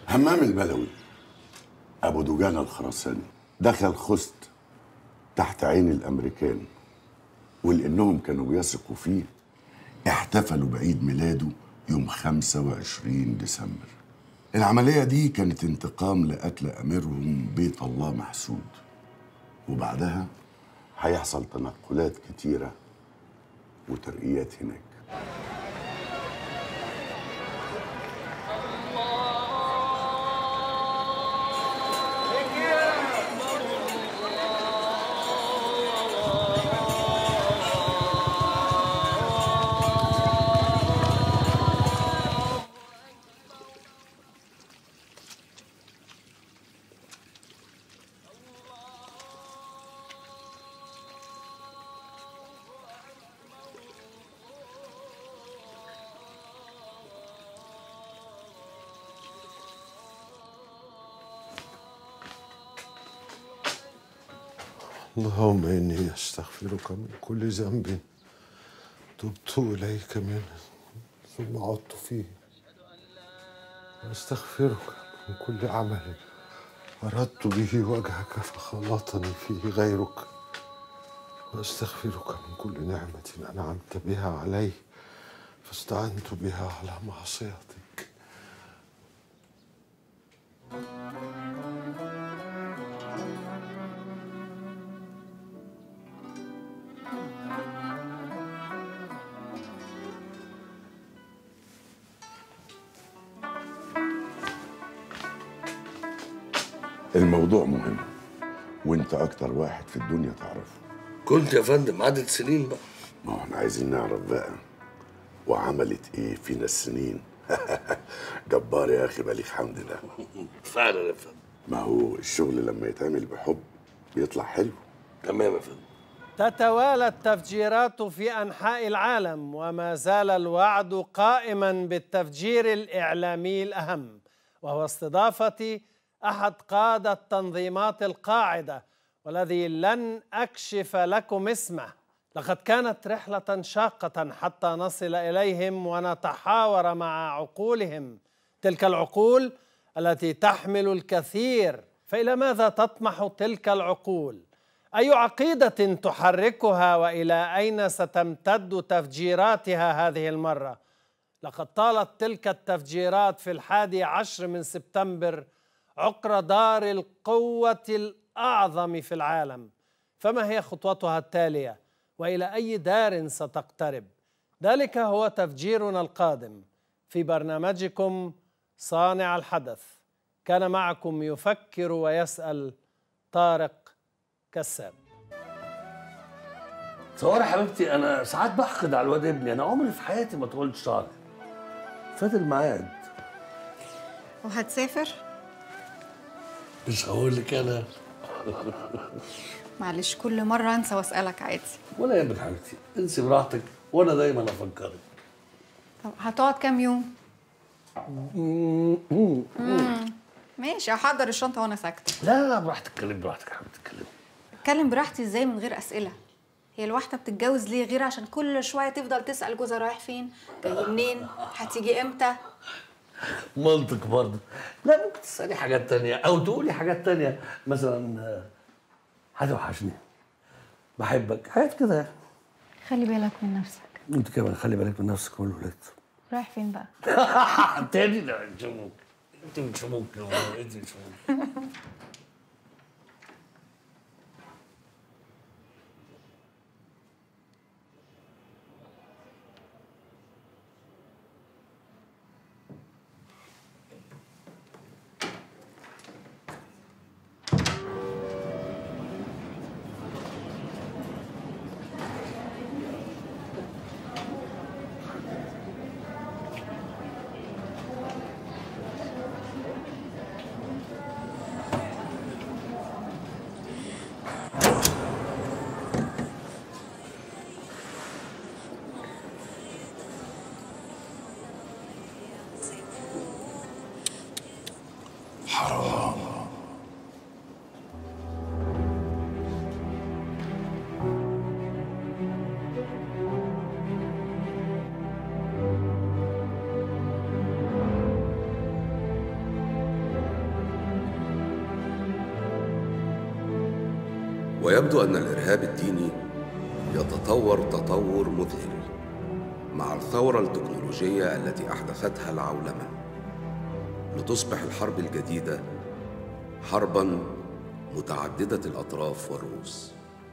همام البدوي ابو دجانه الخراساني دخل خست تحت عين الامريكان ولانهم كانوا بيثقوا فيه احتفلوا بعيد ميلاده يوم 25 ديسمبر العملية دي كانت انتقام لقتل أميرهم بيت الله محسود وبعدها هيحصل تنقلات كتيرة وترقيات هناك اللهم إني أستغفرك من كل ذنب تبت إليك منه ثم عدت فيه وأستغفرك من كل عمل أردت به وجهك فخلطني فيه غيرك وأستغفرك من كل نعمة أنعمت بها علي فاستعنت بها على معصيتك الموضوع مهم وانت اكتر واحد في الدنيا تعرفه كنت يا فندم عدد سنين بقى ما هو احنا عايزين نعرف بقى وعملت ايه فينا السنين جبار يا اخي بليغ حمد ده فعلا يا فندم ما هو الشغل لما يتعمل بحب بيطلع حلو تمام يا فندم تتوالى التفجيرات في انحاء العالم وما زال الوعد قائما بالتفجير الاعلامي الاهم وهو استضافه احد قاده تنظيمات القاعده والذي لن اكشف لكم اسمه لقد كانت رحله شاقه حتى نصل اليهم ونتحاور مع عقولهم تلك العقول التي تحمل الكثير فالى ماذا تطمح تلك العقول اي عقيده تحركها والى اين ستمتد تفجيراتها هذه المره لقد طالت تلك التفجيرات في الحادي عشر من سبتمبر عقر دار القوه الاعظم في العالم فما هي خطوتها التاليه والى اي دار ستقترب ذلك هو تفجيرنا القادم في برنامجكم صانع الحدث كان معكم يفكر ويسال طارق كساب تصور يا حبيبتي انا ساعات بحقد على الواد ابني انا عمري في حياتي ما طولت شعري فات الميعاد وهتسافر؟ مش هقول لك انا معلش كل مرة أنسى وأسألك عادي ولا يهمك حبيبتي انسي براحتك وانا دايما افكرك طب هتقعد كام يوم؟ مم. ماشي هحضر الشنطة وأنا ساكتة لا لا براحتك اتكلم براحتك يا حبيبتي اتكلم اتكلم براحتي ازاي من غير أسئلة هي الواحدة بتتجوز ليه غير عشان كل شوية تفضل تسأل جوزها رايح فين جاي منين هتيجي امتى منطق برضه لا ممكن تسالي حاجات تانية او تقولي حاجات تانية مثلا آه، هتوحشني بحبك حاجات كده يعني. خلي بالك من نفسك انت كمان خلي بالك من نفسك والولاد رايح فين بقى تاني لا نشوفك انت بتشوفك انت بتشوفك ويبدو أن الإرهاب الديني يتطور تطور مذهل مع الثورة التكنولوجية التي أحدثتها العولمة لتصبح الحرب الجديدة حربا متعددة الأطراف والرؤوس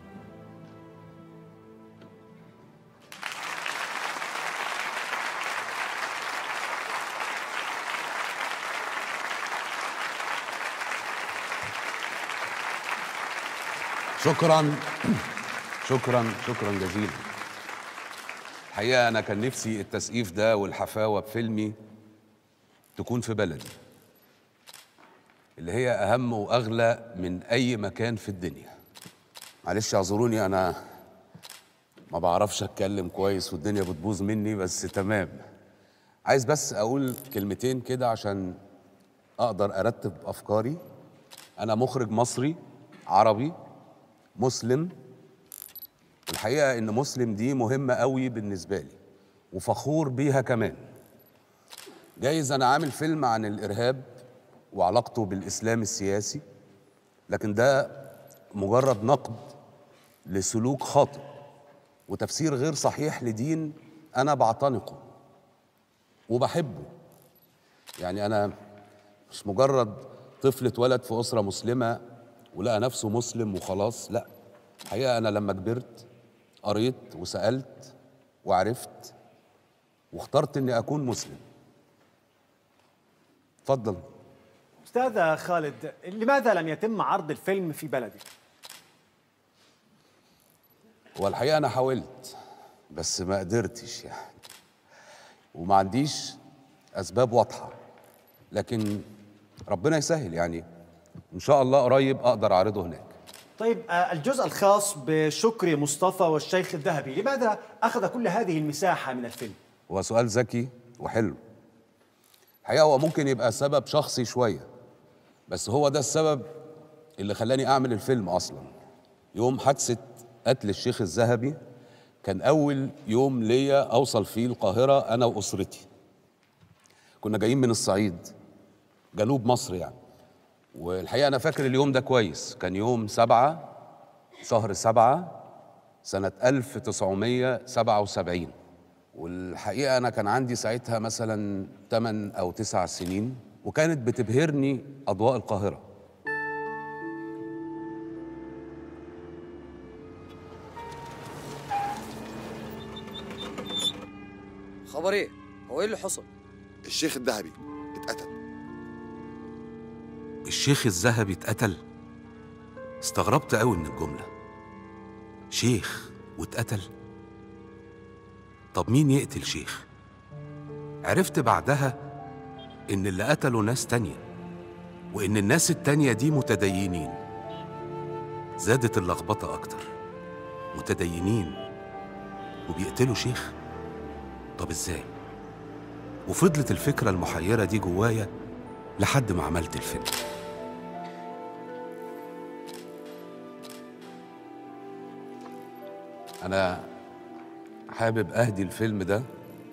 شكرا شكرا شكرا جزيلا الحقيقه انا كان نفسي التسقيف ده والحفاوه بفيلمي تكون في بلدي اللي هي اهم واغلى من اي مكان في الدنيا معلش اعذروني انا ما بعرفش اتكلم كويس والدنيا بتبوظ مني بس تمام عايز بس اقول كلمتين كده عشان اقدر ارتب افكاري انا مخرج مصري عربي مسلم الحقيقه ان مسلم دي مهمه قوي بالنسبه لي وفخور بيها كمان جايز انا عامل فيلم عن الارهاب وعلاقته بالاسلام السياسي لكن ده مجرد نقد لسلوك خاطئ وتفسير غير صحيح لدين انا بعتنقه وبحبه يعني انا مش مجرد طفل اتولد في اسره مسلمه ولقى نفسه مسلم وخلاص لا الحقيقه انا لما كبرت قريت وسالت وعرفت واخترت اني اكون مسلم اتفضل أستاذ خالد لماذا لم يتم عرض الفيلم في بلدك؟ والحقيقه انا حاولت بس ما قدرتش يعني وما عنديش اسباب واضحه لكن ربنا يسهل يعني ان شاء الله قريب اقدر اعرضه هناك طيب آه، الجزء الخاص بشكري مصطفى والشيخ الذهبي لماذا أخذ كل هذه المساحة من الفيلم؟ هو سؤال ذكي وحلو الحقيقه هو ممكن يبقى سبب شخصي شويه بس هو ده السبب اللي خلاني اعمل الفيلم اصلا يوم حادثه قتل الشيخ الذهبي كان اول يوم ليا اوصل فيه القاهره انا واسرتي كنا جايين من الصعيد جنوب مصر يعني والحقيقه انا فاكر اليوم ده كويس كان يوم سبعة شهر سبعة سنة 1977 والحقيقة أنا كان عندي ساعتها مثلا 8 أو 9 سنين وكانت بتبهرني أضواء القاهرة خبر ايه؟ هو ايه اللي حصل؟ الشيخ الذهبي اتقتل الشيخ الذهبي اتقتل استغربت قوي من الجملة شيخ واتقتل طب مين يقتل شيخ عرفت بعدها ان اللي قتلوا ناس تانية وان الناس التانية دي متدينين زادت اللخبطة اكتر متدينين وبيقتلوا شيخ طب ازاي وفضلت الفكرة المحيرة دي جوايا لحد ما عملت الفيلم أنا حابب أهدي الفيلم ده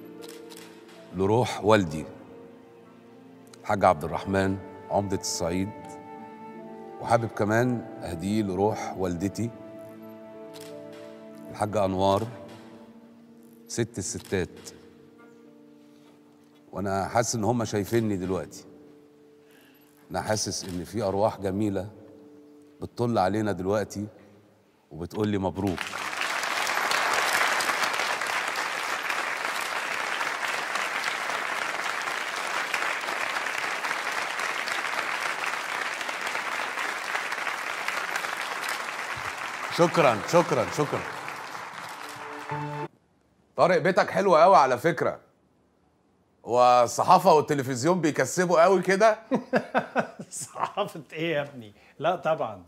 لروح والدي الحاج عبد الرحمن عمدة الصعيد وحابب كمان أهديه لروح والدتي الحاجة أنوار ست الستات وأنا حاسس إن هم شايفيني دلوقتي أنا حاسس إن في أرواح جميلة بتطل علينا دلوقتي وبتقول لي مبروك شكرا شكرا شكرا طارق بيتك حلو قوي على فكره والصحافه والتلفزيون بيكسبوا قوي كده صحافة ايه يا ابني؟ لا طبعا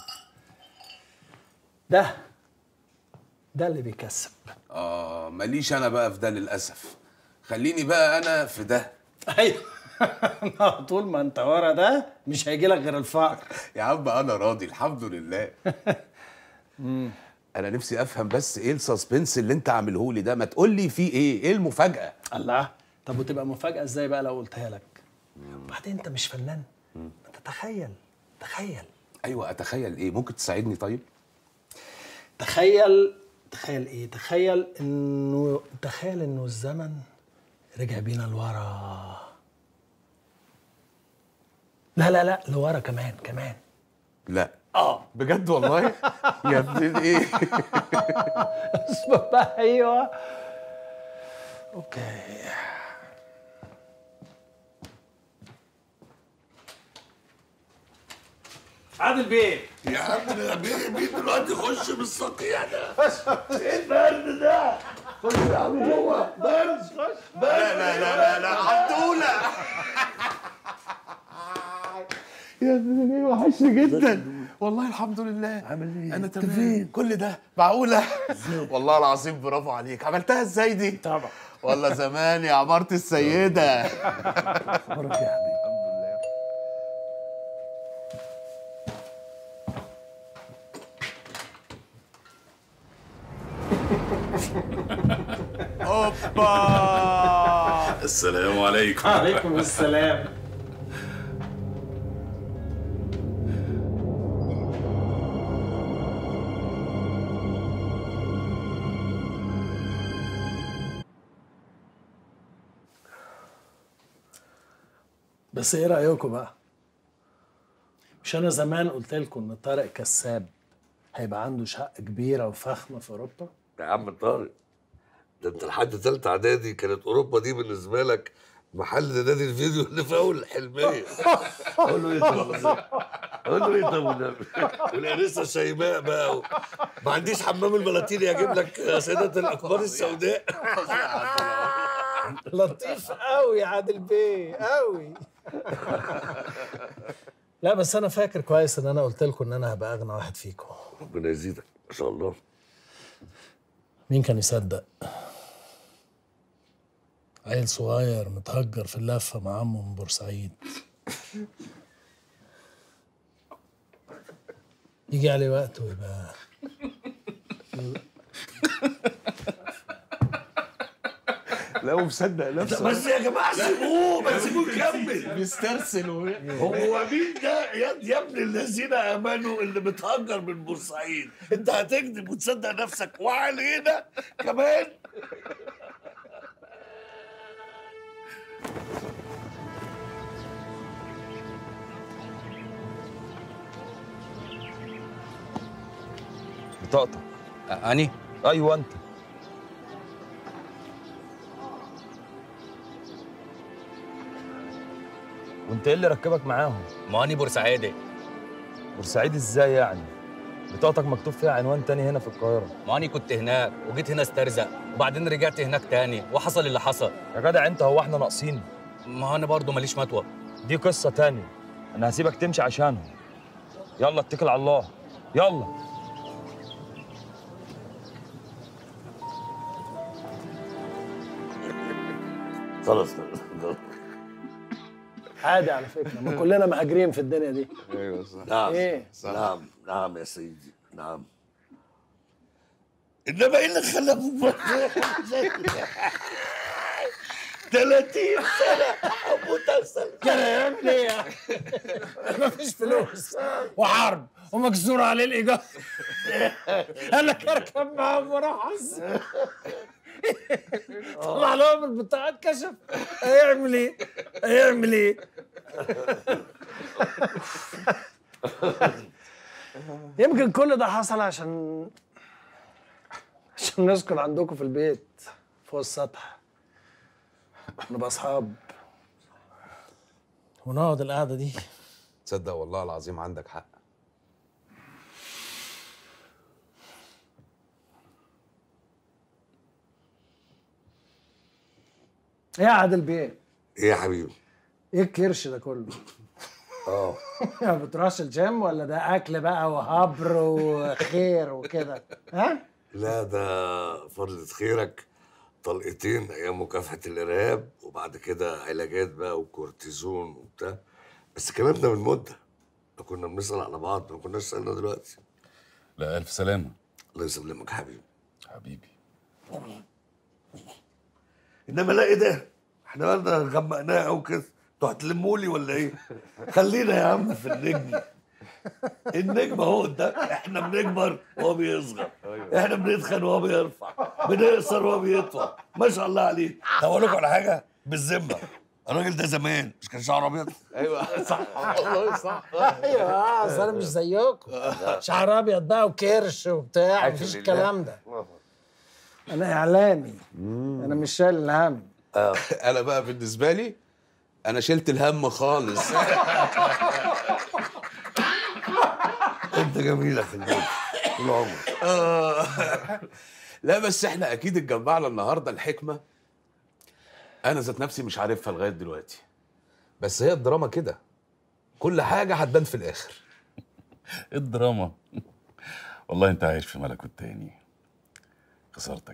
ده ده اللي بيكسب اه ماليش انا بقى في ده للاسف خليني بقى انا في ده ايوه طول ما انت ورا ده مش هيجي لك غير الفقر يا عم انا راضي الحمد لله انا نفسي افهم بس ايه السسبنس اللي انت عامله لي ده ما تقول لي فيه ايه ايه المفاجاه الله طب وتبقى مفاجأة ازاي بقى لو قلتها لك؟ وبعدين انت مش فنان انت تخيل تخيل ايوه اتخيل ايه ممكن تساعدني طيب تخيل تخيل ايه تخيل انه تخيل انه الزمن رجع بينا لورا لا لا لا لورا كمان كمان لا اه بجد والله يا ابن ايه اسمع بقى ايوه اوكي عادل بيه يا عم ده مين مين دلوقتي يخش بالصقيع ده؟ ايه البرد ده؟ خش يا عم جوه برد برد لا لا لا لا لا حدوله يا ابن ايه وحشني جدا والله الحمد لله عامل ايه انا تمام فين كل ده معقوله والله العظيم برافو عليك عملتها ازاي دي طبعا والله زمان يا عمارة السيدة اخبارك يا حبيبي اوبا السلام عليكم عليكم السلام بس ايه رايكم بقى مش انا زمان قلت لكم ان طارق كساب هيبقى عنده شقه كبيره وفخمه في اوروبا يا عم طارق ده انت لحد تالتة اعدادي كانت اوروبا دي بالنسبه لك محل نادي الفيديو اللي في اول الحلميه اقول له ايه طب اقول له ايه طب والنبي؟ والانسه شيماء بقى و... ما عنديش حمام البلاتين يجيب لك سيدة الاكبار السوداء لطيف قوي يا عادل بيه قوي لا بس انا فاكر كويس ان انا قلت لكم ان انا هبقى اغنى واحد فيكم ربنا يزيدك ما شاء الله مين كان يصدق عيل صغير متهجر في اللفه مع عمه من بورسعيد يجي عليه وقت ويبقى لا ومصدق نفسه بس يا جماعه سيبوه ما سيبوه يكمل بيسترسل و... هو مين ده يا يا ابن الذين امنوا اللي متهجر من بورسعيد انت هتكذب وتصدق نفسك وعلينا كمان بطاقتك أني؟ ايوه انت وانت ايه اللي ركبك معاهم ما أني بورسعيدي بورسعيد ازاي يعني بطاقتك مكتوب فيها عنوان تاني هنا في القاهره ما أني كنت هناك وجيت هنا استرزق وبعدين رجعت هناك تاني وحصل اللي حصل يا جدع انت هو احنا ناقصين ما أنا برضو ماليش مطوة دي قصه تانية انا هسيبك تمشي عشانهم يلا اتكل على الله يلا خلاص عادي على فكره ما كلنا مهاجرين في الدنيا دي ايوه صح نعم ايه نعم نعم يا سيدي نعم انما ايه اللي خلى ابوك 30 سنه اموت اسال كان هيعمل ايه مفيش فلوس وحرب ومكسور عليه الايجار قال لك اركب معاهم واروح أحس. طلع لهم البطاقه اتكشف هيعمل ايه؟ هيعمل ايه؟ يمكن كل ده حصل عشان عشان نسكن عندكم في البيت فوق السطح نبقى اصحاب ونقعد القعده دي تصدق والله العظيم عندك حق ايه يا عادل بيه؟ ايه يا حبيبي ايه الكرش ده كله؟ اه ما بتروحش الجيم ولا ده اكل بقى وهبر وخير وكده؟ ها؟ لا ده فضلة خيرك طلقتين ايام مكافحة الارهاب وبعد كده علاجات بقى وكورتيزون وبتاع بس الكلام ده من مدة ما كنا بنسأل على بعض ما كناش سألنا دلوقتي لا الف سلامه الله يسلمك يا حبيبي حبيبي انما لا ايه ده احنا بقى غمقناه او كده انتوا هتلموا لي ولا ايه خلينا يا عم في النجم النجم اهو ده احنا بنكبر وهو بيصغر احنا بنتخن وهو بيرفع بنقصر وهو بيطول ما شاء الله عليه طب اقول لكم على حاجه بالذمه الراجل ده زمان مش كان شعره ابيض ايوه صح والله صح ايوه اصل انا مش زيكم شعر ابيض بقى وكرش وبتاع حاجة مفيش لله. الكلام ده انا اعلامي انا مش شايل الهم انا بقى بالنسبه لي انا شلت الهم خالص انت جميل يا خليل طول عمرك آه. لا بس احنا اكيد اتجمعنا النهارده الحكمه انا ذات نفسي مش عارفها لغايه دلوقتي بس هي الدراما كده كل حاجه هتبان في الاخر الدراما والله انت عايش في ملكوت تاني خسارتك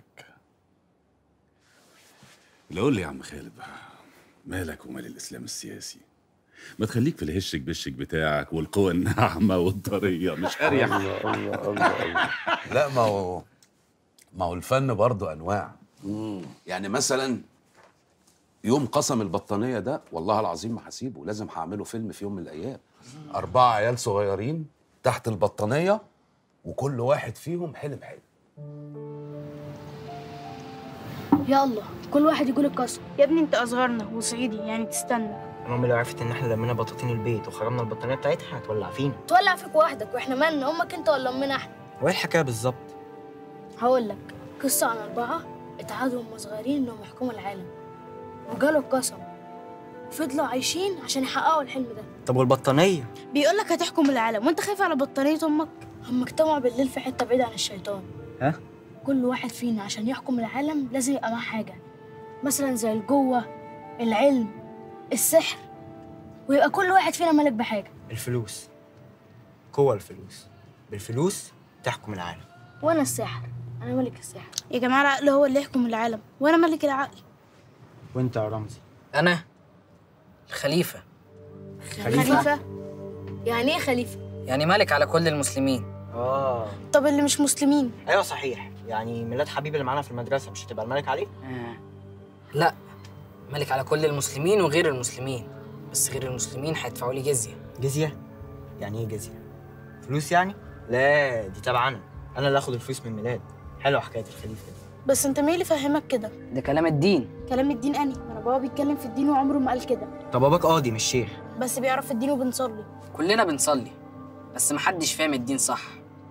لا قول لي يا عم خالد بقى مالك ومال الاسلام السياسي ما تخليك في الهشك بشك بتاعك والقوى الناعمه والطريه مش اريح الله الله الله لا ما هو ما هو الفن برضه انواع يعني مثلا يوم قسم البطانيه ده والله العظيم ما هسيبه لازم هعمله فيلم في يوم من الايام اربعه عيال صغيرين تحت البطانيه وكل واحد فيهم حلم حلم يلا كل واحد يقول القسم يا ابني انت اصغرنا وصعيدي يعني تستنى مامي لو عرفت ان احنا لمينا بطاطين البيت وخرجنا البطانيه بتاعتها هتولع فينا تولع فيك وحدك واحنا مالنا امك انت ولا امنا احنا وايه الحكايه بالظبط هقول لك قصه عن اربعه اتعادوا هم صغيرين انهم يحكموا العالم وجالوا القسم فضلوا عايشين عشان يحققوا الحلم ده طب والبطانيه بيقول لك هتحكم العالم وانت خايف على بطانيه امك هم اجتمعوا بالليل في حته بعيده عن الشيطان ها كل واحد فينا عشان يحكم العالم لازم يبقى معاه حاجه مثلا زي الجوه العلم السحر ويبقى كل واحد فينا ملك بحاجه الفلوس قوة الفلوس بالفلوس تحكم العالم وانا الساحر انا ملك السحر يا جماعه العقل هو اللي يحكم العالم وانا ملك العقل وانت يا رمزي انا الخليفه خليفه يعني ايه خليفه يعني ملك على كل المسلمين اه طب اللي مش مسلمين ايوه صحيح يعني ميلاد حبيبي اللي معانا في المدرسه مش هتبقى الملك عليه لا ملك على كل المسلمين وغير المسلمين بس غير المسلمين هيدفعوا لي جزيه جزيه يعني ايه جزيه فلوس يعني لا دي تبعنا انا اللي اخد الفلوس من ميلاد حلوه حكايه الخليفه دي بس انت مين اللي فهمك كده ده كلام الدين كلام الدين اني ما انا بابا بيتكلم في الدين وعمره ما قال كده طب باباك قاضي مش شيخ بس بيعرف في الدين وبنصلي كلنا بنصلي بس محدش فاهم الدين صح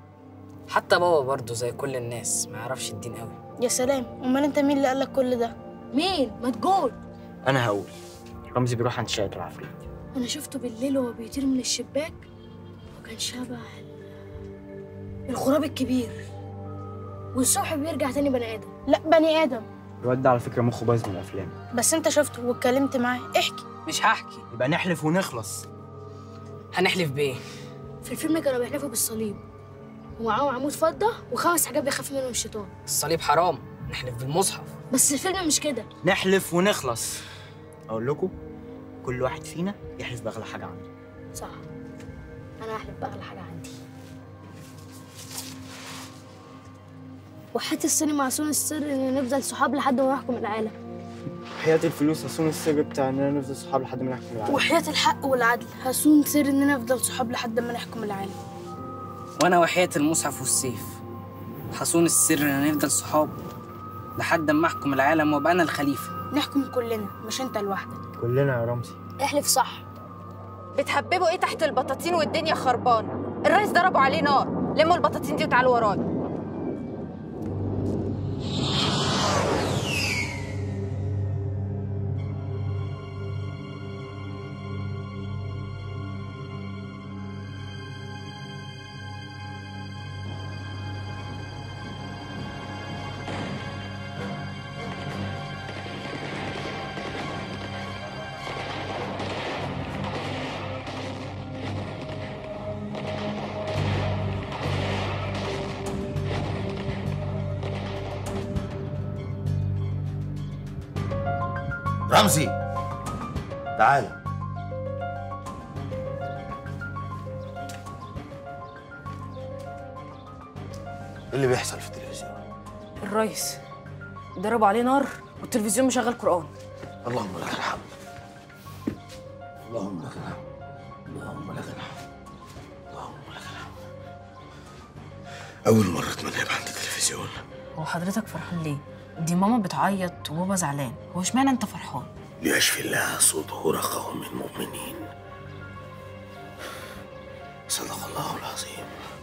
حتى بابا برضه زي كل الناس ما يعرفش الدين قوي يا سلام امال انت مين اللي قالك كل ده مين ما تقول انا هقول رمزي بيروح عند شقه العفريت انا شفته بالليل وهو بيطير من الشباك وكان شبه ال- الغراب الكبير والصبح بيرجع تاني بني ادم لا بني ادم الواد ده على فكره مخه بايظ من الافلام بس انت شفته واتكلمت معاه احكي مش هحكي يبقى نحلف ونخلص هنحلف بايه في الفيلم كانوا بيحلفوا بالصليب ومعاهم عمود فضه وخمس حاجات بيخاف منهم الشيطان الصليب حرام نحلف بالمصحف بس الفيلم مش كده نحلف ونخلص اقول لكم كل واحد فينا يحلف باغلى حاجه عنده صح انا هحلف باغلى حاجه عندي وحياة السينما عصون السر ان نفضل صحاب لحد ما نحكم العالم حياة الفلوس اصون السر بتاع اننا نفضل صحاب لحد ما نحكم العالم وحياة الحق والعدل هصون سر اننا نفضل صحاب لحد ما نحكم العالم وانا وحياة المصحف والسيف حصون السر ان نفضل صحاب لحد ما احكم العالم وابقى انا الخليفه نحكم كلنا مش انت لوحدك كلنا يا رمزي احلف صح بتحببوا ايه تحت البطاطين والدنيا خربانه الرئيس ضربوا عليه نار لموا البطاطين دي وتعالوا ورايا رمزي تعال ايه اللي بيحصل في التلفزيون الرئيس ضربوا عليه نار والتلفزيون مشغل قرآن اللهم لك الحمد اللهم لك الحمد اللهم لك الحمد أول مرة اتمنى عند التلفزيون هو حضرتك فرحان ليه؟ دي ماما بتعيط وبابا زعلان هو اشمعنى انت فرحان؟ ليشفي الله صدور قوم مؤمنين صدق الله العظيم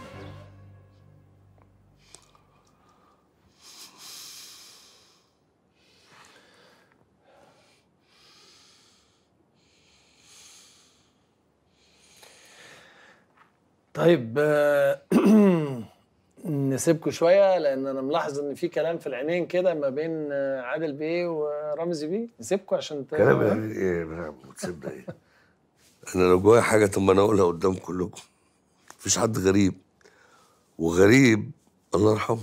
طيب آه، نسيبكم شويه لان انا ملاحظ ان في كلام في العينين كده ما بين آه، عادل بيه ورمزي بيه نسيبكم عشان ت- كلام يعني ايه يا نعم وتسيبنا ايه انا لو جوايا حاجه طب ما انا اقولها قدام كلكم مفيش حد غريب وغريب الله يرحمه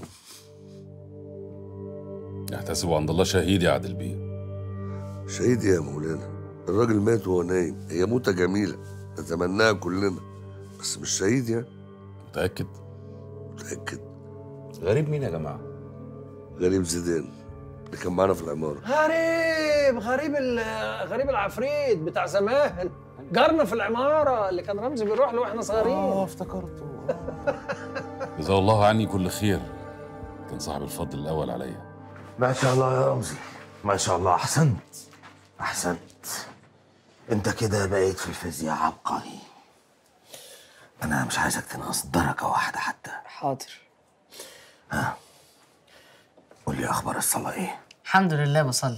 احتسبوا عند الله شهيد يا عادل بيه شهيد يا مولانا الراجل مات وهو نايم هي موتة جميلة نتمناها كلنا بس مش شهيد يعني متأكد متأكد غريب مين يا جماعة؟ غريب زيدان اللي كان معانا في العمارة غريب غريب ال- غريب العفريت بتاع زمان جارنا في العماره اللي كان رمزي بيروح له واحنا صغيرين اه افتكرته جزاه الله عني كل خير كان صاحب الفضل الأول عليا ما شاء الله يا رمزي ما شاء الله أحسنت أحسنت أنت كده بقيت في الفيزياء عبقري أنا مش عايزك تنقص درجة واحدة حتى حاضر ها قول لي أخبار الصلاة إيه؟ الحمد لله بصلي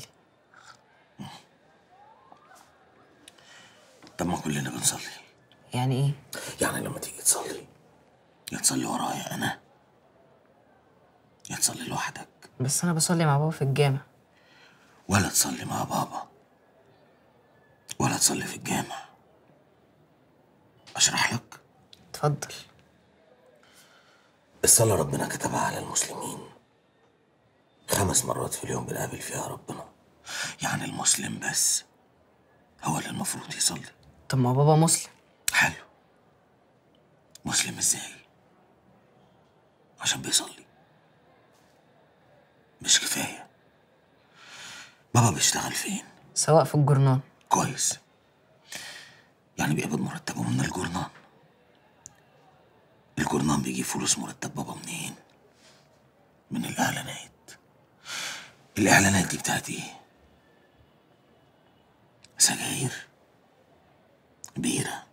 طب ما كلنا بنصلي يعني ايه؟ يعني لما تيجي تصلي يا تصلي ورايا أنا يا تصلي لوحدك بس انا بصلي مع بابا في الجامع ولا تصلي مع بابا ولا تصلي في الجامع أشرح لك اتفضل الصلاة ربنا كتبها على المسلمين خمس مرات في اليوم بنقابل فيها ربنا يعني المسلم بس هو اللي المفروض يصلي طب ما بابا مسلم حلو مسلم ازاي عشان بيصلي مش كفاية بابا بيشتغل فين سواء في الجرنان كويس يعني بيقبض مرتبه من الجرنان الجرنان بيجيب فلوس مرتب بابا منين من الاعلانات الاعلانات دي بتاعت ايه سجاير بيرة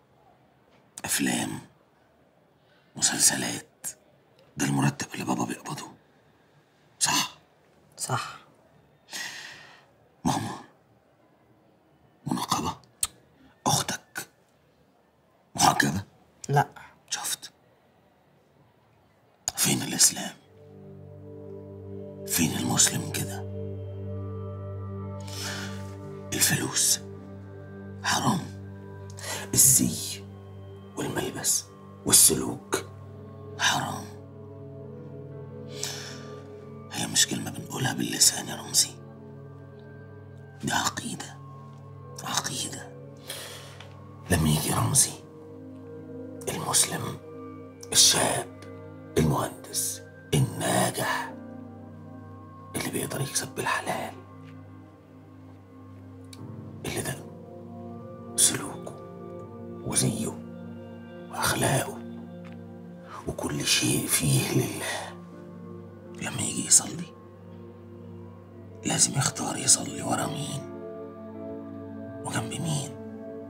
افلام مسلسلات ده المرتب اللي بابا بيقبضه صح صح ماما منقبة أختك محجبة لا شفت فين الإسلام فين المسلم كده الفلوس حرام الزي والملبس والسلوك حرام هي مش كلمة بنقولها باللسان يا رمزي دي عقيدة عقيدة لما يجي رمزي المسلم الشاب المهندس الناجح اللي بيقدر يكسب بالحلال اللي ده سلوكه وزيه واخلاقه وكل شيء فيه لله لما يجي يصلي لازم يختار يصلي ورا مين وجنب مين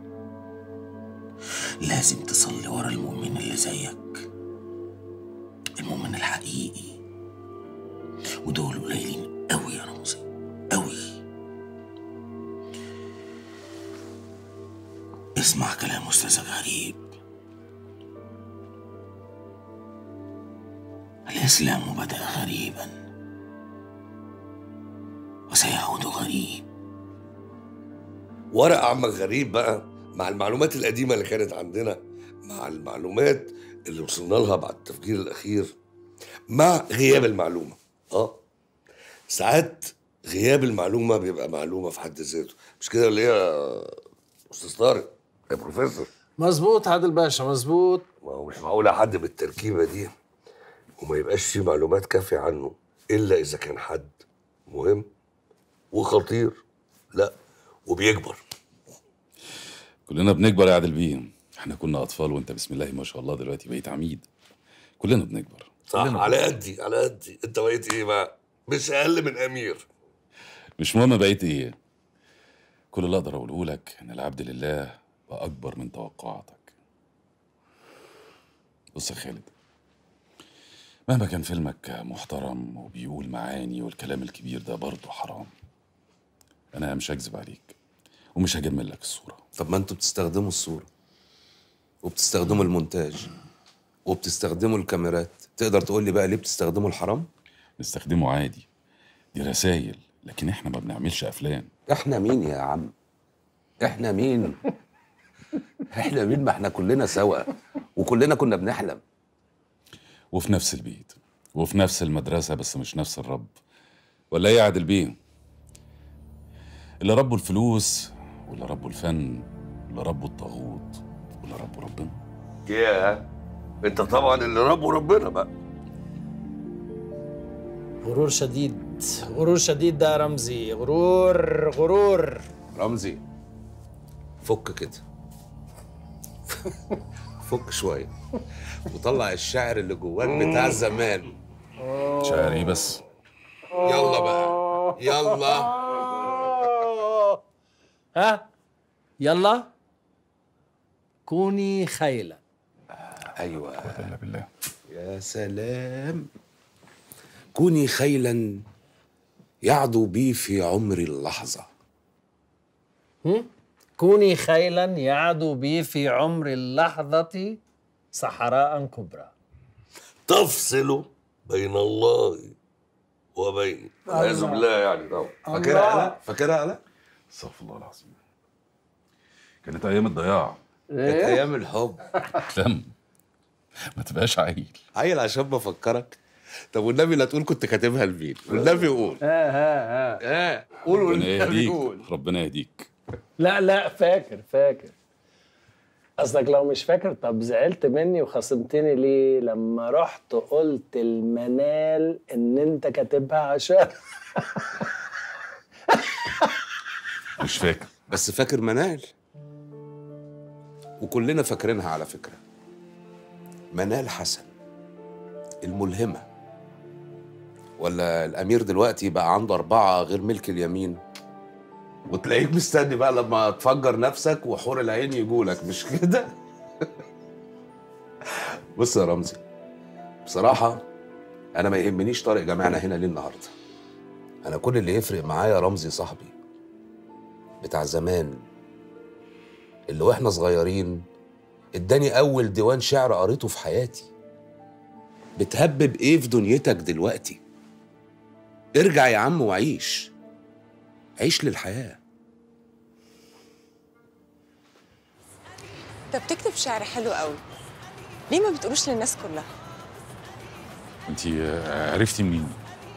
لازم تصلي ورا المؤمن اللي زيك المؤمن الحقيقي ودول قليلين قوي يا رمزي قوي اسمع كلام استاذك غريب الاسلام بدا غريبا وسيعود غريب ورق عمك غريب بقى مع المعلومات القديمة اللي كانت عندنا مع المعلومات اللي وصلنا لها بعد التفكير الأخير مع غياب المعلومة اه ساعات غياب المعلومة بيبقى معلومة في حد ذاته مش كده ولا ايه يا أستاذ طارق يا بروفيسور مظبوط عادل باشا مظبوط ما هو مش معقول حد بالتركيبة دي وما يبقاش فيه معلومات كافية عنه إلا إذا كان حد مهم وخطير لا وبيكبر كلنا بنكبر يا عادل بيه احنا كنا اطفال وانت بسم الله ما شاء الله دلوقتي بقيت عميد كلنا بنكبر صح كلنا على قدي على قدي انت بقيت ايه بقى مش اقل من امير مش مهم بقيت ايه كل اللي اقدر اقوله لك ان العبد لله بقى اكبر من توقعاتك بص يا خالد مهما كان فيلمك محترم وبيقول معاني والكلام الكبير ده برضه حرام انا مش هكذب عليك ومش هجمل لك الصوره طب ما انتوا بتستخدموا الصورة وبتستخدموا المونتاج وبتستخدموا الكاميرات تقدر تقول لي بقى ليه بتستخدموا الحرام؟ نستخدمه عادي دي رسايل لكن احنا ما بنعملش افلام احنا مين يا عم؟ احنا مين؟ احنا مين ما احنا كلنا سوا وكلنا كنا بنحلم وفي نفس البيت وفي نفس المدرسة بس مش نفس الرب ولا ايه يا عادل بيه اللي ربوا الفلوس واللي ربوا الفن واللي ربوا الطاغوت واللي ربوا ربنا يا انت طبعا اللي ربه ربنا بقى غرور شديد غرور شديد ده يا رمزي غرور غرور رمزي فك كده فك شوية وطلع الشعر اللي جواك بتاع زمان شعري بس يلا بقى يلا ها يلا كوني خيلا ايوه الا بالله يا سلام كوني خيلا يعدو بي في عمري اللحظة هم؟ كوني خيلا يعدو بي في عمر اللحظة صحراء كبرى تفصل بين الله وبين والعياذ بالله يعني طبعا فاكرها قلق؟ فاكرها قلق؟ استغفر الله العظيم كانت ايام الضياع كانت ايام الحب لم ما تبقاش عيل عيل عشان بفكرك طب والنبي لا تقول كنت كاتبها لمين والنبي قول ها ها ها اه قول ربنا والنبي يهديك قول ربنا يهديك لا لا فاكر فاكر قصدك لو مش فاكر طب زعلت مني وخصمتني ليه لما رحت قلت المنال ان انت كاتبها عشان مش فاكر بس فاكر منال وكلنا فاكرينها على فكرة منال حسن الملهمة ولا الأمير دلوقتي بقى عنده أربعة غير ملك اليمين وتلاقيك مستني بقى لما تفجر نفسك وحور العين يجولك مش كده؟ بص يا رمزي بصراحة أنا ما يهمنيش طارق جمعنا هنا ليه النهاردة أنا كل اللي يفرق معايا رمزي صاحبي بتاع زمان اللي واحنا صغيرين اداني اول ديوان شعر قريته في حياتي بتهبب ايه في دنيتك دلوقتي ارجع يا عم وعيش عيش للحياه انت بتكتب شعر حلو قوي ليه ما بتقولوش للناس كلها انت عرفتي منين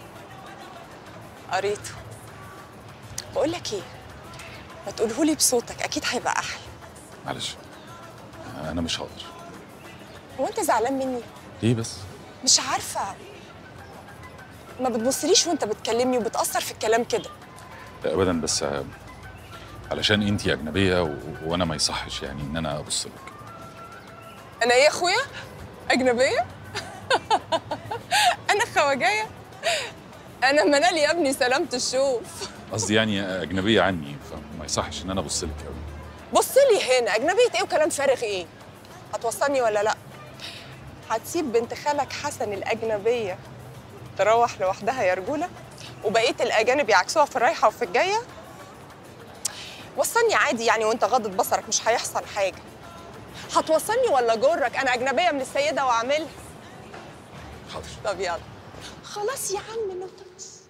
قريته بقول لك ايه ما تقولهولي بصوتك اكيد هيبقى احلى معلش انا مش هقدر هو انت زعلان مني ليه بس مش عارفه ما بتبصليش وانت بتكلمني وبتاثر في الكلام كده لا ابدا بس علشان انت اجنبيه و... وانا ما يصحش يعني ان انا ابص لك انا ايه يا اخويا اجنبيه انا خواجايه انا منال يا ابني سلامة الشوف قصدي يعني اجنبيه عني فما يصحش ان انا ابص لك قوي بص لي هنا اجنبيه ايه وكلام فارغ ايه هتوصلني ولا لا هتسيب بنت خالك حسن الاجنبيه تروح لوحدها يا رجوله وبقيه الاجانب يعكسوها في الرايحه وفي الجايه وصلني عادي يعني وانت غضت بصرك مش هيحصل حاجه هتوصلني ولا جرك انا اجنبيه من السيده واعملها حاضر طب يلا خلاص يا عم نطقس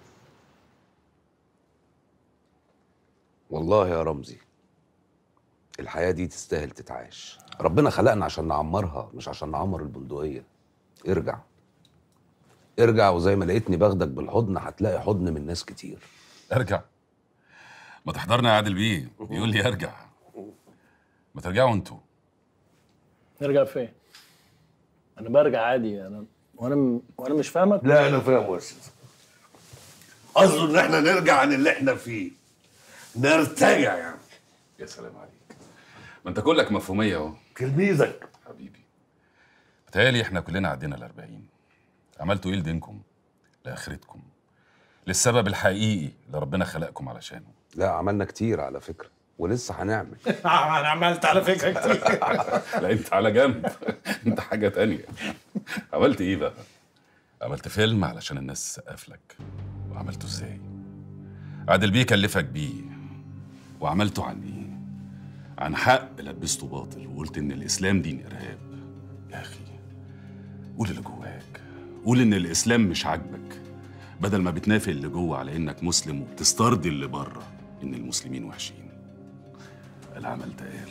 والله يا رمزي الحياه دي تستاهل تتعاش ربنا خلقنا عشان نعمرها مش عشان نعمر البندقيه ارجع ارجع وزي ما لقيتني باخدك بالحضن هتلاقي حضن من ناس كتير ارجع ما تحضرنا يا عادل بيه بيقول لي ارجع ما ترجعوا انتوا نرجع فين؟ انا برجع عادي انا وانا م... وانا مش فاهمك لا انا فاهم يا استاذ قصده ان احنا نرجع عن اللي احنا فيه نرتجع يعني يا سلام عليك ما انت كلك مفهوميه اهو تلميذك حبيبي بتهيألي احنا كلنا عدينا ال 40 عملتوا ايه لدينكم لاخرتكم للسبب الحقيقي اللي ربنا خلقكم علشانه لا عملنا كتير على فكره ولسه هنعمل انا عملت على فكره كتير لا انت على جنب انت حاجه تانية عملت ايه بقى عملت فيلم علشان الناس تسقف لك وعملته ازاي عادل بيه كلفك بيه وعملته عن ايه عن حق لبسته باطل وقلت ان الاسلام دين ارهاب يا اخي قول اللي جواك قول ان الاسلام مش عاجبك بدل ما بتنافق اللي جوه على انك مسلم وبتسترضي اللي بره ان المسلمين وحشين العمل تقال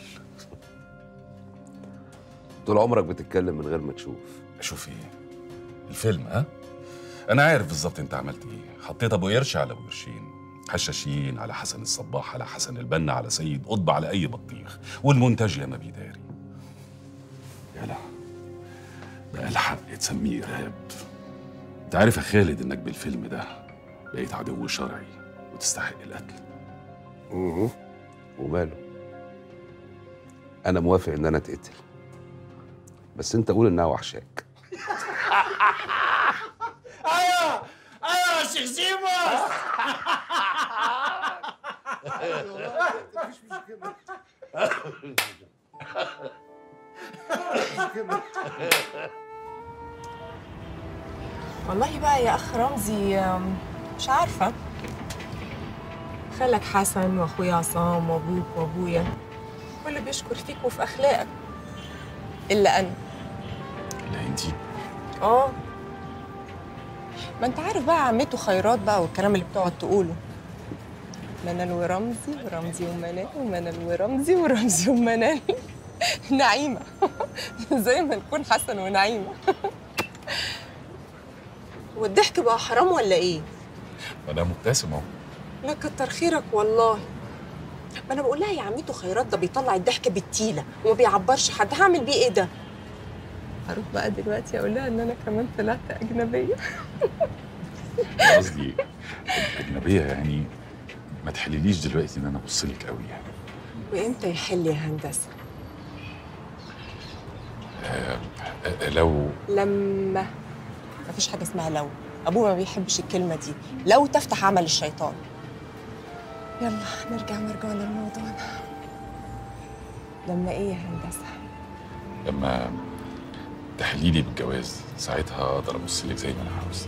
طول عمرك بتتكلم من غير ما تشوف اشوف ايه الفيلم ها انا عارف بالظبط انت عملت ايه حطيت ابو قرش على ابو قرشين حشاشين على حسن الصباح على حسن البنا على سيد قطب على اي بطيخ والمونتاج يا ما بيداري يلا بقى الحق تسميه ارهاب انت عارف يا خالد انك بالفيلم ده بقيت عدو شرعي وتستحق القتل اها وماله انا موافق ان انا اتقتل بس انت قول انها وحشاك ايوه ايوه يا شيخ سيموس والله بقى يا اخ رمزي أم، مش عارفه خالك حسن واخويا عصام وابوك وابويا كل بيشكر فيك وفي اخلاقك الا انا لا انتي اه ما انت عارف بقى عمته خيرات بقى والكلام اللي بتقعد تقوله منال ورمزي ورمزي ومنال ومنال ورمزي ورمزي ومنال نعيمة زي ما نكون حسن ونعيمة والضحك بقى حرام ولا ايه؟ انا مبتسم اهو لا كتر خيرك والله ما انا بقول لها يا عمته خيرات ده بيطلع الضحك بالتيله وما بيعبرش حد هعمل بيه ايه ده؟ هروح بقى دلوقتي اقول لها ان انا كمان طلعت اجنبيه قصدي اجنبيه يعني ما تحلليش دلوقتي ان انا ابص لك قوي يعني وامتى يحل يا هندسه؟ آه، آه، لو لما مفيش حاجه اسمها لو ابوه ما بيحبش الكلمه دي لو تفتح عمل الشيطان يلا نرجع مرجعنا لموضوعنا لما ايه يا هندسه لما تحليلي بالجواز ساعتها اقدر ابص لك زي ما انا عاوز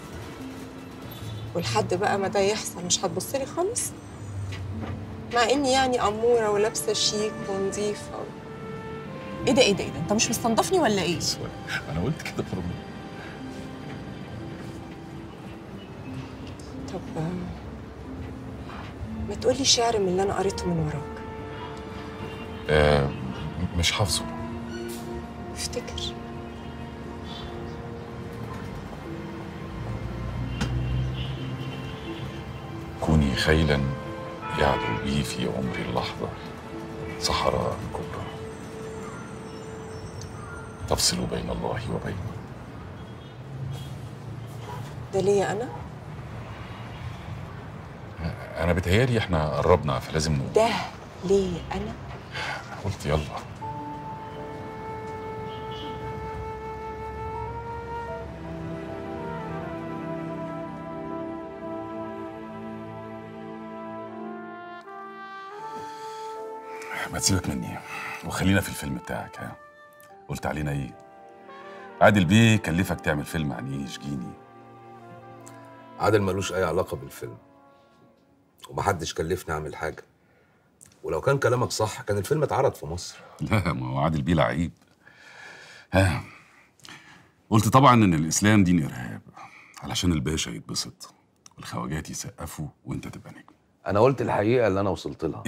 ولحد بقى ما ده يحصل مش هتبص لي خالص مع اني يعني اموره ولابسه شيك ونظيفه ايه ده ايه ده ايه ده انت مش مستنضفني ولا ايه انا قلت كده برضه طب آه، ما تقولي شعر من اللي انا قريته من وراك آه مش حافظه افتكر كوني خيلا يعدو بي في عمري اللحظة صحراء كبرى تفصل بين الله وبين ده ليا انا أنا بتهيالي إحنا قربنا فلازم نقول ده ليا انا قلت يلا ما تسيبك مني وخلينا في الفيلم بتاعك ها قلت علينا ايه عادل بيه كلفك تعمل فيلم عن ايه يشجيني عادل ملوش اي علاقه بالفيلم ومحدش كلفني اعمل حاجه ولو كان كلامك صح كان الفيلم اتعرض في مصر لا ما هو عادل بيه لعيب ها قلت طبعا ان الاسلام دين ارهاب علشان الباشا يتبسط والخواجات يسقفوا وانت تبقى نجم انا قلت الحقيقه اللي انا وصلت لها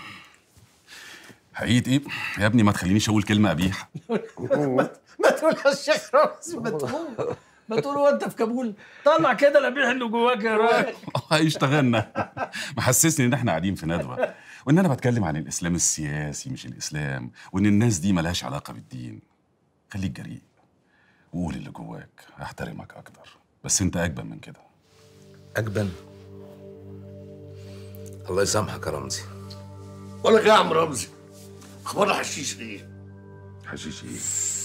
حقيقة ايه يا ابني ما تخلينيش اقول كلمه قبيحه ما تقول يا شيخ رمزي ما تقول ما تقول وانت في كابول طلع كده القبيح اللي جواك يا راجل اشتغلنا محسسني ان احنا قاعدين في ندوه وان انا بتكلم عن الاسلام السياسي مش الاسلام وان الناس دي ملهاش علاقه بالدين خليك جريء وقول اللي جواك احترمك اكتر بس انت اجبن من كده اجبن الله يسامحك يا رمزي ولا يا عم رمزي اخبار الحشيش ايه؟ حشيش ايه؟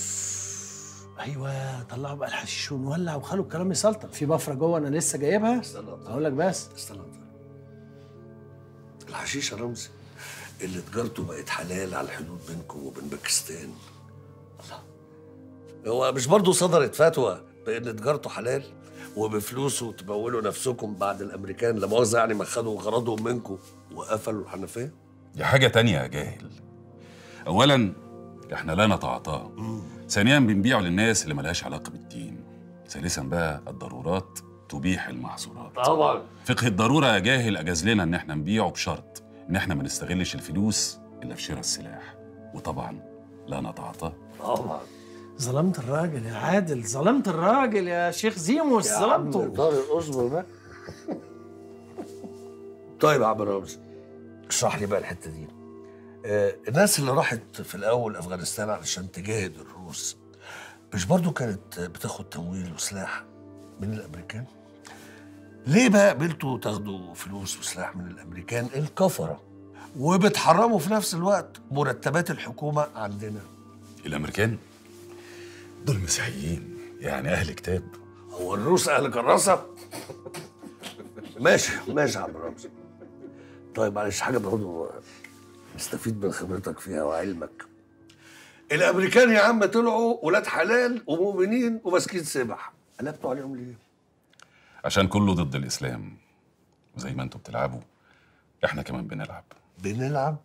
ايوه طلعوا بقى الحشيش ونولع وخلوا الكلام يسلطن في بفره جوه انا لسه جايبها اقول لك بس استنى الحشيش يا رمزي اللي تجارته بقت حلال على الحدود بينكم وبين باكستان الله هو مش برضه صدرت فتوى بان تجارته حلال وبفلوسه تمولوا نفسكم بعد الامريكان لا مؤاخذه يعني ما خدوا غرضهم منكم وقفلوا الحنفيه دي حاجة تانية يا جاهل أولا إحنا لا نتعاطاه ثانيا بنبيعه للناس اللي ملهاش علاقة بالدين ثالثا بقى الضرورات تبيح المحظورات طبعا فقه الضرورة يا جاهل أجاز لنا إن إحنا نبيعه بشرط إن إحنا ما نستغلش الفلوس إلا في شراء السلاح وطبعا لا نتعاطاه طبعا ظلمت الراجل يا عادل ظلمت الراجل يا شيخ زيموس يا عم ظلمته طارق اصبر بقى طيب يا عم رمزي اشرح لي بقى الحته دي آه الناس اللي راحت في الاول افغانستان علشان تجاهد الروس مش برضو كانت بتاخد تمويل وسلاح من الامريكان ليه بقى قبلتوا تاخدوا فلوس وسلاح من الامريكان الكفره وبتحرموا في نفس الوقت مرتبات الحكومه عندنا الأمريكان دول مسيحيين يعني أهل كتاب هو الروس اهل كراسه ماشي ماشي يا عم رمزي طيب معلش حاجه برضه نستفيد من خبرتك فيها وعلمك الامريكان يا عم طلعوا ولاد حلال ومؤمنين وماسكين سبح قلبتوا عليهم ليه؟ عشان كله ضد الإسلام وزي ما أنتوا بتلعبوا إحنا كمان بنلعب بنلعب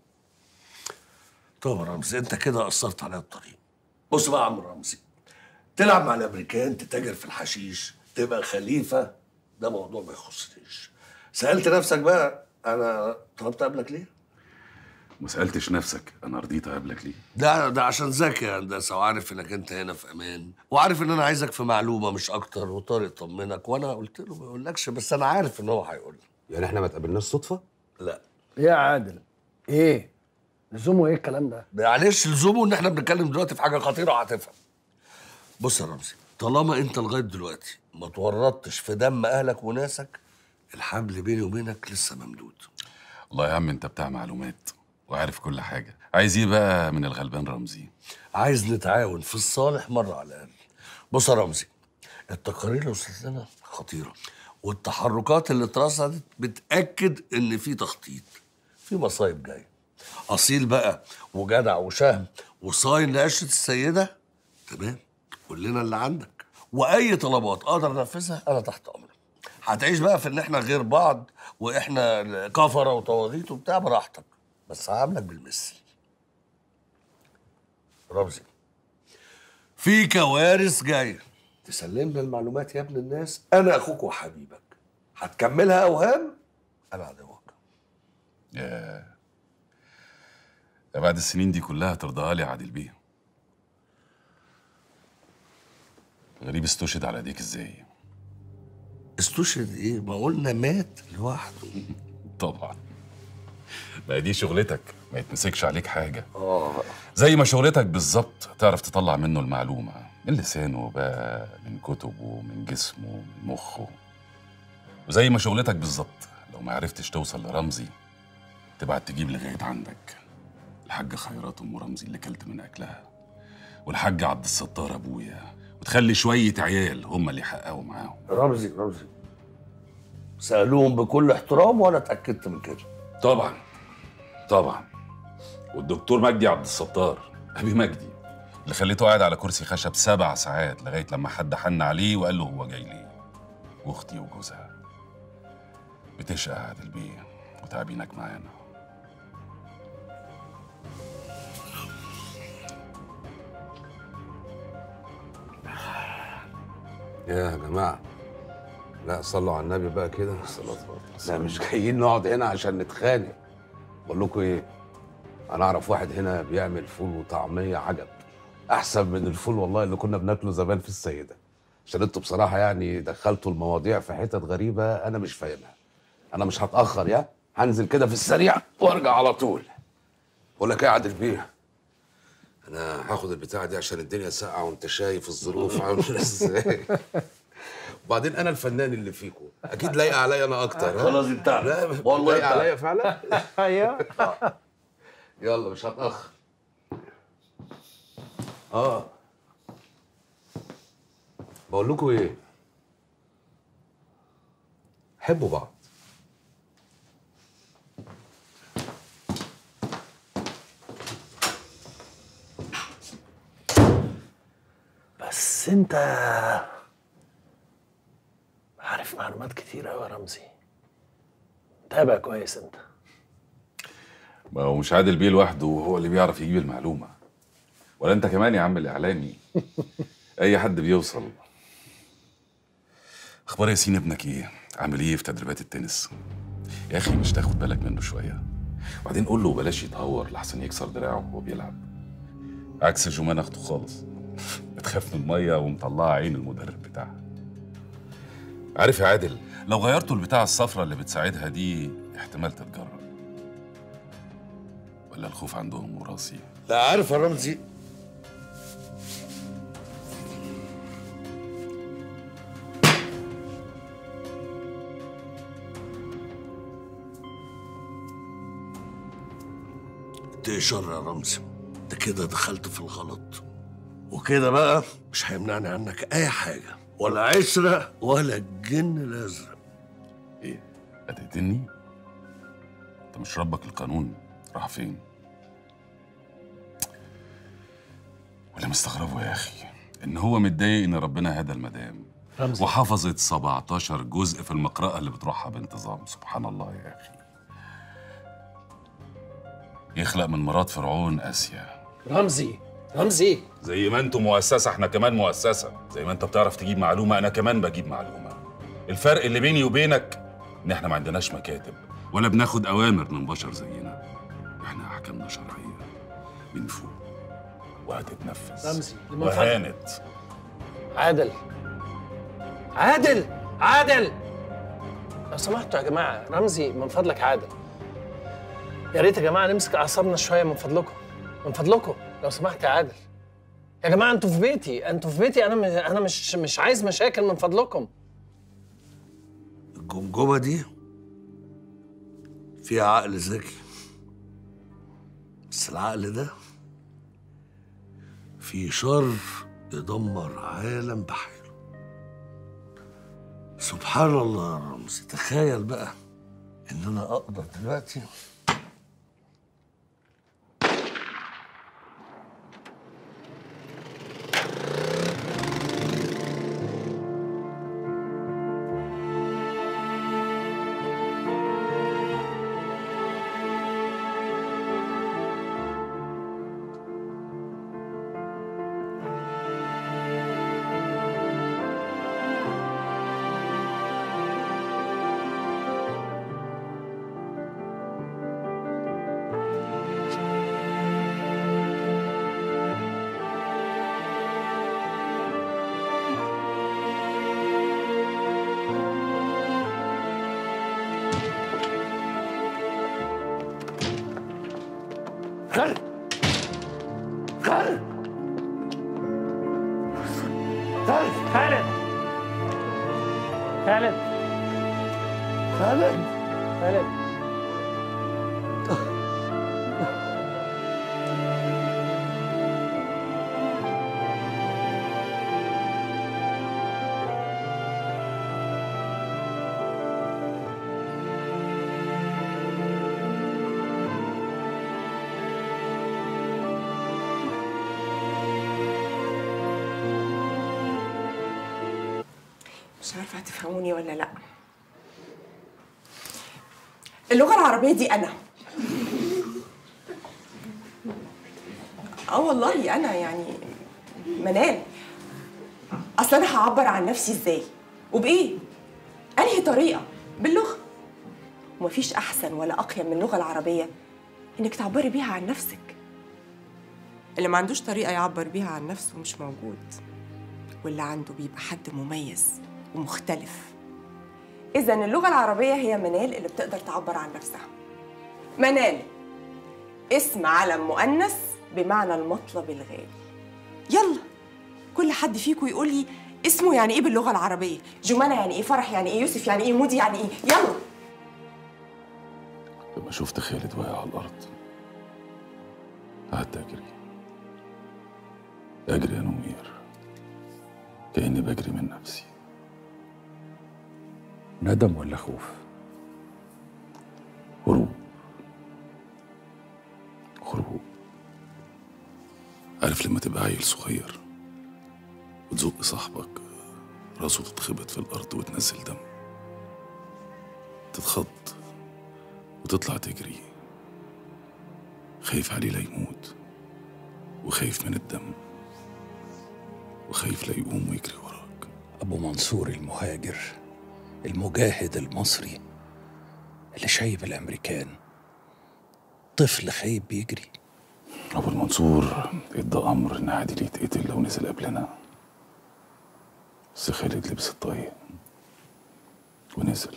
طب يا رمزي انت كده قصرت عليا الطريق بص بقى يا عم رمزي تلعب مع الامريكان تتاجر في الحشيش تبقى خليفه ده موضوع ما يخصنيش سالت نفسك بقى انا طلبت قبلك ليه؟ ما سألتش نفسك أنا رضيت أقابلك ليه ده ده عشان ذكي يا هندسه وعارف انك انت هنا في امان وعارف ان انا عايزك في معلومه مش اكتر وطارق طمنك وانا قلت له ما يقولكش بس انا عارف ان هو هيقول لك يعني احنا ما تقابلناش صدفه؟ لا ايه يا عادل ايه لزومه ايه الكلام ده معلش لزومه ان احنا بنتكلم دلوقتي في حاجه خطيره وهتفهم بص يا رمزي طالما انت لغايه دلوقتي ما تورطتش في دم اهلك وناسك الحبل بيني وبينك لسه ممدود والله يا عم أنت بتاع معلومات وعارف كل حاجة عايز إيه بقى من الغلبان رمزي عايز نتعاون في الصالح مره على الاقل بص يا رمزي التقارير اللي وصلت لنا خطيره والتحركات اللي اترصدت بتاكد ان في تخطيط في مصايب جايه اصيل بقى وجدع وشهم وصاين لعشره السيده تمام قول لنا اللي عندك واي طلبات اقدر انفذها انا تحت امرك هتعيش بقى في ان احنا غير بعض واحنا كفره وطواغيت وبتاع براحتك بس هعاملك بالمثل رمزي في كوارث جايه تسلمنا المعلومات يا ابن الناس انا اخوك وحبيبك هتكملها اوهام انا عدوك يا يا بعد السنين دي كلها ترضاها لي يا عادل بيه غريب استشهد على ايديك ازاي استشهد ايه ما قلنا مات لوحده طبعا ما هي دي شغلتك ما يتمسكش عليك حاجه اه زي ما شغلتك بالظبط تعرف تطلع منه المعلومه من لسانه بقى من كتبه من جسمه من مخه وزي ما شغلتك بالظبط لو ما عرفتش توصل لرمزي تبعت تجيب لغايه عندك الحاجه خيرات ام رمزي اللي كلت من اكلها والحاج عبد الستار ابويا وتخلي شويه عيال هم اللي يحققوا معاهم رمزي رمزي سالوهم بكل احترام وانا اتاكدت من كده طبعا طبعا والدكتور مجدي عبد الستار ابي مجدي اللي خليته قاعد على كرسي خشب سبع ساعات لغايه لما حد حن عليه وقال له هو جاي ليه واختي وجوزها بتشقى يا عادل بيه وتعبينك معانا يا جماعه لا صلوا على النبي بقى كده لا مش جايين نقعد هنا عشان نتخانق بقول لكم ايه انا اعرف واحد هنا بيعمل فول وطعميه عجب احسن من الفول والله اللي كنا بناكله زمان في السيده عشان انتوا بصراحه يعني دخلتوا المواضيع في حتت غريبه انا مش فاهمها انا مش هتاخر يا هنزل كده في السريع وارجع على طول بقول لك ايه يا عادل بيه انا هاخد البتاعه دي عشان الدنيا ساقعه وانت شايف الظروف عامله ازاي وبعدين انا الفنان اللي فيكم اكيد لايقه عليا انا اكتر ها؟ خلاص انتهى. لا والله لايقه انتهى. عليا فعلا ايوه يلا مش هتاخر اه بقول لكم ايه حبوا بعض بس انت عارف معلومات كتير قوي يا رمزي تابع كويس انت ما هو مش عادل بيه لوحده هو اللي بيعرف يجيب المعلومه ولا انت كمان يا عم الاعلامي اي حد بيوصل اخبار ياسين ابنك ايه عامل ايه في تدريبات التنس يا اخي مش تاخد بالك منه شويه وبعدين قول له بلاش يتهور لحسن يكسر دراعه وهو بيلعب عكس جمان اخته خالص بتخاف من الميه ومطلعه عين المدرب بتاعها عارف يا عادل لو غيرتوا البتاعه الصفرا اللي بتساعدها دي احتمال تتجرب ولا الخوف عندهم وراثي لا عارف يا رمزي انت شر يا رمزي انت كده دخلت في الغلط وكده بقى مش هيمنعني عنك اي حاجه ولا عشره ولا الجن الازرق ايه هتقتلني انت مش ربك القانون راح فين ولا مستغربه يا اخي ان هو متضايق ان ربنا هدى المدام رمزي. وحفظت 17 جزء في المقرأة اللي بتروحها بانتظام سبحان الله يا اخي يخلق من مرات فرعون آسيا رمزي رمزي زي ما انتم مؤسسة احنا كمان مؤسسة زي ما انت بتعرف تجيب معلومة انا كمان بجيب معلومة الفرق اللي بيني وبينك ان احنا ما عندناش مكاتب ولا بناخد اوامر من بشر زينا احنا احكامنا شرعية من فوق وهتتنفذ رمزي لمن وهانت عادل عادل عادل لو سمحتوا يا جماعه رمزي من فضلك عادل يا ريت يا جماعه نمسك اعصابنا شويه من فضلكم من فضلكم لو سمحت يا عادل يا جماعه انتوا في بيتي انتوا في بيتي انا م- انا مش مش عايز مشاكل من فضلكم الجمجمه دي فيها عقل ذكي بس العقل ده فيه شر يدمر عالم بحاله سبحان الله يا رمزي تخيل بقى ان انا اقدر دلوقتي خالد خالد خالد خالد خالد خالد خالد مش عارفه هتفهموني ولا لا اللغه العربيه دي انا اه والله انا يعني منال اصل انا هعبر عن نفسي ازاي وبايه انهي طريقه باللغه ومفيش احسن ولا اقيم من اللغه العربيه انك تعبري بيها عن نفسك اللي ما عندوش طريقه يعبر بيها عن نفسه مش موجود واللي عنده بيبقى حد مميز ومختلف إذا اللغة العربية هي منال اللي بتقدر تعبر عن نفسها منال اسم علم مؤنث بمعنى المطلب الغالي يلا كل حد فيكم يقول لي اسمه يعني ايه باللغة العربية جمانة يعني ايه فرح يعني ايه يوسف يعني ايه مودي يعني ايه يلا لما شفت خالد واقع على الارض قعدت اجري أجري يا نمير كأني بجري من نفسي ندم ولا خوف هروب هروب عارف لما تبقى عيل صغير وتزق صاحبك راسه تتخبط في الأرض وتنزل دم تتخض وتطلع تجري خايف عليه لا يموت وخايف من الدم وخايف لا يقوم ويجري وراك أبو منصور المهاجر المجاهد المصري اللي شايب الأمريكان طفل خايب بيجري أبو المنصور ادى أمر إن عادل يتقتل لو نزل قبلنا بس خالد لبس الطايق ونزل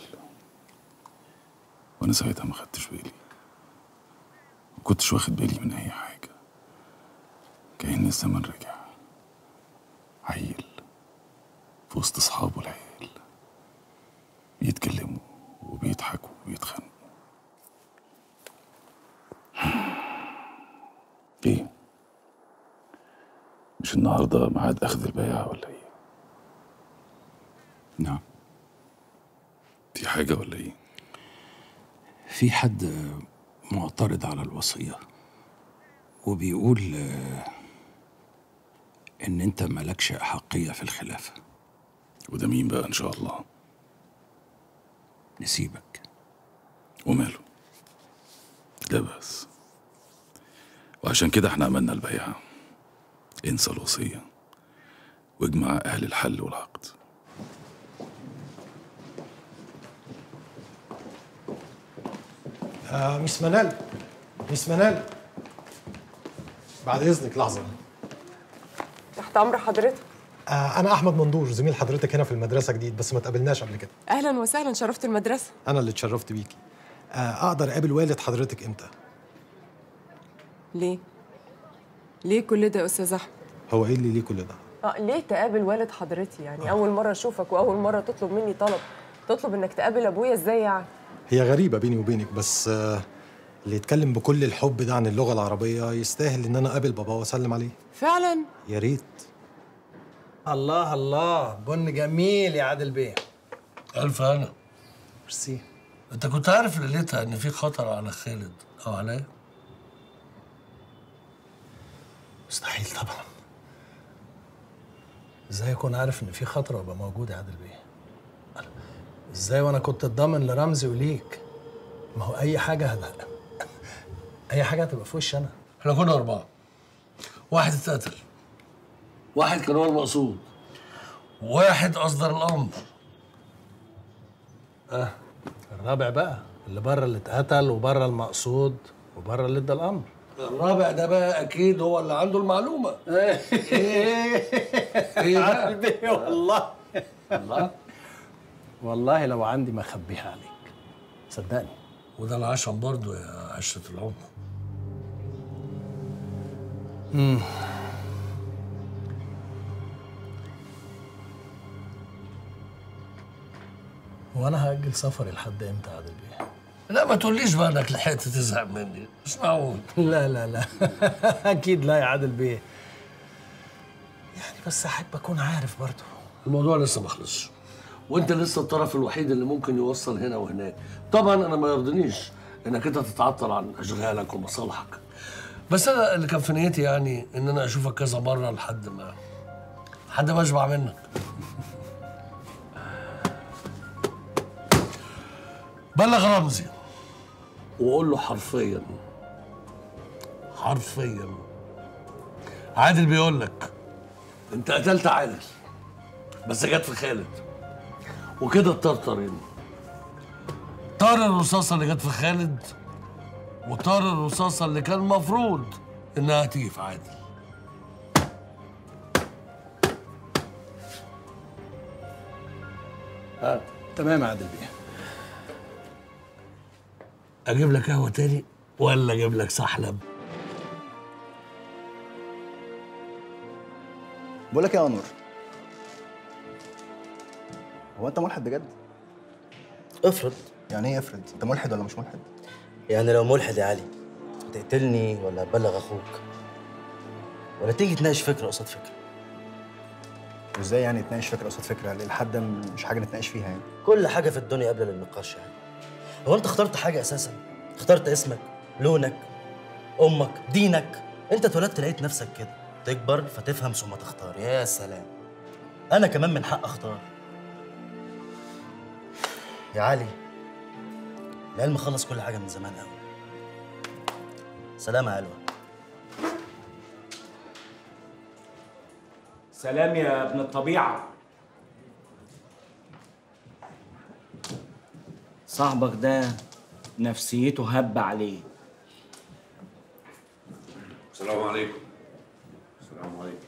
وأنا ساعتها ما خدتش بالي ما كنتش واخد بالي من أي حاجة كأن الزمن رجع عيل في وسط أصحابه العيال بيتكلموا وبيضحكوا وبيتخانقوا ايه مش النهارده ميعاد اخذ البيعة ولا ايه نعم في حاجة ولا ايه في حد معترض على الوصية وبيقول آه، إن أنت مالكش أحقية في الخلافة وده مين بقى ان شاء الله نسيبك وماله لا بس وعشان كده احنا عملنا البيعة انسى الوصية واجمع أهل الحل والعقد آه مس منال مس منال بعد اذنك لحظه تحت امر حضرتك آه انا احمد مندور زميل حضرتك هنا في المدرسه جديد بس ما تقابلناش قبل كده اهلا وسهلا شرفت المدرسه انا اللي اتشرفت بيكي آه اقدر اقابل والد حضرتك امتى ليه ليه كل ده يا استاذ احمد هو ايه اللي ليه كل ده اه ليه تقابل والد حضرتي يعني اول مره اشوفك واول مره تطلب مني طلب تطلب انك تقابل ابويا ازاي يعني هي غريبه بيني وبينك بس آه اللي يتكلم بكل الحب ده عن اللغه العربيه يستاهل ان انا اقابل بابا واسلم عليه فعلا يا ريت الله الله بن جميل يا عادل بيه ألف هنا ميرسي أنت كنت عارف ليلتها إن في خطر على خالد أو عليا؟ مستحيل طبعا ازاي اكون عارف ان في خطر وابقى موجود يا عادل بيه ازاي وانا كنت اتضامن لرمزي وليك ما هو اي حاجه هد... اي حاجه هتبقى في وشي انا إحنا كنا أربعة واحد اتقتل واحد كان هو المقصود واحد أصدر الأمر اه الرابع بقى اللي بره اللي اتقتل وبره المقصود وبره اللي ادى الامر الرابع ده بقى أكيد هو اللي عنده المعلومة ايه بقى؟ بيه والله الله والله لو عندي ما اخبيها عليك صدقني وده العشم برضه يا عشرة العمر امم وانا هاجل سفري لحد امتى يا عادل بيه لا ما تقوليش بقى انك لحقت تزهق مني مش معقول لا لا لا اكيد لا يا عادل بيه يعني بس احب اكون عارف برضه الموضوع لسه ما خلصش وانت لسه الطرف الوحيد اللي ممكن يوصل هنا وهناك طبعا انا ما يرضينيش انك انت تتعطل عن اشغالك ومصالحك بس انا اللي كان في نيتي يعني ان انا اشوفك كذا مره لحد ما لحد ما اشبع منك بلغ رمزي وقول له حرفيا حرفيا عادل بيقول لك انت قتلت عادل بس جت في خالد وكده الطرطرين طار الرصاصة اللي جت في خالد وطار الرصاصة اللي كان المفروض انها تيجي في عادل ها تمام يا عادل بيه اجيب لك قهوة تاني ولا اجيب لك سحلب بقول لك إيه يا انور هو انت ملحد بجد افرض يعني ايه افرض انت ملحد ولا مش ملحد يعني لو ملحد يا علي هتقتلني ولا هتبلغ اخوك ولا تيجي تناقش فكره قصاد فكره وازاي يعني نتناقش فكره قصاد فكره ليه الحد ده مش حاجه نتناقش فيها يعني كل حاجه في الدنيا قبل للنقاش يعني هو انت اخترت حاجه اساسا اخترت اسمك لونك امك دينك انت اتولدت لقيت نفسك كده تكبر فتفهم ثم تختار يا سلام انا كمان من حق اختار يا علي العلم خلص كل حاجه من زمان قوي سلام يا علوه سلام يا ابن الطبيعة صاحبك ده نفسيته هب عليه السلام عليكم السلام عليكم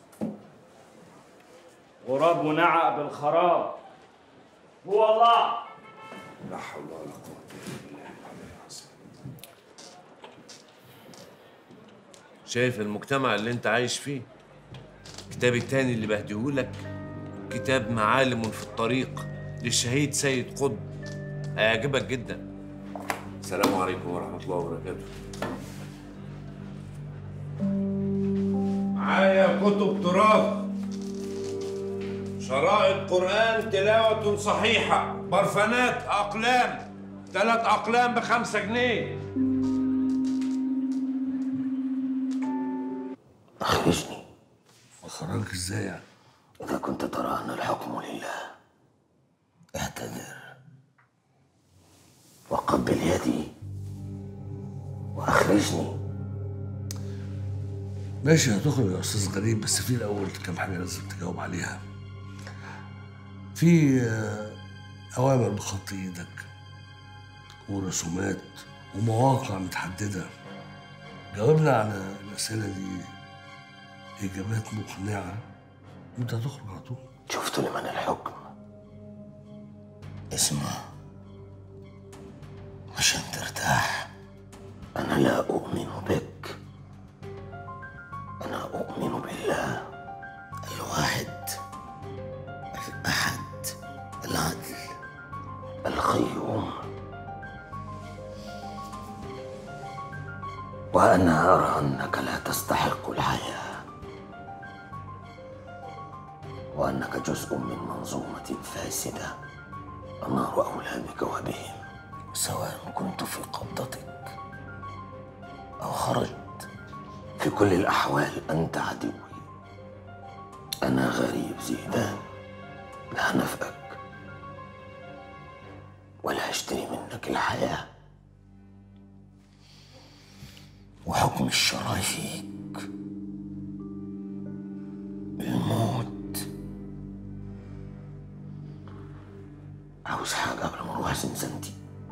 غراب ونعق بالخراب هو الله لا حول ولا قوة إلا بالله العلي العظيم شايف المجتمع اللي انت عايش فيه الكتاب التاني اللي بهديهولك كتاب معالم في الطريق للشهيد سيد قطب هيعجبك جدا السلام عليكم ورحمة الله وبركاته معايا كتب تراث شرائط قرآن تلاوة صحيحة برفانات أقلام ثلاث أقلام بخمسة جنيه أخرجني أخرجك إزاي يعني؟ إذا كنت ترى أن الحكم لله اعتذر وقبل يدي وأخرجني ماشي هتخرج يا أستاذ غريب بس في الأول كام حاجة لازم تجاوب عليها في آه، أوامر بخط إيدك ورسومات ومواقع متحددة جاوبنا على الأسئلة دي إجابات مقنعة وأنت هتخرج على طول شفت لمن الحكم اسمع عشان ترتاح أنا لا أؤمن بك أنا أؤمن بالله الواحد الأحد العدل القيوم وأنا أرى أنك لا تستحق الحياة وأنك جزء من منظومة فاسدة النار أولى بك وبهم سواء كنت في قبضتك أو خرجت في كل الأحوال أنت عدوي أنا غريب زيدان لا نفقك ولا أشتري منك الحياة وحكم الشرع فيك الموت عاوز حاجة قبل ما أروح زنزانتي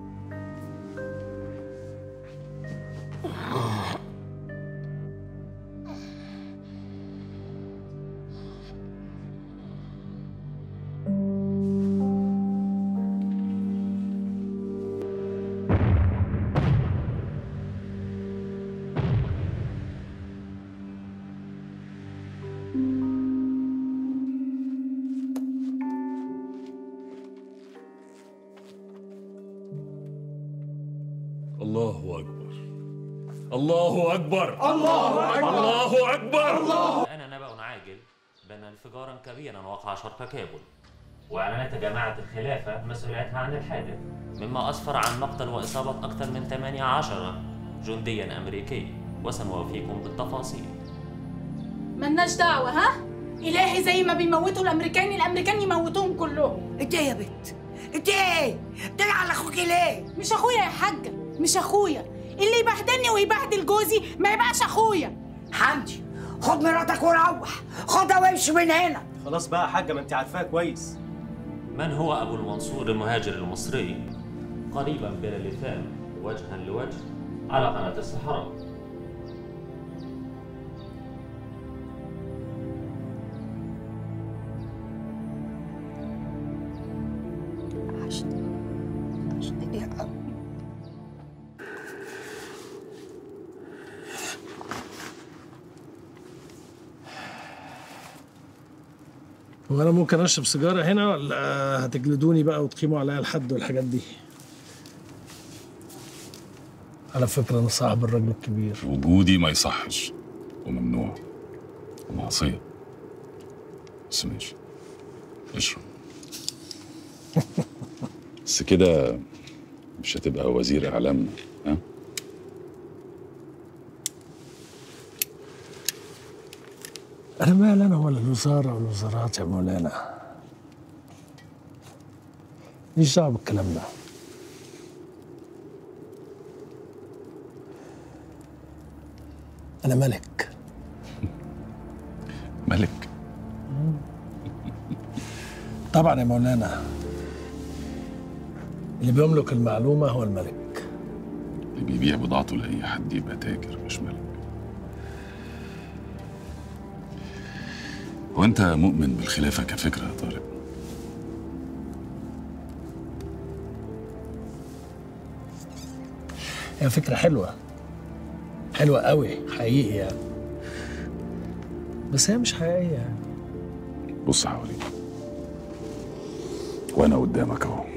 الله أكبر الله أكبر الله أكبر. الله أكبر الآن نبأ عاجل بأن انفجارا كبيرا وقع شرق كابول وأعلنت جماعة الخلافة مسؤوليتها عن الحادث مما أسفر عن مقتل وإصابة أكثر من 18 جنديا أمريكي وسنوافيكم بالتفاصيل ملناش دعوة ها؟ إلهي زي ما بيموتوا الأمريكان الأمريكان يموتوهم كلهم انت ايه يا بنت؟ انت ايه؟ بتدعي على اخوكي ليه؟ مش أخويا يا حاجة مش أخويا اللي يبهدلني ويبهدل جوزي ما يبقاش أخويا حمدي خد مراتك وروح خدها وامشي من هنا خلاص بقى يا حاجه ما انت عارفاها كويس من هو أبو المنصور المهاجر المصري قريبا بلا لثام وجها لوجه على قناة الصحراء هو انا ممكن اشرب سيجاره هنا ولا هتجلدوني بقى وتقيموا عليا الحد والحاجات دي على فكره انا صاحب الراجل الكبير وجودي ما يصحش وممنوع معصية بس ماشي اشرب بس كده مش هتبقى وزير اعلامنا ها أنا مال أنا ولا الوزارة ولا الوزارات يا مولانا مش دعوة بالكلام ده أنا ملك ملك طبعا يا مولانا اللي بيملك المعلومة هو الملك اللي بيبيع بضاعته لأي حد يبقى تاجر مش ملك وانت مؤمن بالخلافة كفكرة يا طارق هي فكرة حلوة حلوة قوي حقيقي يعني بس هي مش حقيقية يعني بص حواليك وانا قدامك اهو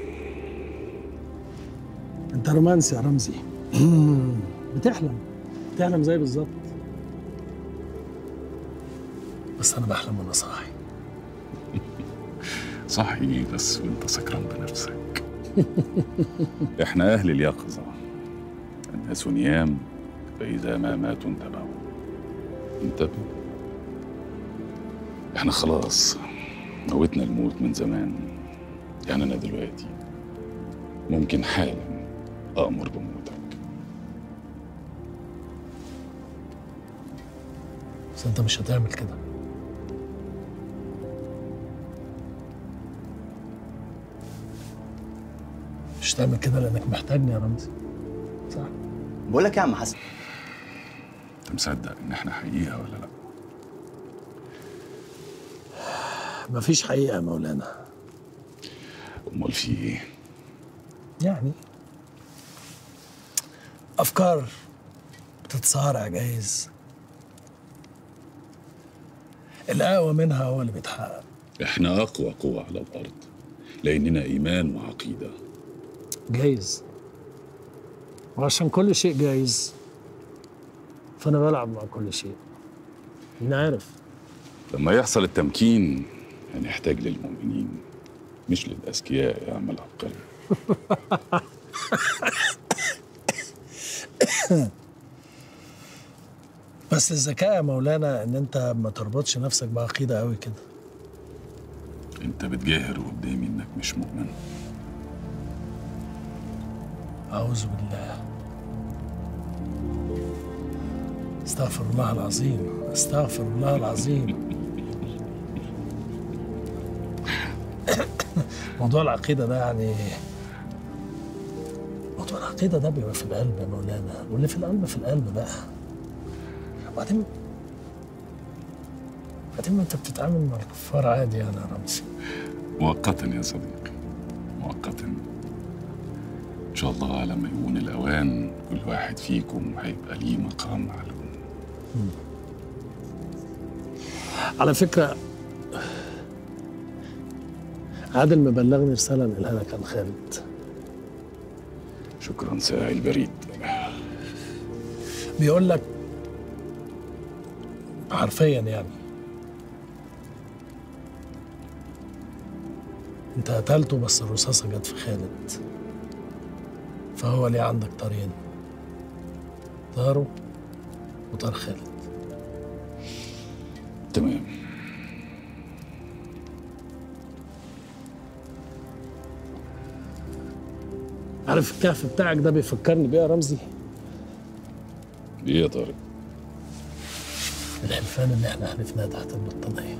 انت رومانسي يا رمزي بتحلم بتحلم زي بالظبط بس انا بحلم وانا صاحي صحي بس وانت سكران بنفسك احنا اهل اليقظة الناس نيام فإذا ما ماتوا انتبهوا انتبهوا احنا خلاص موتنا الموت من زمان يعني انا دلوقتي ممكن حالا أأمر بموتك بس انت مش هتعمل كده مش هتعمل كده لانك محتاجني يا رمزي صح بقول لك يا عم حسن انت مصدق ان احنا حقيقة ولا لا مفيش حقيقة يا مولانا امال في ايه يعني أفكار بتتصارع جايز الأقوى منها هو اللي بيتحقق احنا اقوى قوة على الارض لاننا ايمان وعقيدة جايز وعشان كل شيء جايز فأنا بلعب مع كل شيء مين عارف لما يحصل التمكين هنحتاج للمؤمنين مش للاذكياء يا عم العبقري بس الذكاء يا مولانا ان انت ما تربطش نفسك بعقيده قوي كده انت بتجاهر قدامي انك مش مؤمن اعوذ بالله استغفر الله العظيم استغفر الله العظيم موضوع العقيده ده يعني موضوع العقيده ده بيبقى في القلب يا مولانا واللي في القلب في القلب بقى وبعدين بعدين ما انت بتتعامل مع الكفار عادي يعني يا رمزي مؤقتا يا صديقي مؤقتا ان شاء الله لما يكون الاوان كل واحد فيكم هيبقى ليه مقام معلوم على فكره عادل مبلغني رساله نقلها لك عن خالد شكرا ساعي البريد بيقول لك حرفيا يعني انت قتلته بس الرصاصه جت في خالد فهو ليه عندك طارين طاره وطار خالد تمام عارف الكهف بتاعك ده بيفكرني بيه يا رمزي ايه يا طارق الحلفان اللي احنا حلفناه تحت البطانيه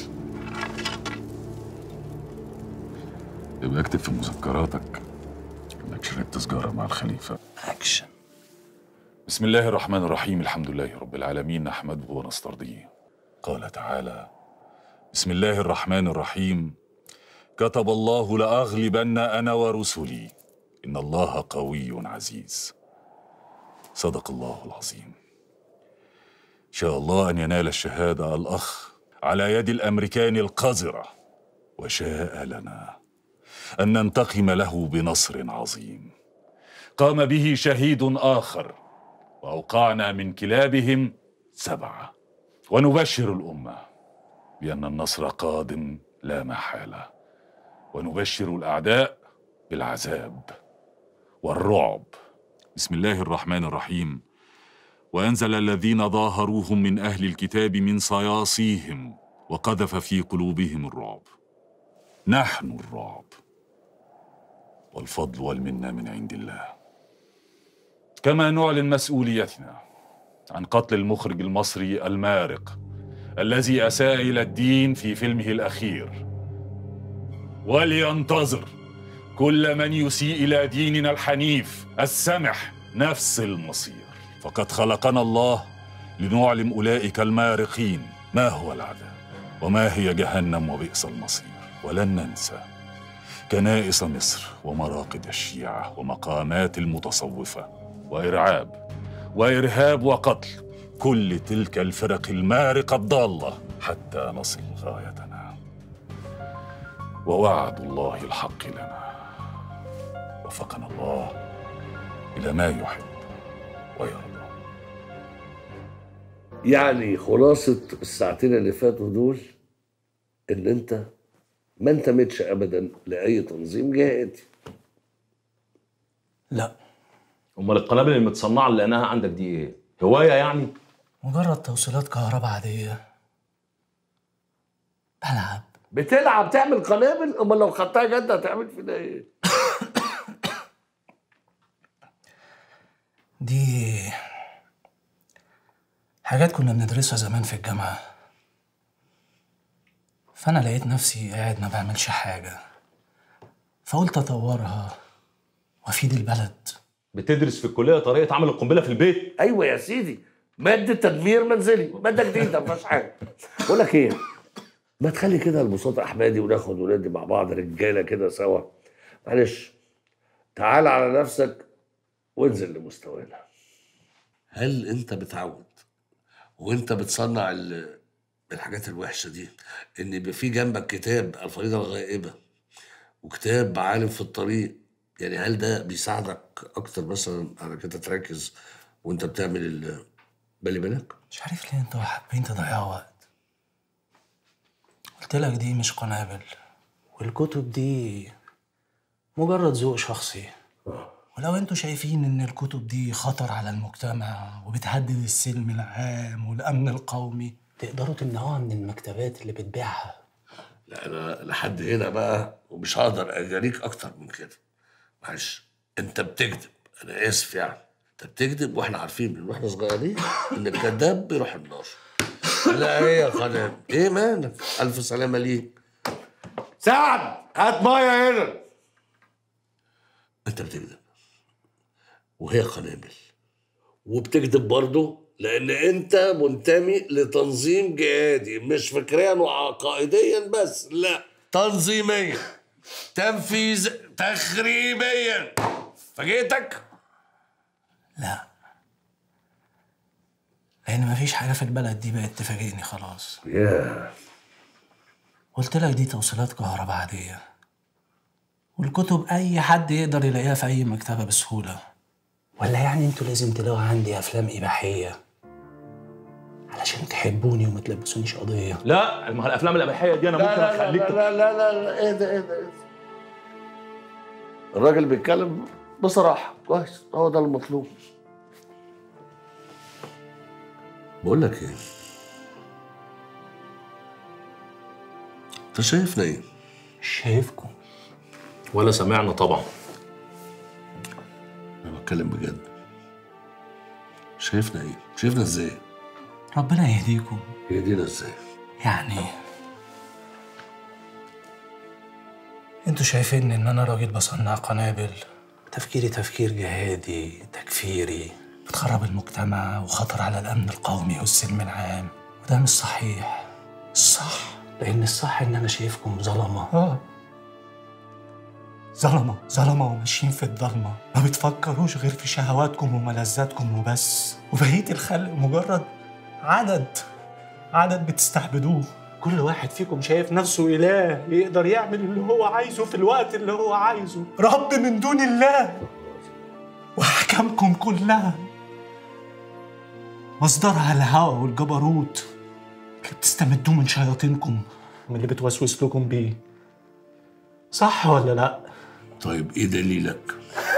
يبقى اكتب في مذكراتك انك شربت سجارة مع الخليفة اكشن بسم الله الرحمن الرحيم الحمد لله رب العالمين نحمده ونسترضيه قال تعالى بسم الله الرحمن الرحيم كتب الله لأغلبن أنا ورسلي إن الله قوي عزيز صدق الله العظيم شاء الله أن ينال الشهادة الأخ على يد الأمريكان القذرة وشاء لنا أن ننتقم له بنصر عظيم قام به شهيد آخر وأوقعنا من كلابهم سبعة ونبشر الامه بان النصر قادم لا محاله ونبشر الاعداء بالعذاب والرعب بسم الله الرحمن الرحيم وانزل الذين ظاهروهم من اهل الكتاب من صياصيهم وقذف في قلوبهم الرعب نحن الرعب والفضل والمنه من عند الله كما نعلن مسؤوليتنا عن قتل المخرج المصري المارق الذي اساء الى الدين في فيلمه الاخير ولينتظر كل من يسيء الى ديننا الحنيف السمح نفس المصير فقد خلقنا الله لنعلم اولئك المارقين ما هو العذاب وما هي جهنم وبئس المصير ولن ننسى كنائس مصر ومراقد الشيعه ومقامات المتصوفه وارعاب وارهاب وقتل كل تلك الفرق المارقه الضاله حتى نصل غايتنا ووعد الله الحق لنا وفقنا الله الى ما يحب ويرضى يعني خلاصة الساعتين اللي فاتوا دول إن أنت ما انتمتش أبدا لأي تنظيم جهادي لا امال القنابل المتصنعه اللي لقيناها عندك دي ايه هوايه يعني مجرد توصيلات كهرباء عادية بلعب بتلعب تعمل قنابل أمال لو خدتها جد هتعمل فينا إيه؟ دي حاجات كنا بندرسها زمان في الجامعة فأنا لقيت نفسي قاعد ما بعملش حاجة فقلت أطورها وأفيد البلد بتدرس في الكليه طريقه عمل القنبله في البيت أيوة يا سيدي مادة تدمير منزلي مادة جديدة ما فيهاش حاجة بقول لك إيه ما تخلي كده البساط أحمدي وناخد وندي مع بعض رجالة كده سوا معلش تعال على نفسك وانزل لمستوانا هل أنت بتعود وأنت بتصنع ال- الحاجات الوحشة دي إن يبقى في جنبك كتاب الفريضة الغائبة وكتاب عالم في الطريق يعني هل ده بيساعدك أكتر مثلا على كده تركز وأنت بتعمل ال- بالي بالك؟ مش عارف ليه انتوا حابين تضيعوا وقت قلت لك دي مش قنابل والكتب دي مجرد ذوق شخصي ولو انتوا شايفين ان الكتب دي خطر على المجتمع وبتهدد السلم العام والامن القومي تقدروا تمنعوها من المكتبات اللي بتبيعها لا انا لحد هنا بقى ومش هقدر اجاريك اكتر من كده معلش انت بتكذب انا اسف يعني انت بتكذب واحنا عارفين من واحنا صغيرين ان الكذاب بيروح النار لا ايه يا خالد ايه مالك الف سلامه ليك سعد هات ميه هنا انت بتكذب وهي قنابل وبتكذب برضه لان انت منتمي لتنظيم جهادي مش فكريا وعقائديا بس لا تنظيميا تنفيذ تخريبيا فاجئتك لا لان مفيش حاجه في البلد دي بقت تفاجئني خلاص ياه قلت لك دي توصيلات كهرباء عاديه والكتب اي حد يقدر يلاقيها في اي مكتبه بسهوله ولا يعني انتوا لازم تلاقوا عندي افلام اباحيه علشان تحبوني وما تلبسونيش قضيه لا ما هو الافلام الاباحيه دي انا لا ممكن لا لا اخليك لا لا لا لا ايه ده ايه ده إيه ده؟ الراجل بيتكلم بصراحة كويس هو ده المطلوب بقول لك ايه انت شايفنا ايه؟ مش شايفكم ولا سمعنا طبعا انا بتكلم بجد شايفنا ايه؟ شايفنا ازاي؟ ربنا يهديكم يهدينا ازاي؟ يعني انتوا شايفين ان انا راجل بصنع قنابل تفكيري تفكير جهادي تكفيري بتخرب المجتمع وخطر على الامن القومي والسلم العام وده مش صحيح الصح لان الصح ان انا شايفكم ظلمه اه ظلمه ظلمه وماشيين في الضلمه ما بتفكروش غير في شهواتكم وملذاتكم وبس وبقيه الخلق مجرد عدد عدد بتستعبدوه كل واحد فيكم شايف نفسه إله يقدر يعمل اللي هو عايزه في الوقت اللي هو عايزه رب من دون الله وأحكامكم كلها مصدرها الهوى والجبروت بتستمدوه من شياطينكم من اللي بتوسوس لكم بيه صح ولا لا؟ طيب ايه دليلك؟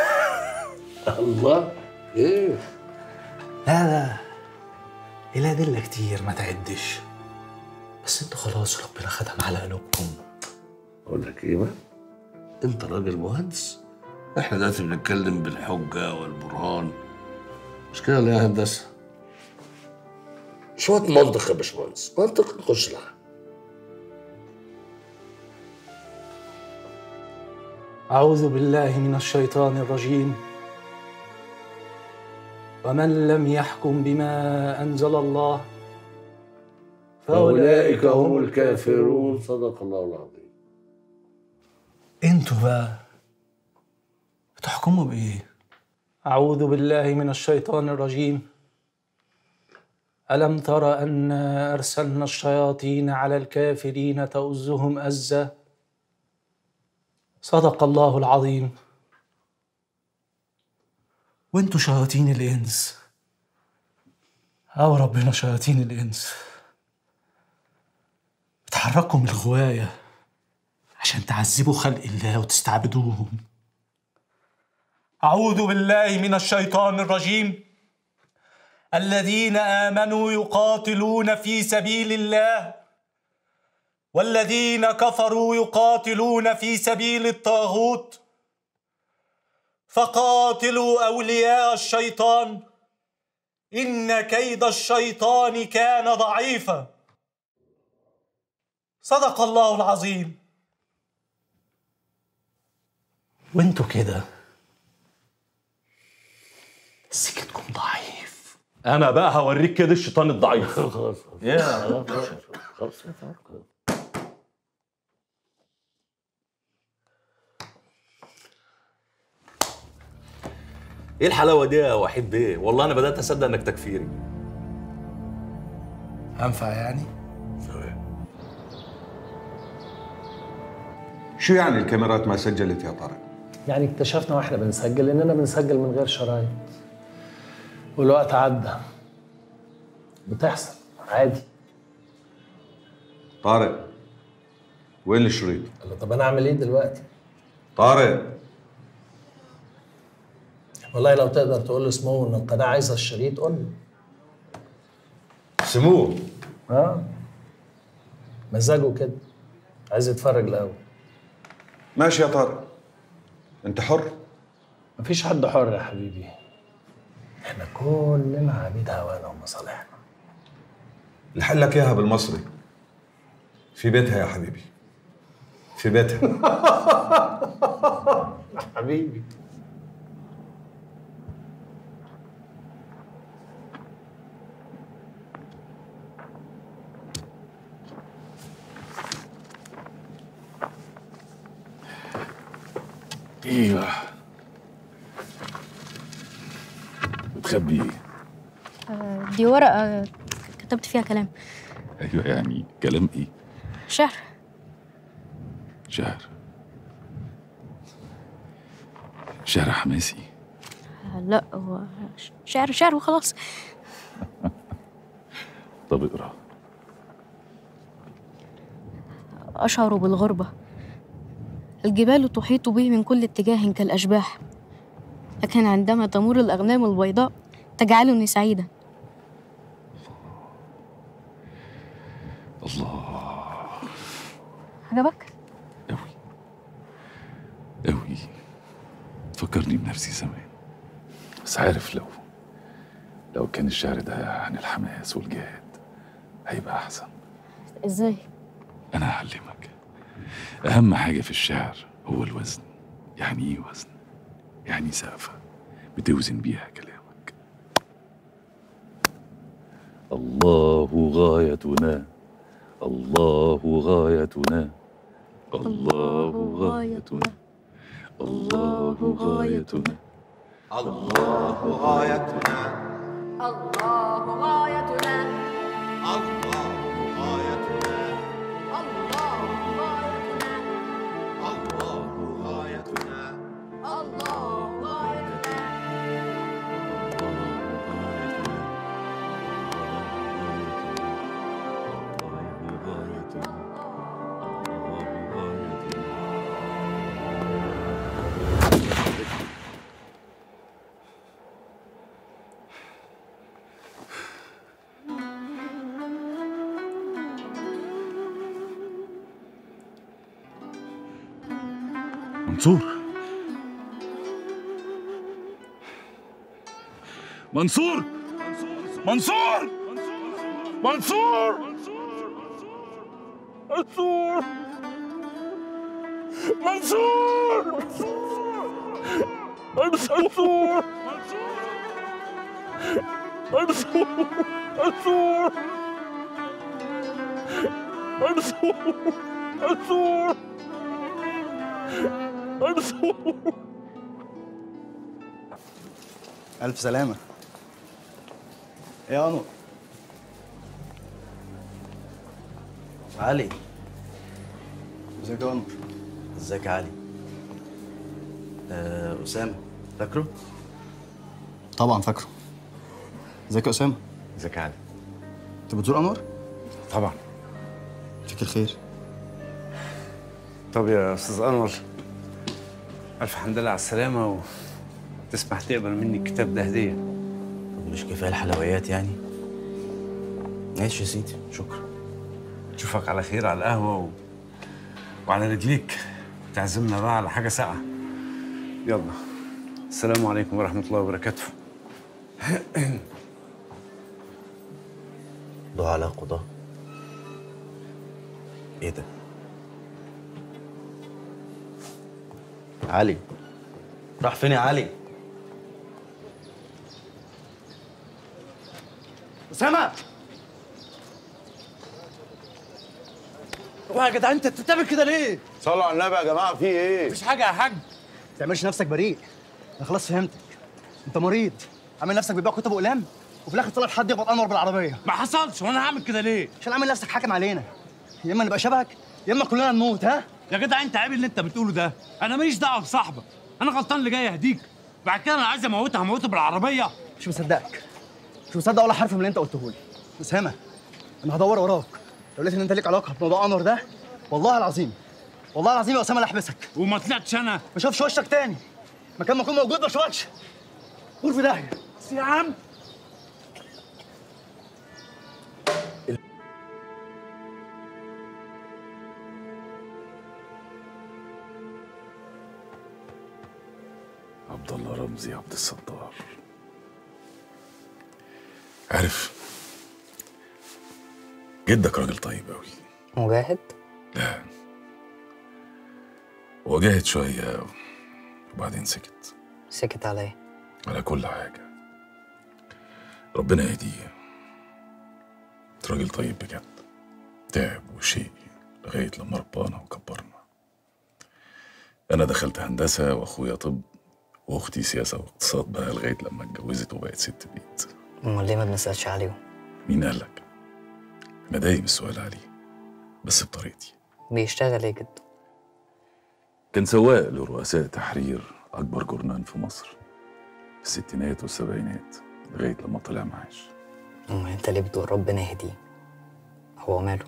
الله ايه؟ لا لا الأدلة كتير ما تعدش بس انتوا خلاص ربنا ختم على قلوبكم اقول لك ايه بقى؟ انت راجل مهندس احنا دلوقتي بنتكلم بالحجه والبرهان مش كده ولا إيه يا هندسه؟ شويه منطق يا باشمهندس منطق نخش لها أعوذ بالله من الشيطان الرجيم ومن لم يحكم بما أنزل الله فاولئك هم الكافرون صدق الله العظيم انتوا بقى بتحكموا بإيه؟ أعوذ بالله من الشيطان الرجيم ألم تر أن أرسلنا الشياطين على الكافرين تؤزهم أزا صدق الله العظيم وانتوا شياطين الإنس أو ربنا شياطين الإنس بتحركوا من الغواية عشان تعذبوا خلق الله وتستعبدوهم أعوذ بالله من الشيطان الرجيم الذين آمنوا يقاتلون في سبيل الله والذين كفروا يقاتلون في سبيل الطاغوت فقاتلوا أولياء الشيطان إن كيد الشيطان كان ضعيفا صدق الله العظيم وانتوا كده سكتكم ضعيف انا بقى هوريك كده الشيطان الضعيف خلاص يا خلاص ايه الحلاوه دي يا وحيد بيه والله انا بدات اصدق انك تكفيري أنفع يعني؟ شو يعني الكاميرات ما سجلت يا طارق؟ يعني اكتشفنا واحنا بنسجل اننا بنسجل من غير شرايط والوقت عدى بتحصل عادي طارق وين الشريط؟ الله طب انا اعمل ايه دلوقتي طارق والله لو تقدر تقول لسمو ان القناه عايزه الشريط قول له سمو اه مزاجه كده عايز يتفرج الاول ماشي يا طارق انت حر مفيش حد حر يا حبيبي احنا كلنا عبيد هوانا ومصالحنا الحل لك اياها بالمصري في بيتها يا حبيبي في بيتها حبيبي ايوه بتخبي ايه؟ آه، دي ورقة كتبت فيها كلام ايوه يعني كلام ايه؟ شعر شعر شعر حماسي آه، لا هو شعر شعر وخلاص طب اقرا أشعر بالغربة الجبال تحيط بي من كل اتجاه كالأشباح لكن عندما تمر الأغنام البيضاء تجعلني سعيدا الله عجبك؟ قوي تفكرني بنفسي زمان بس عارف لو لو كان الشعر ده عن الحماس والجهاد هيبقى احسن ازاي؟ انا هعلمك اهم حاجه في الشعر هو الوزن يعني ايه وزن يعني سقفه بتوزن بيها كلامك الله غايتنا الله غايتنا الله غايتنا الله غايتنا الله غايتنا الله غايتنا الله غايتنا الله غايتنا الله غايتنا الله غايتنا منصور منصور منصور منصور منصور منصور منصور منصور منصور منصور منصور منصور ألف سلامة إيه يا أنور علي ازيك يا أنور ازيك يا علي آه، أسامة فاكره؟ طبعا فاكره ازيك يا أسامة ازيك يا علي أنت بتزور أنور؟ طبعا فيك الخير طب يا استاذ انور الف حمد لله على السلامه وتسمح تقبل مني الكتاب ده هديه مش كفايه الحلويات يعني ماشي يا سيدي شكرا اشوفك على خير على القهوه و... وعلى رجليك تعزمنا بقى على حاجه ساقعه يلا السلام عليكم ورحمه الله وبركاته دعاء على قضاء ايه ده؟ علي راح فين يا علي؟ أسامة اوعى يا جدع انت بتعمل كده ليه؟ صلوا على النبي يا جماعه في ايه مفيش حاجة يا حاج ما تعملش نفسك بريء انا خلاص فهمتك انت مريض عامل نفسك بتبيع كتب واقلام وفي الاخر طلع حد يقبض انور بالعربيه ما حصلش وانا هعمل كده ليه عشان عامل نفسك حاكم علينا يا اما نبقى شبهك يا اما كلنا نموت ها يا جدع انت عيب اللي انت بتقوله ده انا ماليش دعوه بصاحبك انا غلطان اللي جاي اهديك بعد كده انا عايز اموتها هموته بالعربيه مش مصدقك مش مصدق ولا حرف من اللي انت قلته لي اسامه انا هدور وراك لو لقيت ان انت ليك علاقه بموضوع انور ده والله العظيم والله العظيم يا اسامه لا احبسك وما طلعتش انا ما اشوفش وشك تاني مكان ما اكون موجود ما اشوفكش قول في داهيه بس يا عم عبد الله رمزي عبد الستار عارف جدك راجل طيب قوي مجاهد لا هو جاهد شوية وبعدين سكت سكت عليا على كل حاجة ربنا يهديه أنت راجل طيب بجد تعب وشقي لغاية لما ربانا وكبرنا أنا دخلت هندسة وأخويا طب وأختي سياسة واقتصاد بقى لغاية لما اتجوزت وبقت ست بيت امال ليه ما بنسالش عليهم مين قالك؟ أنا دايم السؤال عليه بس بطريقتي بيشتغل ايه جد كان سواق لرؤساء تحرير أكبر جورنال في مصر في الستينات والسبعينات لغاية لما طلع معاش امال انت ليه بتقول ربنا يهديه هو ماله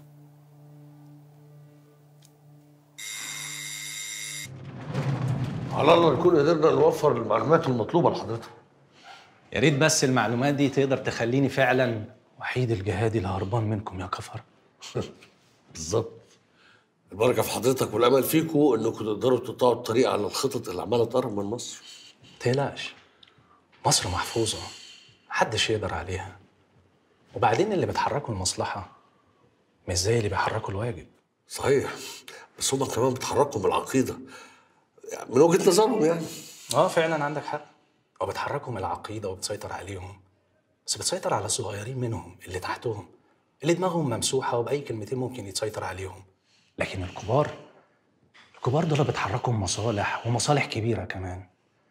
على الله نكون قدرنا نوفر المعلومات المطلوبه لحضرتك يا ريت بس المعلومات دي تقدر تخليني فعلا وحيد الجهادي اللي هربان منكم يا كفر بالظبط البركه في حضرتك والامل فيكم انكم تقدروا تقطعوا الطريق على الخطط اللي عماله تقرب من مصر تقلقش مصر محفوظة محدش يقدر عليها وبعدين اللي بيتحركوا المصلحة مش زي اللي بيحركوا الواجب صحيح بس هم كمان بيتحركوا بالعقيده يعني من وجهه نظرهم يعني اه فعلا عندك حق هو بتحركوا من العقيدة وبتسيطر عليهم بس بتسيطر على الصغيرين منهم اللي تحتهم اللي دماغهم ممسوحة وبأي كلمتين ممكن يتسيطر عليهم لكن الكبار الكبار دول بيتحركوا بمصالح ومصالح كبيرة كمان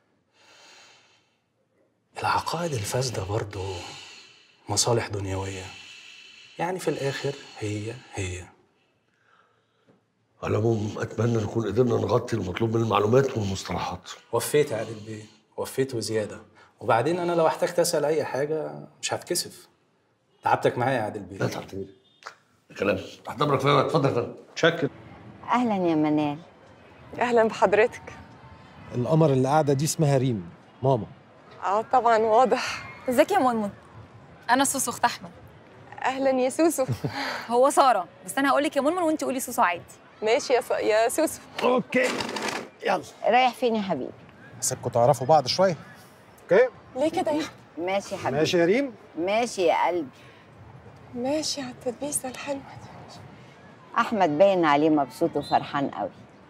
العقائد الفاسدة برضو مصالح دنيوية يعني في الآخر هي هي على العموم اتمنى نكون قدرنا نغطي المطلوب من المعلومات والمصطلحات وفيت يا عادل بيه وفيت وزيادة وبعدين أنا لو احتجت أسأل أي حاجة مش هتكسف تعبتك معايا يا عادل بيه لا تعبتني كلام تحت امرك فيها اتفضل يا فندم شكل اهلا يا منال اهلا بحضرتك القمر اللي قاعده دي اسمها ريم ماما اه طبعا واضح ازيك يا منمن انا سوسو اخت احمد اهلا يا سوسو هو ساره بس انا هقول لك يا منمن وانت قولي سوسو عادي ماشي يا س... يا سوسو اوكي يلا رايح فين يا حبيبي سيبكم تعرفوا بعض شويه اوكي ليه كده يا ماشي يا حبيبي ماشي يا ريم ماشي يا قلبي ماشي على التدبيسه الحلوه دي احمد باين عليه مبسوط وفرحان قوي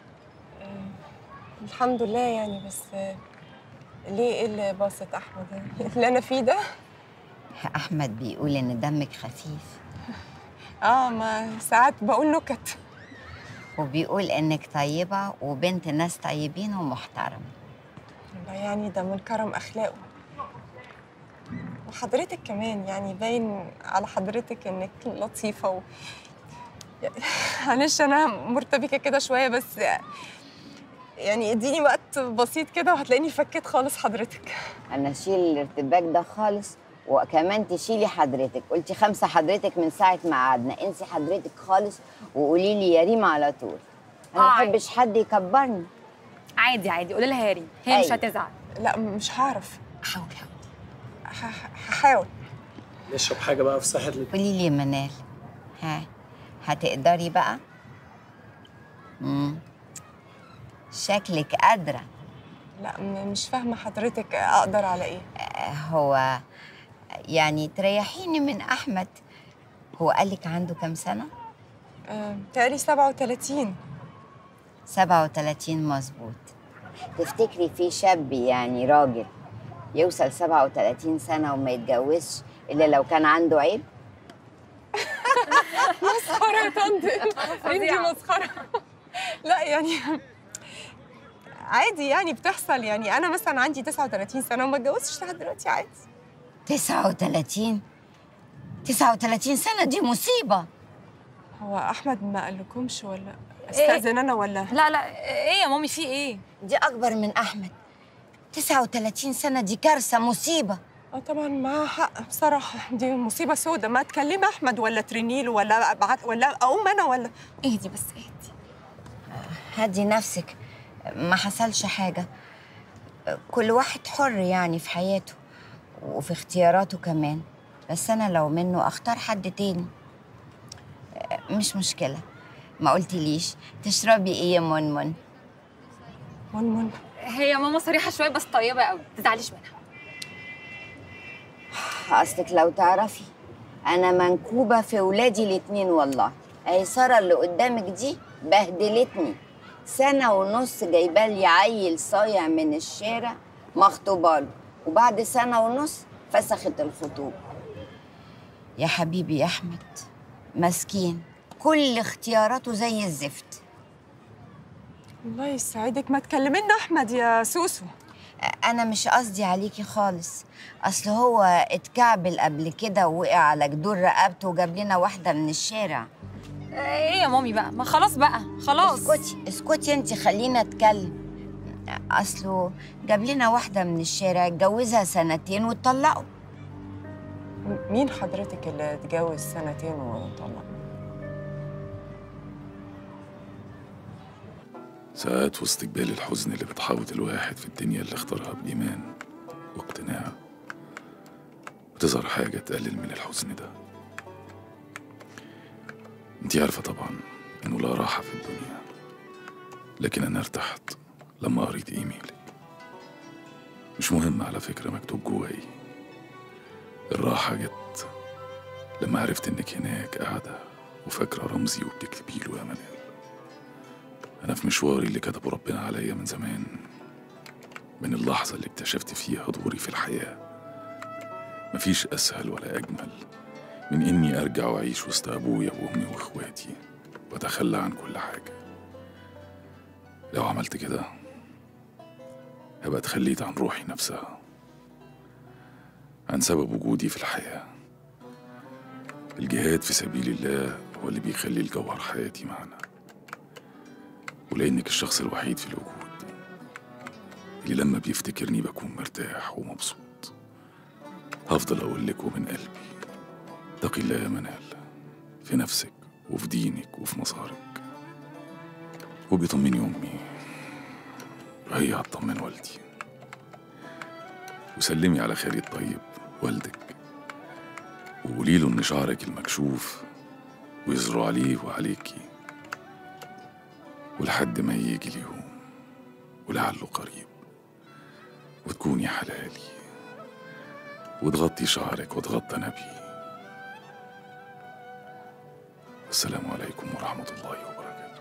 الحمد لله يعني بس آه، ليه ايه اللي باصت احمد يعني؟ اللي انا فيه ده احمد بيقول ان دمك خفيف اه ما ساعات بقول نكت وبيقول انك طيبه وبنت ناس طيبين ومحترمه والله يعني ده من كرم اخلاقه وحضرتك كمان يعني باين على حضرتك انك لطيفه و... يعني معلش انا مرتبكه كده شويه بس يعني اديني وقت بسيط كده وهتلاقيني فكيت خالص حضرتك انا اشيل الارتباك ده خالص وكمان تشيلي حضرتك قلتي خمسه حضرتك من ساعه ما قعدنا انسي حضرتك خالص وقولي لي يا ريم على طول انا ما آه. بحبش حد يكبرني عادي عادي قولي لها يا ريم هي مش أيوة. هتزعل لا مش هعرف حاول هحاول نشرب حاجه بقى في ساحل قولي لي يا منال ها هتقدري بقى مم. شكلك قادره لا م- مش فاهمه حضرتك اقدر على ايه هو يعني تريحيني من احمد هو قالك عنده كام سنه آه، تقريبا 37 37 مظبوط تفتكري في شاب يعني راجل يوصل 37 سنة وما يتجوزش إلا لو كان عنده عيب؟ مسخره يا طنط انتي مسخره لا يعني عادي يعني بتحصل يعني انا مثلا عندي 39 سنه وما اتجوزتش لحد دلوقتي عادي 39 39 سنة دي مصيبة هو احمد ما قالكمش ولا استاذن انا ولا لا لا ايه يا مامي في ايه دي أكبر من أحمد 39 سنة دي كارثة مصيبة اه طبعا معاها حق بصراحه دي مصيبه سودة ما تكلمي احمد ولا ترنيله ولا ابعت ولا اقوم انا ولا اهدي بس اهدي هدي نفسك ما حصلش حاجة كل واحد حر يعني في حياته وفي اختياراته كمان بس أنا لو منه أختار حد تاني مش مشكلة ما قلتليش تشربي إيه يا منمن؟ منمن هي ماما صريحه شويه بس طيبه قوي ما تزعليش منها أصلك لو تعرفي أنا منكوبة في ولادي الاتنين والله أهي سارة اللي قدامك دي بهدلتني سنة ونص جايبالي عيل صايع من الشارع مخطوباله وبعد سنة ونص فسخت الخطوبة يا حبيبي يا أحمد مسكين كل اختياراته زي الزفت الله يسعدك ما تكلمينا احمد يا سوسو أنا مش قصدي عليكي خالص أصل هو اتكعبل قبل كده ووقع على جدور رقبته وجاب لنا واحدة من الشارع ايه يا مامي بقى ما خلاص بقى خلاص اسكتي اسكتي انت خلينا اتكلم اصله جاب لنا واحده من الشارع اتجوزها سنتين واتطلقوا مين حضرتك اللي اتجوز سنتين وطلق ساعات وسط جبال الحزن اللي بتحاوط الواحد في الدنيا اللي اختارها بإيمان واقتناع بتظهر حاجة تقلل من الحزن ده انتي عارفة طبعا انه لا راحة في الدنيا لكن انا ارتحت لما قريت ايميلك مش مهم على فكرة مكتوب جوه ايه الراحة جت لما عرفت انك هناك قاعدة وفاكرة رمزي وبتكتبي له يا منال أنا في مشواري اللي كتبه ربنا عليا من زمان من اللحظة اللي اكتشفت فيها دوري في الحياة مفيش أسهل ولا أجمل من إني أرجع وأعيش وسط أبويا وأمي وإخواتي وأتخلى عن كل حاجة لو عملت كده هبقى اتخليت عن روحي نفسها عن سبب وجودي في الحياة الجهاد في سبيل الله هو اللي بيخلي الجوهر حياتي معنا ولأنك الشخص الوحيد في الوجود اللي لما بيفتكرني بكون مرتاح ومبسوط هفضل أقول لك ومن قلبي اتقي الله يا منال في نفسك وفي دينك وفي مظهرك وبيطمني أمي وهي هتطمن والدي وسلمي على خالي الطيب والدك وقولي له إن شعرك المكشوف ويزروا عليه وعليكي ولحد ما يجي اليوم ولعله قريب وتكوني حلالي وتغطي شعرك وتغطى نبي السلام عليكم ورحمة الله وبركاته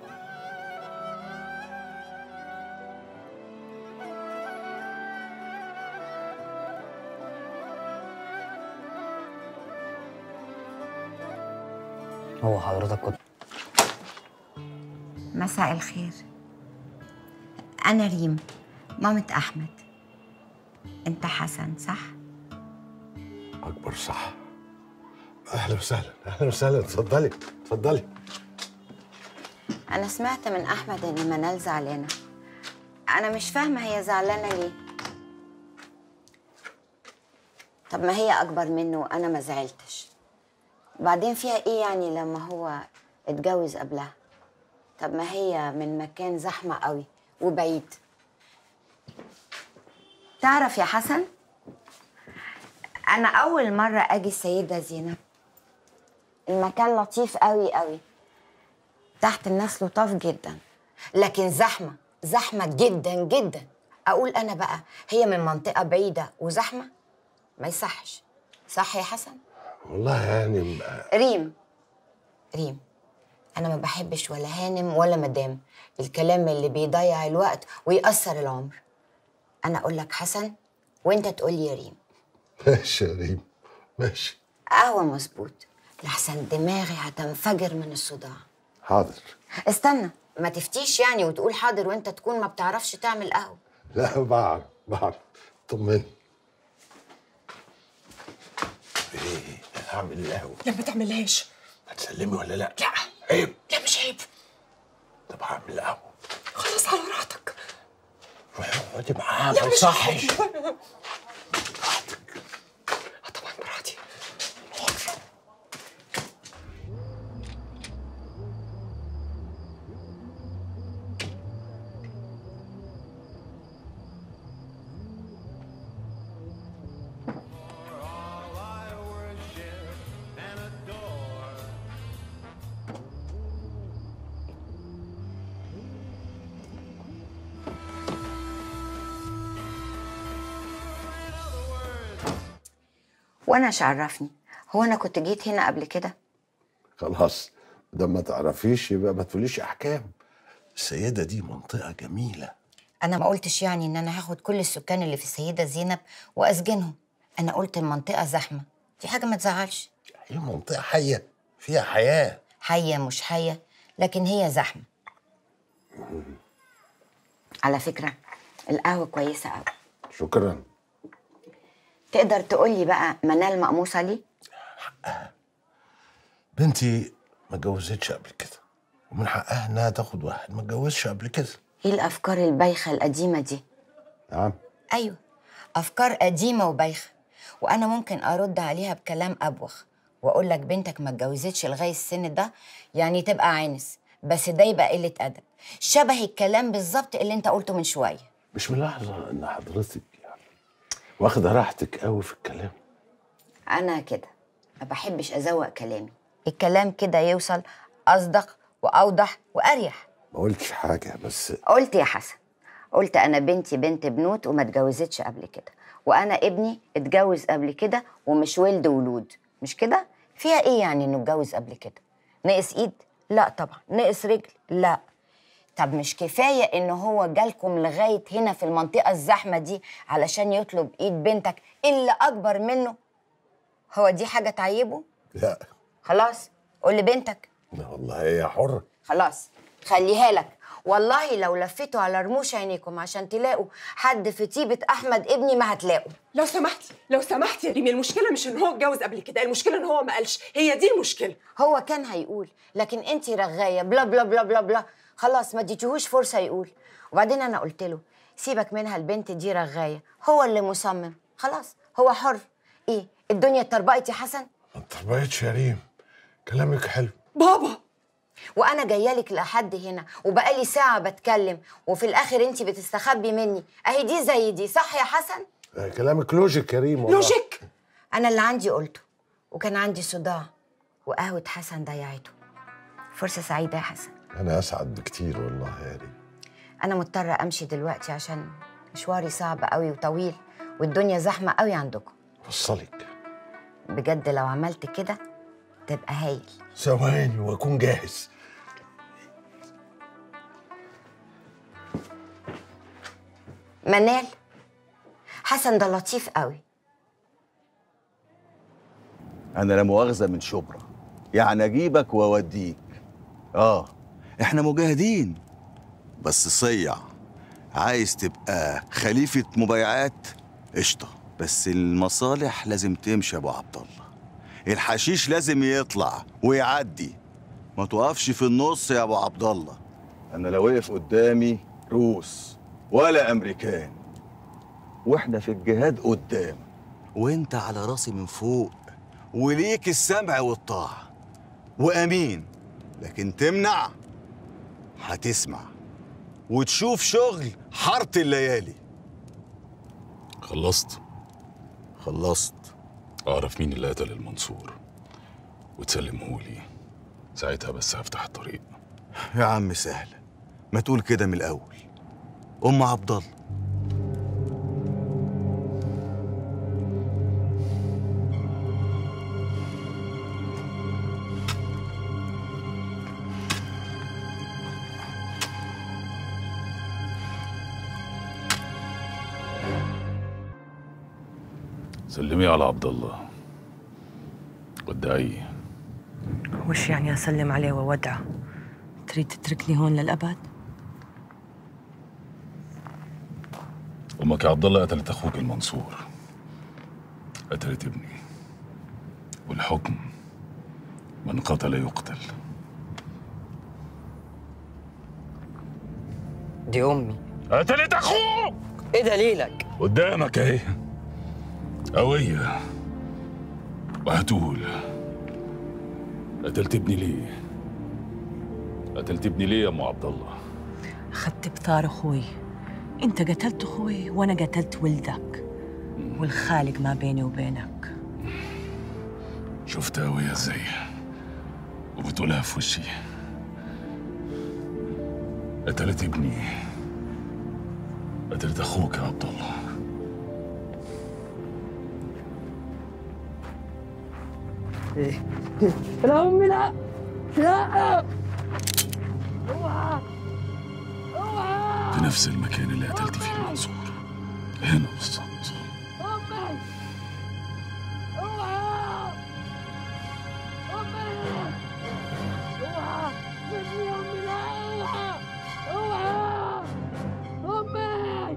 هو حضرتك كنت مساء الخير أنا ريم مامة أحمد أنت حسن صح؟ اكبر صح اهلا وسهلا اهلا وسهلا اتفضلي اتفضلي أنا سمعت من أحمد إن منال زعلانة أنا مش فاهمة هي زعلانة ليه طب ما هي أكبر منه وأنا ما زعلتش بعدين فيها إيه يعني لما هو اتجوز قبلها طب ما هي من مكان زحمة قوي وبعيد تعرف يا حسن أنا أول مرة أجي السيدة زينب المكان لطيف قوي قوي تحت الناس لطاف جدا لكن زحمة زحمة جدا جدا أقول أنا بقى هي من منطقة بعيدة وزحمة ما يصحش صح يا حسن؟ والله يعني ريم ريم أنا ما بحبش ولا هانم ولا مدام الكلام اللي بيضيع الوقت ويأثر العمر أنا أقول لك حسن وأنت تقول لي يا ريم ماشي يا ريم ماشي قهوة مظبوط لحسن دماغي هتنفجر من الصداع حاضر استنى ما تفتيش يعني وتقول حاضر وانت تكون ما بتعرفش تعمل قهوة لا بعرف بعرف طمني ايه هعمل القهوه لا ما تعملهاش هتسلمي ولا لا لا عيب لا مش عيب طب هعمل القهوه خلاص على راحتك روحي اقعدي معاها لا ما مش يصحش عيب. آه طبعا براحتي وانا مش عرفني هو انا كنت جيت هنا قبل كده خلاص ده ما تعرفيش يبقى ما تقوليش احكام السيده دي منطقه جميله انا ما قلتش يعني ان انا هاخد كل السكان اللي في السيدة زينب واسجنهم انا قلت المنطقة زحمة دي حاجة ما تزعلش هي منطقه حيه فيها حياه حية مش حية لكن هي زحمة على فكرة القهوة كويسة قوي شكرا تقدر تقولي بقى منال مقموصة ليه؟ بنتي ما اتجوزتش قبل كده ومن حقها انها تاخد واحد ما اتجوزش قبل كده ايه الافكار البايخة القديمة دي؟ نعم ايوه افكار قديمة وبايخة وانا ممكن ارد عليها بكلام ابوخ واقول لك بنتك ما اتجوزتش لغاية السن ده يعني تبقى عانس بس ده يبقى قلة ادب شبه الكلام بالظبط اللي انت قلته من شوية مش ملاحظه ان حضرتك يعني واخده راحتك قوي في الكلام انا كده ما بحبش ازوق كلامي الكلام كده يوصل اصدق واوضح واريح ما قلتش حاجه بس قلت يا حسن قلت انا بنتي بنت بنوت وما اتجوزتش قبل كده وانا ابني اتجوز قبل كده ومش ولد ولود مش كده فيها ايه يعني انه اتجوز قبل كده نقص ايد لا طبعا نقص رجل لا طب مش كفايه ان هو جالكم لغايه هنا في المنطقه الزحمه دي علشان يطلب ايد بنتك اللي اكبر منه هو دي حاجه تعيبه لا خلاص قول لبنتك لا والله هي حره خلاص خليها لك والله لو لفيتوا على رموش عينيكم عشان تلاقوا حد في طيبة أحمد ابني ما هتلاقوا لو سمحتي لو سمحتي يا ريمي المشكله مش ان هو اتجوز قبل كده المشكله ان هو ما قالش هي دي المشكله هو كان هيقول لكن انت رغاية بلا بلا بلا بلا بلا خلاص ما اديتيهوش فرصة يقول وبعدين أنا قلت له سيبك منها البنت دي رغاية هو اللي مصمم خلاص هو حر ايه الدنيا اتطربقت يا حسن ما تربيتش يا ريم كلامك حلو بابا وانا جايه لك لحد هنا وبقالي ساعه بتكلم وفي الاخر انت بتستخبي مني اهي دي زي دي صح يا حسن آه، كلامك لوجيك يا ريم والله لوجيك انا اللي عندي قلته وكان عندي صداع وقهوه حسن ضيعته فرصه سعيده يا حسن انا اسعد بكتير والله يا ريم انا مضطره امشي دلوقتي عشان مشواري صعب قوي وطويل والدنيا زحمه قوي عندكم وصلك بجد لو عملت كده تبقى هايل ثواني واكون جاهز منال حسن ده لطيف قوي انا لا مؤاخذه من شبرا يعني اجيبك واوديك اه احنا مجاهدين بس صيع عايز تبقى خليفه مبايعات قشطه بس المصالح لازم تمشي يا ابو عبد الله الحشيش لازم يطلع ويعدي ما توقفش في النص يا ابو عبد الله انا لا واقف قدامي روس ولا امريكان واحنا في الجهاد قدام وانت على راسي من فوق وليك السمع والطاعة وأمين لكن تمنع هتسمع وتشوف شغل حارة الليالي خلصت خلصت أعرف مين اللي قتل المنصور وتسلمهولي ساعتها بس هفتح الطريق يا عم سهل ما تقول كده من الأول أم عبد الله سلمي على عبد الله ودعيه وش يعني أسلم عليه وودعه؟ تريد تتركني هون للأبد؟ أمك يا عبد الله قتلت أخوك المنصور قتلت ابني والحكم من قتل يقتل دي أمي قتلت أخوك إيه دليلك؟ قدامك أهي قوية وهتقول قتلت ابني ليه؟ قتلت ابني ليه يا ام عبد الله؟ أخذت بثار أخوي أنت قتلت أخوي وأنا قتلت ولدك والخالق ما بيني وبينك شفت قوية ازاي؟ وبتقولها في وشي قتلت ابني قتلت اخوك يا عبد الله لا أمي لا لا اوعى في نفس المكان اللي قتلت فيه المنصور هنا بالظبط أمي اوعى أمي اوعى مني يا أمي لا اوعى اوعى أمي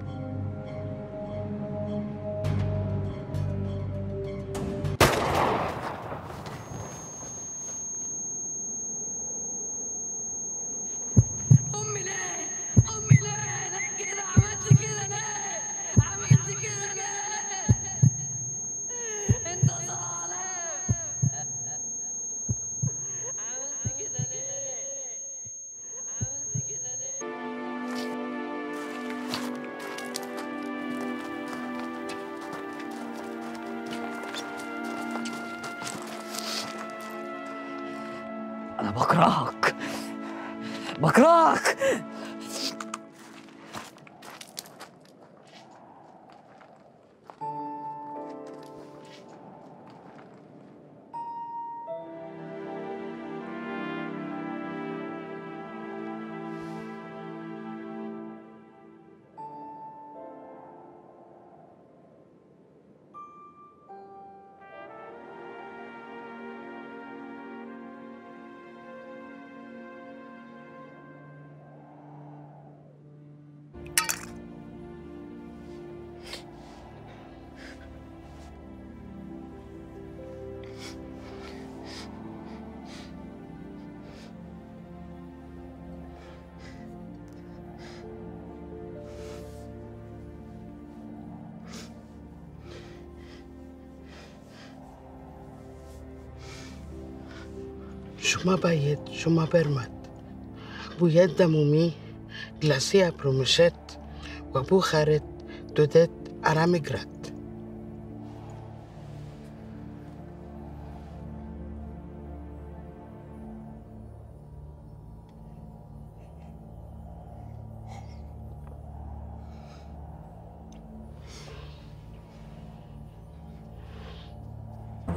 أنا بكرهك بكرهك شما باید شما برمد باید دمومی گلاسیا پرومشت و بو خرد دودت ارام گرد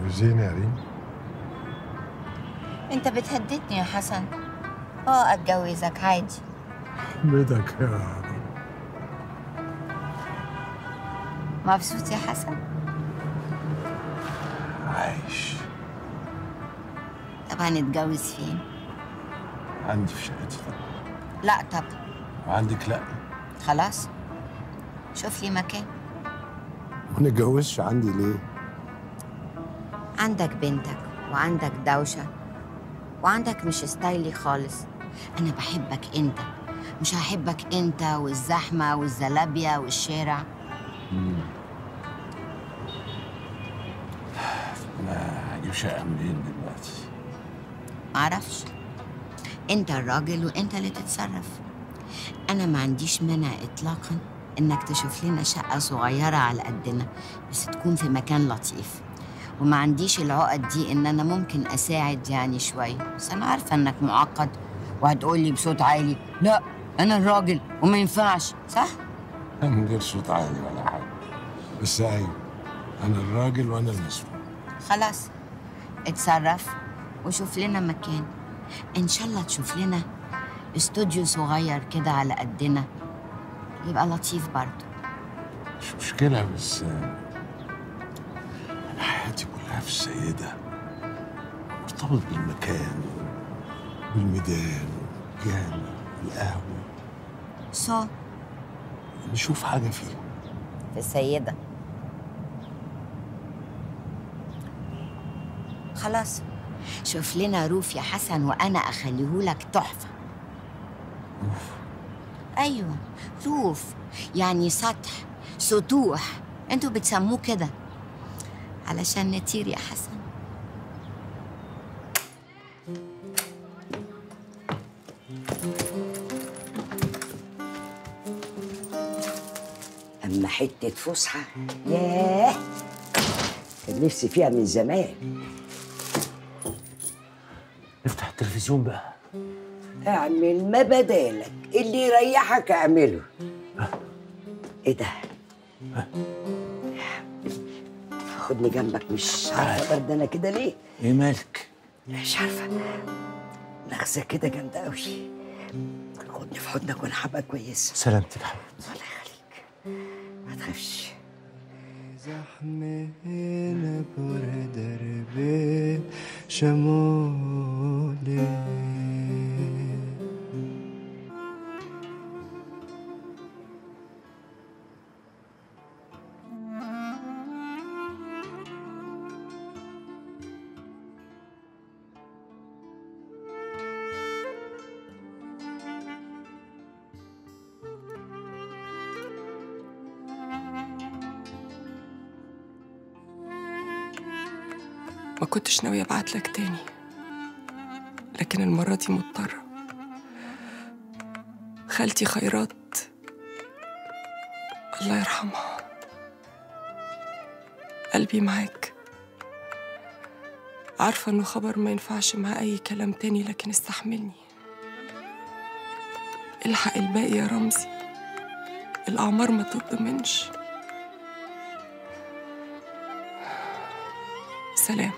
تتجوزيني يا ريم انت بتهددني يا حسن اه اتجوزك عادي بدك يا رب مبسوط يا حسن عايش طب هنتجوز فين عندي في شقتي طبعا لا طب وعندك لا خلاص شوف لي مكان ما نتجوزش عندي ليه عندك بنتك وعندك دوشة وعندك مش ستايلي خالص أنا بحبك أنت مش هحبك أنت والزحمة والزلابية والشارع انا هجيب شقه منين دلوقتي معرفش أنت الراجل وأنت اللي تتصرف أنا ما عنديش مانع إطلاقا إنك تشوف لنا شقة صغيرة على قدنا بس تكون في مكان لطيف وما عنديش العقد دي إن أنا ممكن أساعد يعني شوية بس أنا عارفة إنك معقد وهتقولي بصوت عالي لا أنا الراجل وما ينفعش صح؟ من غير صوت عالي ولا حاجه بس ايوه انا الراجل وانا المسؤول خلاص اتصرف وشوف لنا مكان ان شاء الله تشوف لنا استوديو صغير كده على قدنا يبقى لطيف برضه مش مشكله بس آه، انا حياتي كلها في السيده مرتبط بالمكان بالميدان والجامع والقهوه سو نشوف حاجه فيه في السيدة خلاص شوف لنا روف يا حسن وأنا أخليهولك تحفة أيوة روف يعني سطح سطوح انتوا بتسموه كده علشان نطير يا حسن أما حتة فسحة ياه كان نفسي فيها من زمان افتح التلفزيون بقى اعمل ما بدالك اللي يريحك اعمله ايه ده؟ خدني جنبك مش عارفه بردانه كده ليه؟ ايه مالك؟ مش عارفه نغزه كده جامده قوي خدني في حضنك وانا هبقى كويسه سلامتك حبيبتي الله يخليك ما تخافش زحمنا پر درب شماله ما كنتش ناوية ابعتلك تاني لكن المرة دي مضطرة خالتي خيرات الله يرحمها قلبي معاك عارفة انه خبر ما ينفعش مع اي كلام تاني لكن استحملني الحق الباقي يا رمزي الأعمار ما تضمنش سلام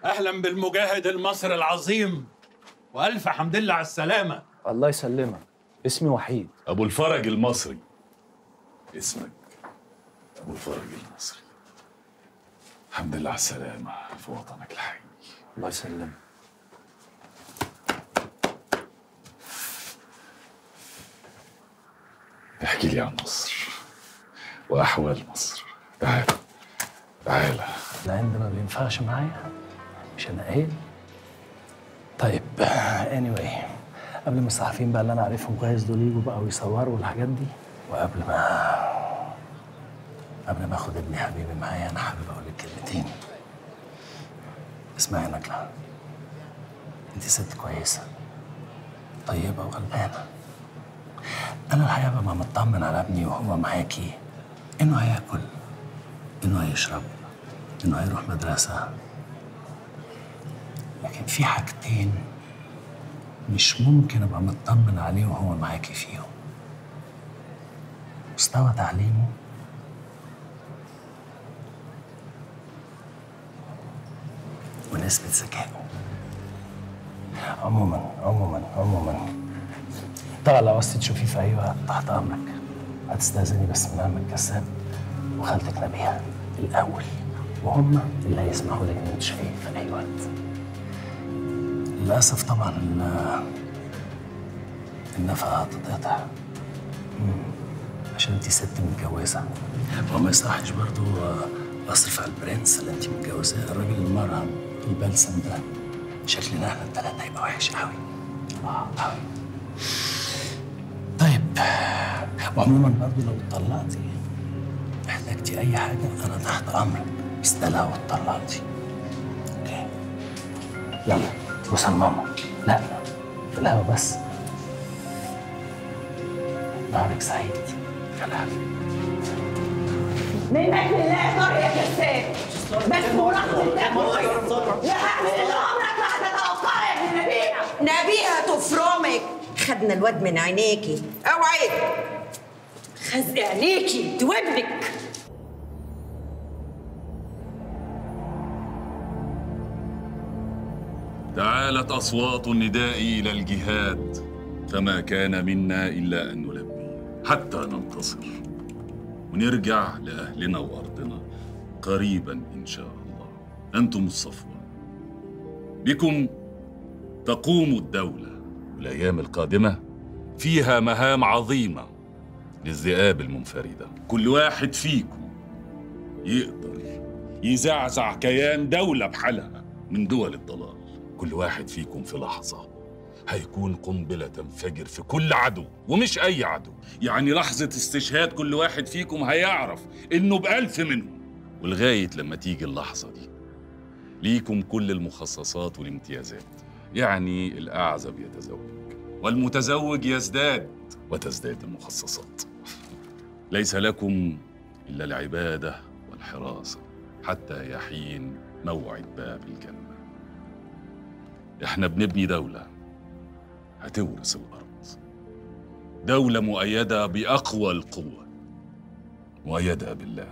اهلا بالمجاهد المصري العظيم والف حمد لله على السلامه الله يسلمك اسمي وحيد ابو الفرج المصري اسمك ابو الفرج المصري الحمد لله على السلامه في وطنك الحي الله يسلمك احكي لي عن مصر واحوال مصر تعال تعال العند ما بينفعش معايا مش انا قايل طيب anyway قبل ما الصحفيين بقى اللي انا عارفهم كويس دول يجوا بقى ويصوروا والحاجات دي وقبل ما قبل ما اخد ابني حبيبي معايا انا حابب اقول لك كلمتين اسمعي يا نجلة انت ست كويسة طيبة وغلبانة انا الحقيقة ببقى مطمن على ابني وهو معاكي انه هياكل انه هيشرب انه هيروح مدرسة لكن في حاجتين مش ممكن ابقى مطمن عليه وهو معاكي فيهم مستوى تعليمه ونسبة ذكائه عموما عموما عموما طبعا لو عاوزتي تشوفيه في اي وقت تحت امرك هتستاذني بس من عمك كساب وخالتك نبيها الاول وهم اللي هيسمحوا لك ان تشوفيه في اي وقت للاسف طبعا ال- النفقه هتتقطع مم. عشان انت ست متجوزه وما يصحش برضو آه، اصرف على البرنس اللي انت متجوزاه الراجل المرهم البلسم ده شكلنا احنا التلاته هيبقى وحش قوي اه قوي طيب وعموما برضو لو اتطلقتي احتاجتي اي حاجه انا تحت امرك بس ده لو اتطلقتي اوكي يلا وصل ماما لا في الهوا بس نهارك سعيد سلام منك لله طار يا كساب بس مراقبة ابوي لا هعمل اللي عمرك ما هتتوقعه يا ابن نبيها نبيها تفرمك خدنا الواد من عينيكي اوعي خزق عينيكي دي ودنك تعالت أصوات النداء إلى الجهاد فما كان منا إلا أن نلبي حتى ننتصر ونرجع لأهلنا وأرضنا قريبا إن شاء الله أنتم الصفوة بكم تقوم الدولة والأيام القادمة فيها مهام عظيمة للذئاب المنفردة كل واحد فيكم يقدر يزعزع كيان دولة بحالها من دول الضلال كل واحد فيكم في لحظة هيكون قنبلة تنفجر في كل عدو ومش أي عدو يعني لحظة استشهاد كل واحد فيكم هيعرف إنه بألف منهم ولغاية لما تيجي اللحظة دي ليكم كل المخصصات والامتيازات يعني الأعزب يتزوج والمتزوج يزداد وتزداد المخصصات ليس لكم إلا العبادة والحراسة حتى يحين موعد باب الجنة احنا بنبني دولة هتورث الأرض دولة مؤيدة بأقوى القوة مؤيدة بالله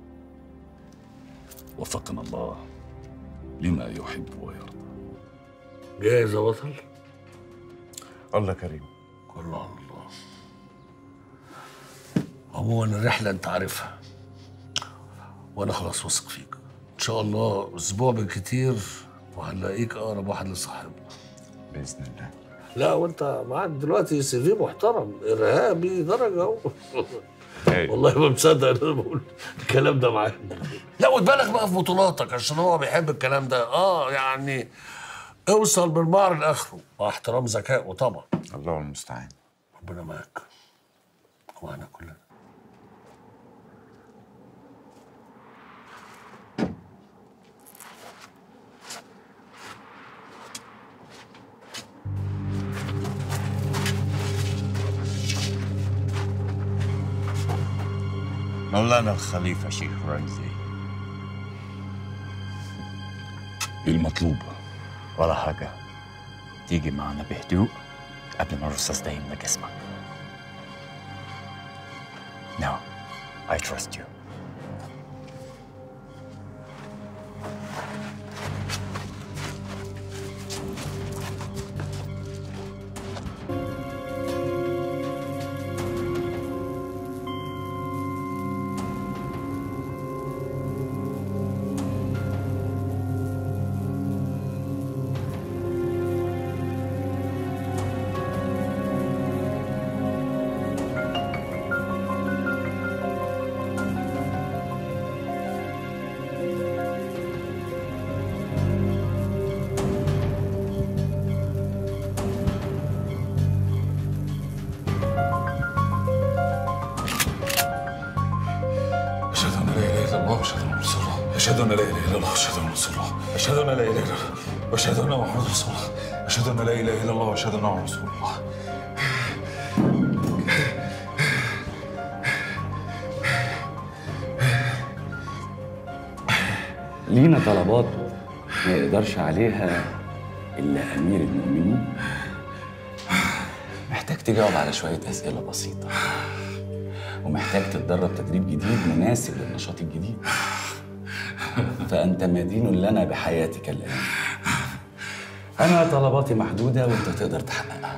وفقنا الله لما يحب ويرضى جاهز يا بطل؟ الله كريم كله على الله عموما الرحلة أنت عارفها وأنا خلاص واثق فيك إن شاء الله أسبوع بالكتير وهنلاقيك أقرب واحد لصاحبنا باذن الله لا وأنت معاك دلوقتي سي في محترم إرهابي درجة أهو والله ما مصدق إن أنا بقول الكلام ده معاك لا وتبالغ بقى في بطولاتك عشان هو بيحب الكلام ده أه يعني اوصل بالمعر لآخره مع احترام ذكائه طبعا الله المستعان ربنا معاك ومعنا كلنا مولانا الخليفة شيخ رمزي إيه المطلوب؟ ولا حاجة تيجي معنا بهدوء قبل ما الرصاص ده يملى جسمك Now, I trust you. واشهد ان رسول الله اشهد ان لا اله الا الله واشهد ان رسول الله اشهد ان لا اله الا الله واشهد ان محمد رسول الله اشهد ان لا اله الا الله واشهد ان محمد رسول الله لينا طلبات ما يقدرش عليها إلا أمير المؤمنين محتاج تجاوب على شوية أسئلة بسيطة ومحتاج تتدرب تدريب جديد مناسب للنشاط الجديد فأنت مدين لنا بحياتك الآن أنا طلباتي محدودة وأنت تقدر تحققها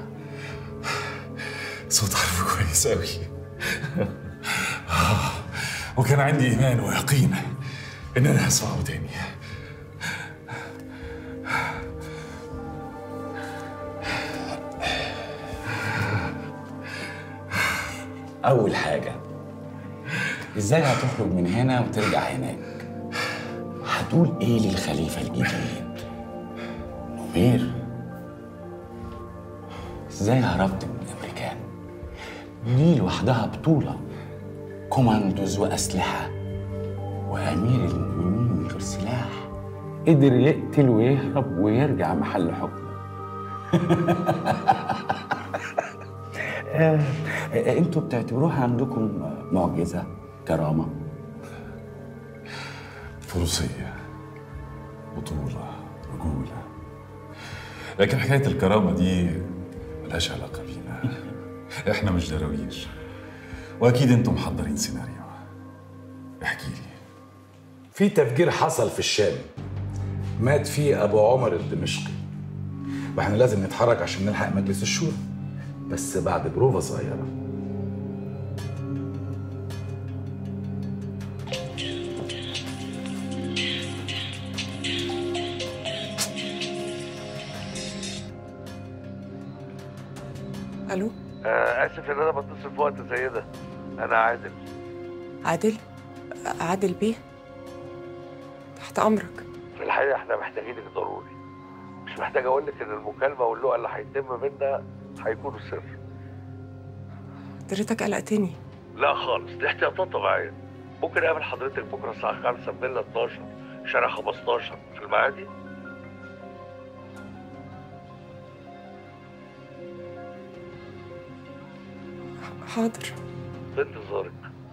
صوت عارفه كويس قوي وكان عندي ايمان ويقين ان انا هسمعه تاني أول حاجة إزاي هتخرج من هنا وترجع هناك؟ هتقول إيه للخليفة الجديد؟ نمير إزاي هربت من الأمريكان؟ دي لوحدها بطولة كوماندوز وأسلحة وأمير المؤمنين من غير سلاح قدر يقتل ويهرب ويرجع محل حكمه آه، آه، انتوا بتعتبروها عندكم معجزة كرامة فروسية بطولة رجولة لكن حكاية الكرامة دي ملهاش علاقة بينا احنا مش دراويش واكيد انتم محضرين سيناريو احكي لي في تفجير حصل في الشام مات فيه ابو عمر الدمشقي واحنا لازم نتحرك عشان نلحق مجلس الشورى بس بعد بروفا صغيره الو آه اسف ان انا بتصل في وقت زي ده انا عادل عادل عادل بيه تحت امرك في الحقيقه احنا محتاجينك ضروري مش محتاج اقول لك ان المكالمه واللقاء اللي هيتم بينا هيكونوا سر حضرتك قلقتني لا خالص دي احتياطات طبيعيه ممكن اقابل حضرتك بكره الساعه 5 في فيلا 12 شارع 15 في المعادي حاضر في انتظارك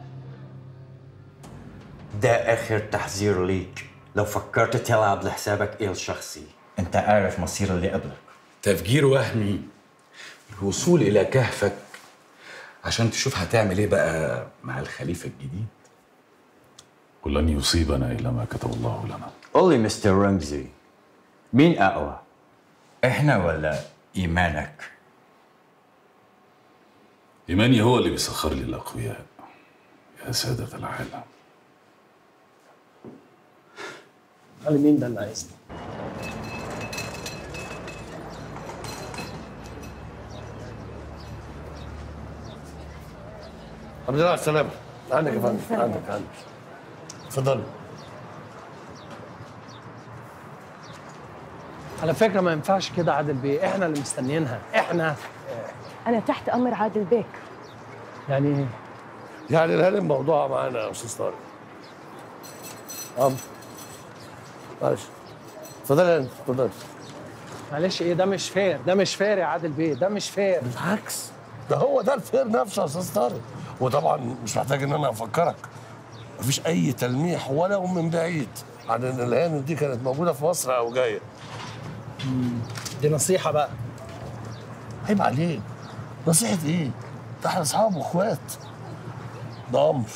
ده آخر تحذير ليك لو فكرت تلعب لحسابك إيه الشخصي أنت عارف مصير اللي قبلك تفجير وهمي الوصول الى كهفك عشان تشوف هتعمل ايه بقى مع الخليفه الجديد ولن يصيبنا الا ما كتب الله لنا قول لي مستر رمزي مين أقوى؟ إحنا ولا إيمانك؟ ايماني هو اللي بيسخر لي الاقوياء يا سادة العالم قال مين ده اللي عايزني الحمد لله على السلامه عندك يا فندم عندك عندك اتفضل على فكره ما ينفعش كده عادل بيه احنا اللي مستنيينها احنا أنا تحت أمر عادل بيك يعني ايه يعني الهانم موضوعها معانا يا استاذ طارق اه معلش اتفضل يا هانم، اتفضل معلش ايه ده مش فير ده مش فير يا عادل بيه ده مش فير بالعكس ده هو ده الفير نفسه يا استاذ طارق وطبعا مش محتاج ان انا افكرك مفيش اي تلميح ولو من بعيد عن ان الهانم دي كانت موجوده في مصر او جايه دي نصيحه بقى عيب عليك نصيحه ايه؟ ده احنا اصحاب واخوات ده امر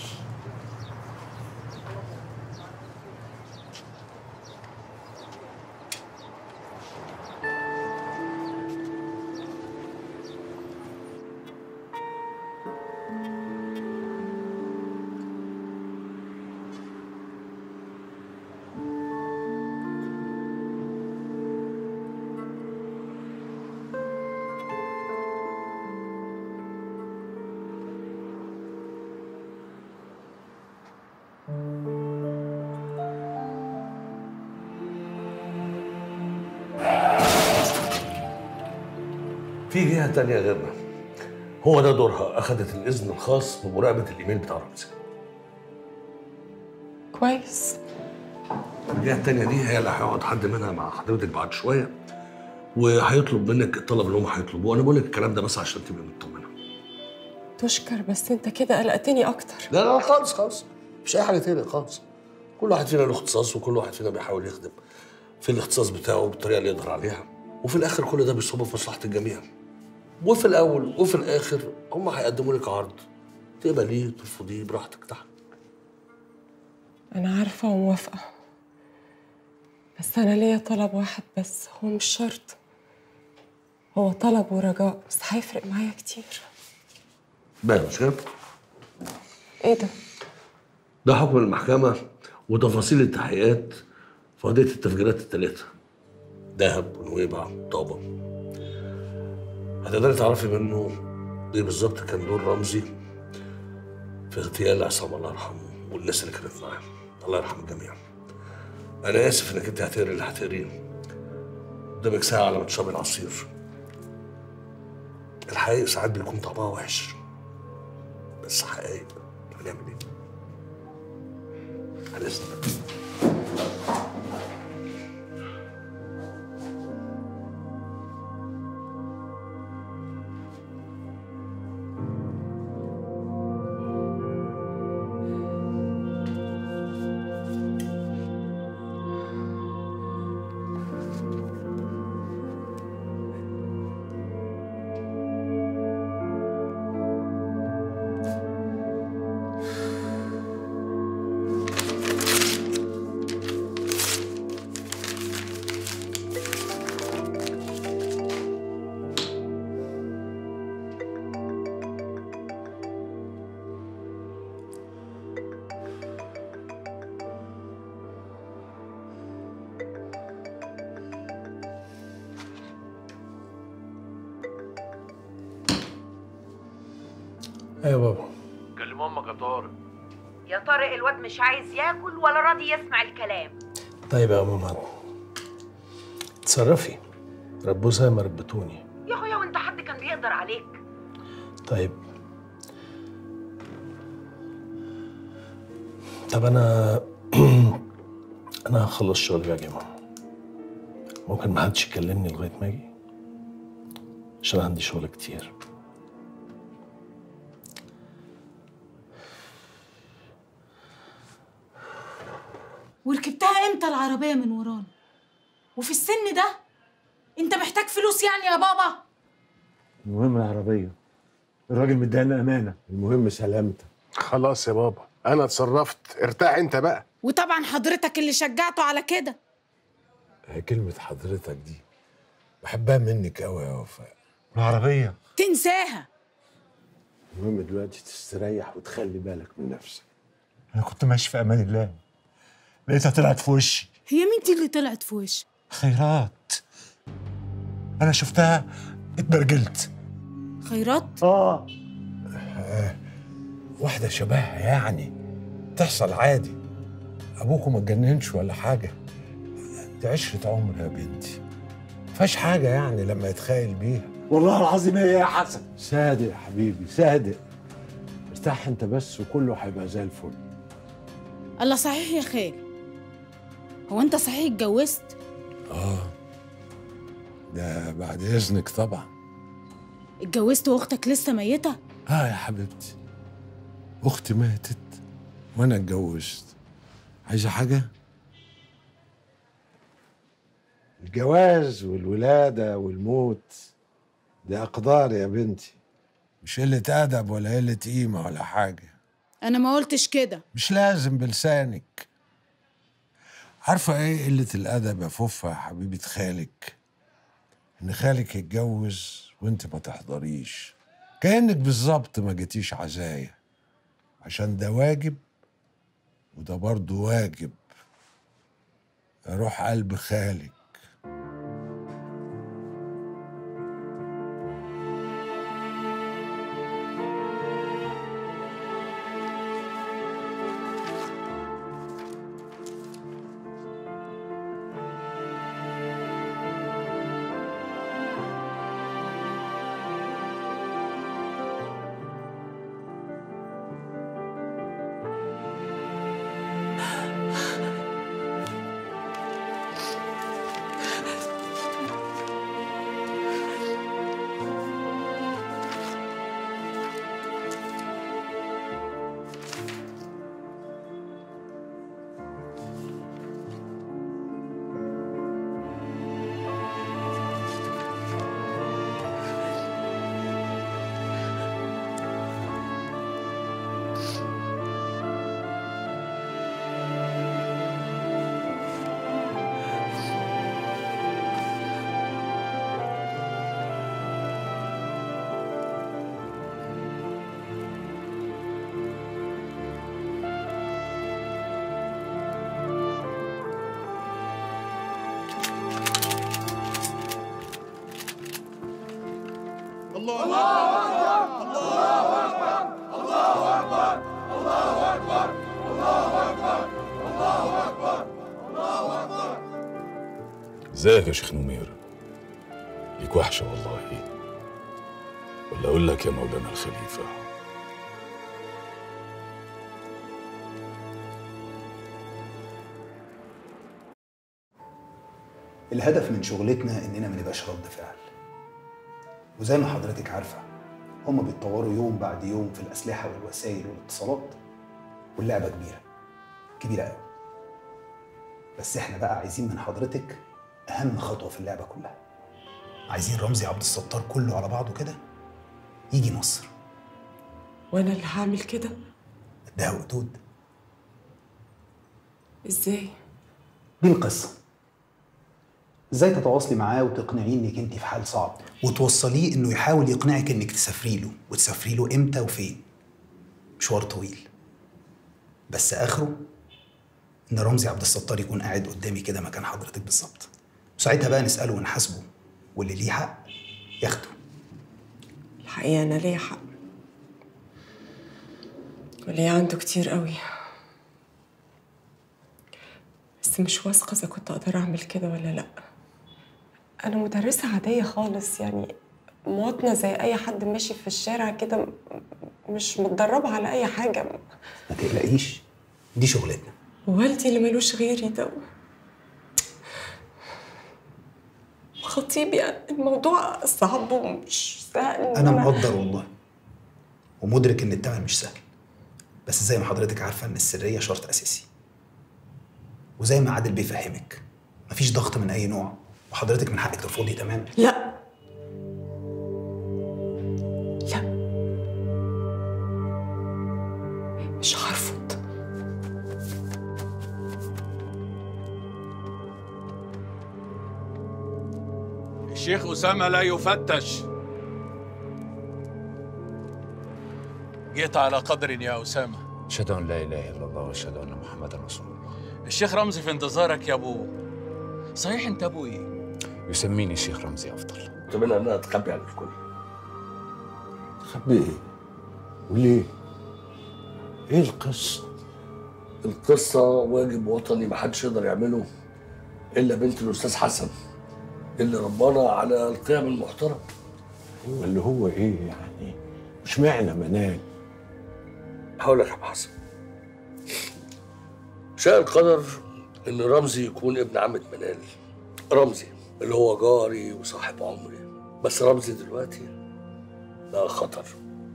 في جهه تانية غيرنا هو ده دورها اخذت الاذن الخاص بمراقبه الايميل بتاع رمزي كويس الجهه التانيه دي هي اللي هيقعد حد منها مع حضرتك بعد شويه وهيطلب منك الطلب اللي هم هيطلبوه انا بقول لك الكلام ده بس عشان تبقي مطمنه تشكر بس انت كده قلقتني اكتر لا لا خالص خالص مش اي حاجه تانية خالص كل واحد فينا له اختصاص وكل واحد فينا بيحاول يخدم في الاختصاص بتاعه بالطريقه اللي يقدر عليها وفي الاخر كل ده بيصب في مصلحه الجميع وفي الاول وفي الاخر هم هيقدموا لك عرض تقبليه ترفضيه براحتك تحت انا عارفه وموافقه بس انا ليا طلب واحد بس هو مش شرط هو طلب ورجاء بس هيفرق معايا كتير باين مش كده؟ ايه ده ده حكم المحكمة وتفاصيل التحقيقات في قضية التفجيرات الثلاثة دهب ونويبع طابة هتقدري تعرفي منه ايه بالظبط كان دور رمزي في اغتيال عصام الله يرحمه والناس اللي كانت معاه الله يرحم الجميع انا اسف انك انت هتقري اللي هتقريه قدامك ساعة على ما تشربي العصير الحقيقة ساعات بيكون طعمها وحش بس حقائق هنعمل ايه؟ على اذنك ايوه بابا كلم امك يا طارق يا طارق الواد مش عايز ياكل ولا راضي يسمع الكلام طيب يا ماما اتصرفي ربوه زي ما ربتوني يا اخويا وانت حد كان بيقدر عليك طيب طب انا انا هخلص شغلي واجي يا ماما ممكن ما حدش يكلمني لغايه ما اجي عشان عندي شغل كتير وركبتها امتى العربية من ورانا وفي السن ده انت محتاج فلوس يعني يا بابا المهم العربية الراجل مدينا أمانة المهم سلامتك خلاص يا بابا انا اتصرفت ارتاح انت بقى وطبعا حضرتك اللي شجعته على كده هي كلمة حضرتك دي بحبها منك قوي يا وفاء العربية تنساها المهم دلوقتي تستريح وتخلي بالك من نفسك أنا كنت ماشي في أمان الله لقيتها طلعت في وشي هي مين دي اللي طلعت في وشك خيرات أنا شفتها اتبرجلت خيرات آه واحدة شبهها يعني تحصل عادي أبوكم ما اتجننش ولا حاجة دي عشرة عمر يا بنتي فيهاش حاجة يعني لما يتخيل بيها والله العظيم هي يا حسن صادق يا حبيبي صادق ارتاح انت بس وكله هيبقى زي الفل الله صحيح يا خالي هو انت صحيح اتجوزت آه ده بعد إذنك طبعا اتجوزت واختك لسه ميتة آه يا حبيبتي أختي ماتت وأنا اتجوزت عايزة حاجة؟ الجواز والولادة والموت دي أقدار يا بنتي مش قلة أدب ولا قلة قيمة ولا حاجة انا ما قلتش كده مش لازم بلسانك عارفة ايه قلة الأدب يا فوفا يا حبيبة خالك إن خالك يتجوز وانت ما تحضريش كأنك بالظبط ما جيتيش عزايا عشان ده واجب وده برضه واجب روح قلب خالك ازيك يا شيخ نمير ليك وحشة والله ولا أقول لك يا مولانا الخليفة الهدف من شغلتنا اننا ما نبقاش رد فعل وزي ما حضرتك عارفه هما بيتطوروا يوم بعد يوم في الاسلحه والوسائل والاتصالات واللعبه كبيره كبيره قوي بس احنا بقى عايزين من حضرتك اهم خطوه في اللعبه كلها عايزين رمزي عبد الستار كله على بعضه كده يجي مصر وانا اللي هعمل كده ده وقدود ازاي دي القصه ازاي تتواصلي معاه وتقنعيه انك انت في حال صعب وتوصليه انه يحاول يقنعك انك تسافري له وتسافري له امتى وفين مشوار طويل بس اخره ان رمزي عبد الستار يكون قاعد قدامي كده مكان حضرتك بالظبط وساعتها بقى نساله ونحاسبه واللي ليه حق ياخده الحقيقة أنا ليا حق وليا عنده كتير قوي بس مش واثقة إذا كنت أقدر أعمل كده ولا لأ أنا مدرسة عادية خالص يعني مواطنة زي أي حد ماشي في الشارع كده م- مش متدربة على أي حاجة ما تقلقيش دي شغلتنا والدي اللي ملوش غيري ده خطيبي يعني الموضوع صعب ومش سهل إن انا مقدر والله ومدرك ان التمن مش سهل بس زي ما حضرتك عارفه ان السريه شرط اساسي وزي ما عادل بيفهمك مفيش ضغط من اي نوع وحضرتك من حقك ترفضي تماما لا لا مش هرفض الشيخ أسامة لا يفتش جيت على قدر يا أسامة أشهد أن لا إله إلا الله وأشهد أن محمدا رسول الله الشيخ رمزي في انتظارك يا أبو صحيح أنت أبو إيه؟ يسميني الشيخ رمزي أفضل اتمنى انها تخبي عن الكل تخبي ايه؟ وليه؟ ايه القصه؟ القصة واجب وطني محدش يقدر يعمله إلا بنت الأستاذ حسن اللي ربانا على القيم المحترمة هو اللي هو ايه يعني؟ مش معنى منال هقول لك يا أبو حسن شاء القدر إن رمزي يكون ابن عمة منال رمزي اللي هو جاري وصاحب عمري بس رمزي دلوقتي بقى خطر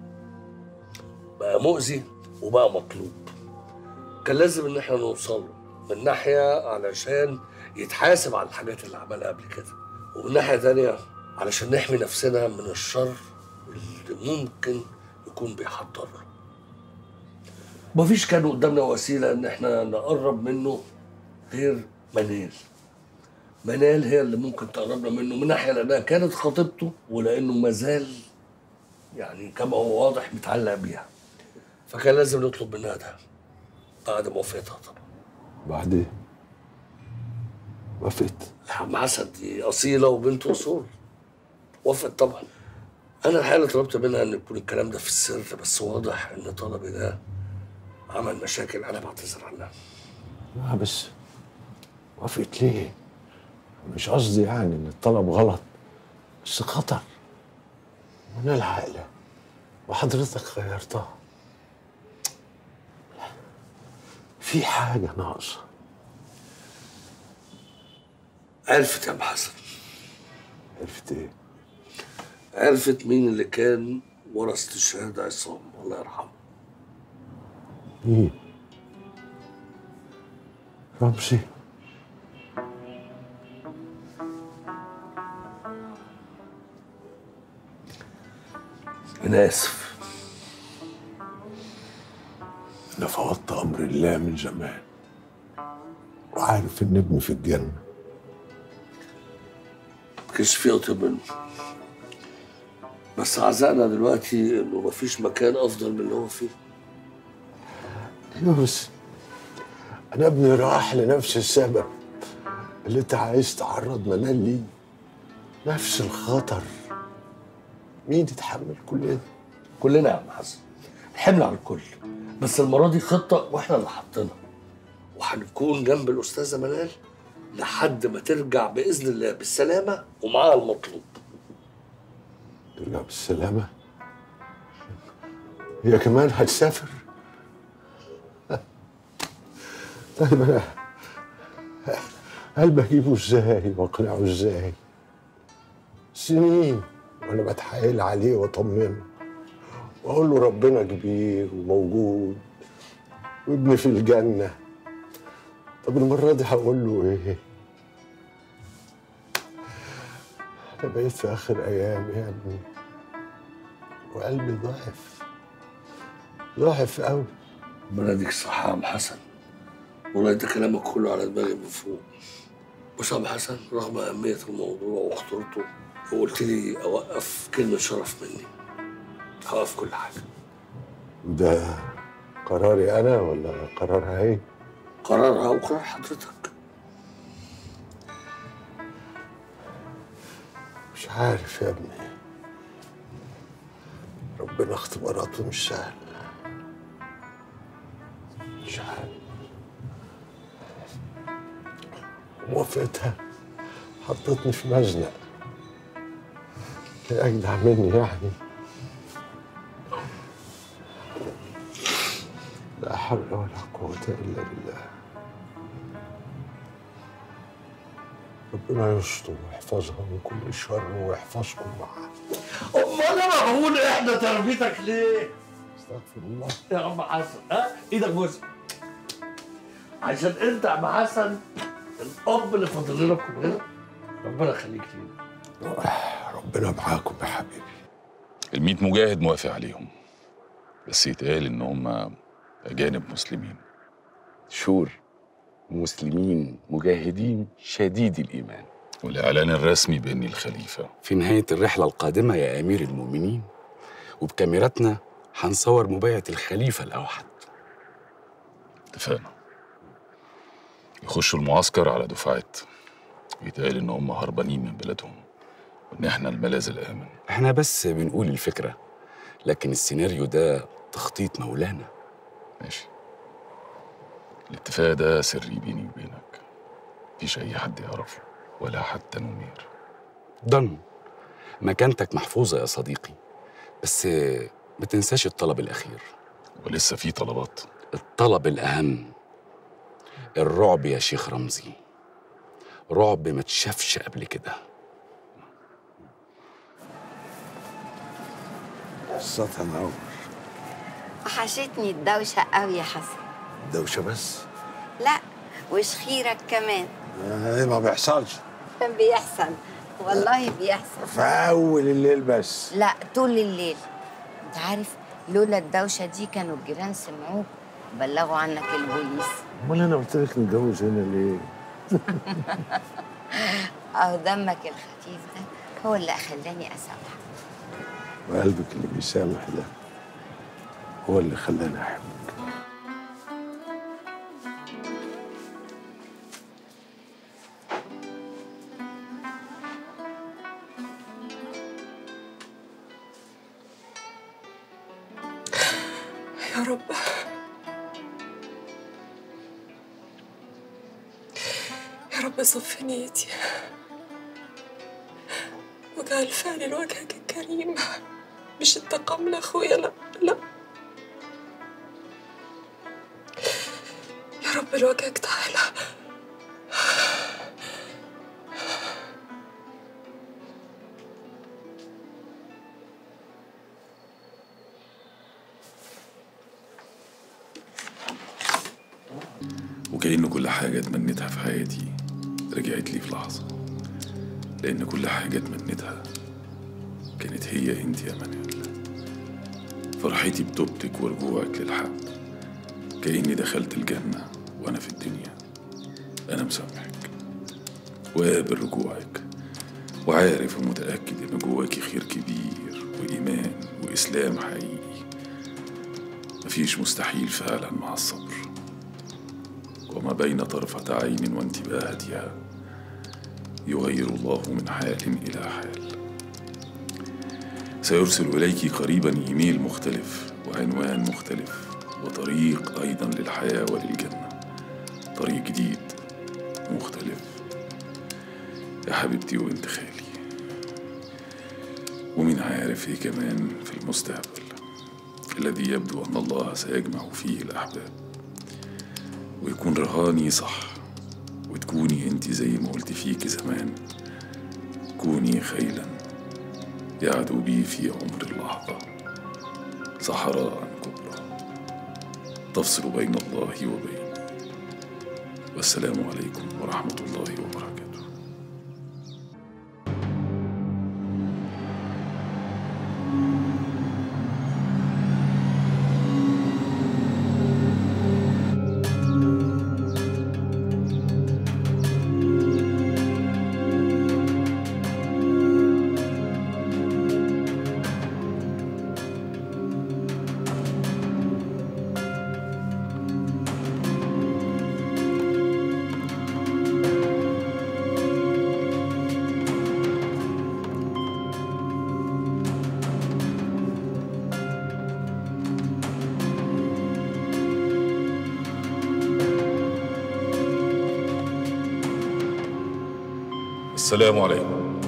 بقى مؤذي وبقى مطلوب كان لازم ان احنا نوصل له من ناحيه علشان يتحاسب على الحاجات اللي عملها قبل كده ومن ناحيه تانية علشان نحمي نفسنا من الشر اللي ممكن يكون بيحضر له مفيش كان قدامنا وسيله ان احنا نقرب منه غير منال منال هي اللي ممكن تقربنا منه من ناحيه لانها كانت خطيبته ولانه مازال يعني كما هو واضح متعلق بيها فكان لازم نطلب منها ده بعد موافقتها طبعا بعدين وافقت يا عم حسن دي اصيله وبنت اصول وافقت طبعا انا الحقيقه اللي طلبت منها ان يكون الكلام ده في السر بس واضح ان طلبي ده عمل مشاكل انا بعتذر عنها لا بس وافقت ليه؟ مش قصدي يعني ان الطلب غلط بس خطر منال عاقله وحضرتك غيرتها في حاجه ناقصه عرفت يا ابو حسن عرفت ايه؟ عرفت مين اللي كان ورا استشهاد عصام الله يرحمه مين؟ رمزي انا اسف انا فوضت امر الله من زمان وعارف ان ابني في الجنه ما كانش في اطيب منه بس عزقنا دلوقتي انه مفيش مكان افضل من اللي هو فيه ايوه بس انا ابني راح لنفس السبب اللي انت عايز تعرض منال ليه نفس الخطر مين يتحمل كل ده كلنا يا عم حسن الحمل على الكل بس المره دي خطه واحنا اللي حاطينها وهنكون جنب الاستاذه منال لحد ما ترجع باذن الله بالسلامه ومعاها المطلوب ترجع بالسلامة هي كمان هتسافر طيب انا قلبي اجيبه ازاي واقنعه ازاي سنين وانا بتحايل عليه واطمنه واقول له ربنا كبير وموجود وابني في الجنه طب المره دي هقول له ايه انا بقيت في اخر ايامي يا ابني وقلبي ضعف ضعف قوي ربنا يديك الصحة يا عم حسن والله انت كلامك كله على دماغي من فوق بص يا عم حسن رغم أهمية الموضوع وخطورته وقلت لي أوقف كلمة شرف مني هوقف كل حاجة ده قراري انا ولا قرارها هي قرارها وقرار حضرتك مش عارف يا ابني ربنا اختباراته مش سهل مش عارف موافقتها حطتني في مزنق هي اجدع مني يعني لا حول ولا قوة إلا بالله ربنا يستر ويحفظها من كل شر ويحفظكم معاه امال انا بقول احنا تربيتك ليه؟ استغفر الله يا عم حسن ها ايدك بوسه عشان انت يا عم حسن الاب اللي فاضل لنا كلنا ربنا يخليك لينا ربنا معاكم يا حبيبي الميت مجاهد موافق عليهم بس يتقال ان هم اجانب مسلمين شور مسلمين مجاهدين شديد الإيمان والاعلان الرسمي باني الخليفه في نهاية الرحلة القادمة يا أمير المؤمنين وبكاميراتنا هنصور مبايعة الخليفة الأوحد اتفقنا يخشوا المعسكر على دفعات يتقال ان هم هربانين من بلادهم وان احنا الملاذ الامن احنا بس بنقول الفكرة لكن السيناريو ده تخطيط مولانا ماشي الاتفاق ده سري بيني وبينك مفيش اي حد يعرفه ولا حتى نمير ضن مكانتك محفوظة يا صديقي بس ما تنساش الطلب الأخير ولسه في طلبات الطلب الأهم الرعب يا شيخ رمزي رعب ما تشافش قبل كده السطح منور وحشتني الدوشة قوي يا حسن دوشة بس لا وشخيرك كمان آه ما بيحصلش بيحصل والله بيحصل في أول الليل بس لا طول الليل انت عارف لولا الدوشة دي كانوا الجيران سمعوك بلغوا عنك البوليس أمال أنا قلت لك نتجوز هنا ليه؟ اهو دمك الخفيف ده هو اللي خلاني اسامحك وقلبك اللي بيسامح ده هو اللي خلاني أحبك يا رب يا رب صف نيتي واجعل فعلي لوجهك الكريم مش انتقام لاخويا لا لا يا رب لوجهك تعالى وكأن كل حاجة اتمنيتها في حياتي رجعت لي في لحظة لأن كل حاجة اتمنيتها كانت هي انت يا منال فرحتي بتوبتك ورجوعك للحق كأني دخلت الجنة وأنا في الدنيا أنا مسامحك وقابل رجوعك وعارف ومتأكد إن جواكي خير كبير وإيمان وإسلام حقيقي مفيش مستحيل فعلا مع الصبر وما بين طرفة عين وانتباهتها يغير الله من حال إلى حال سيرسل إليك قريبا إيميل مختلف وعنوان مختلف وطريق أيضا للحياة وللجنة طريق جديد مختلف يا حبيبتي وانت خالي ومين عارف ايه كمان في المستقبل الذي يبدو ان الله سيجمع فيه الاحباب ويكون رهاني صح وتكوني انت زي ما قلت فيك زمان كوني خيلا يعدو بي في عمر اللحظة صحراء كبرى تفصل بين الله وبيني والسلام عليكم ورحمة الله وبركاته السلام عليكم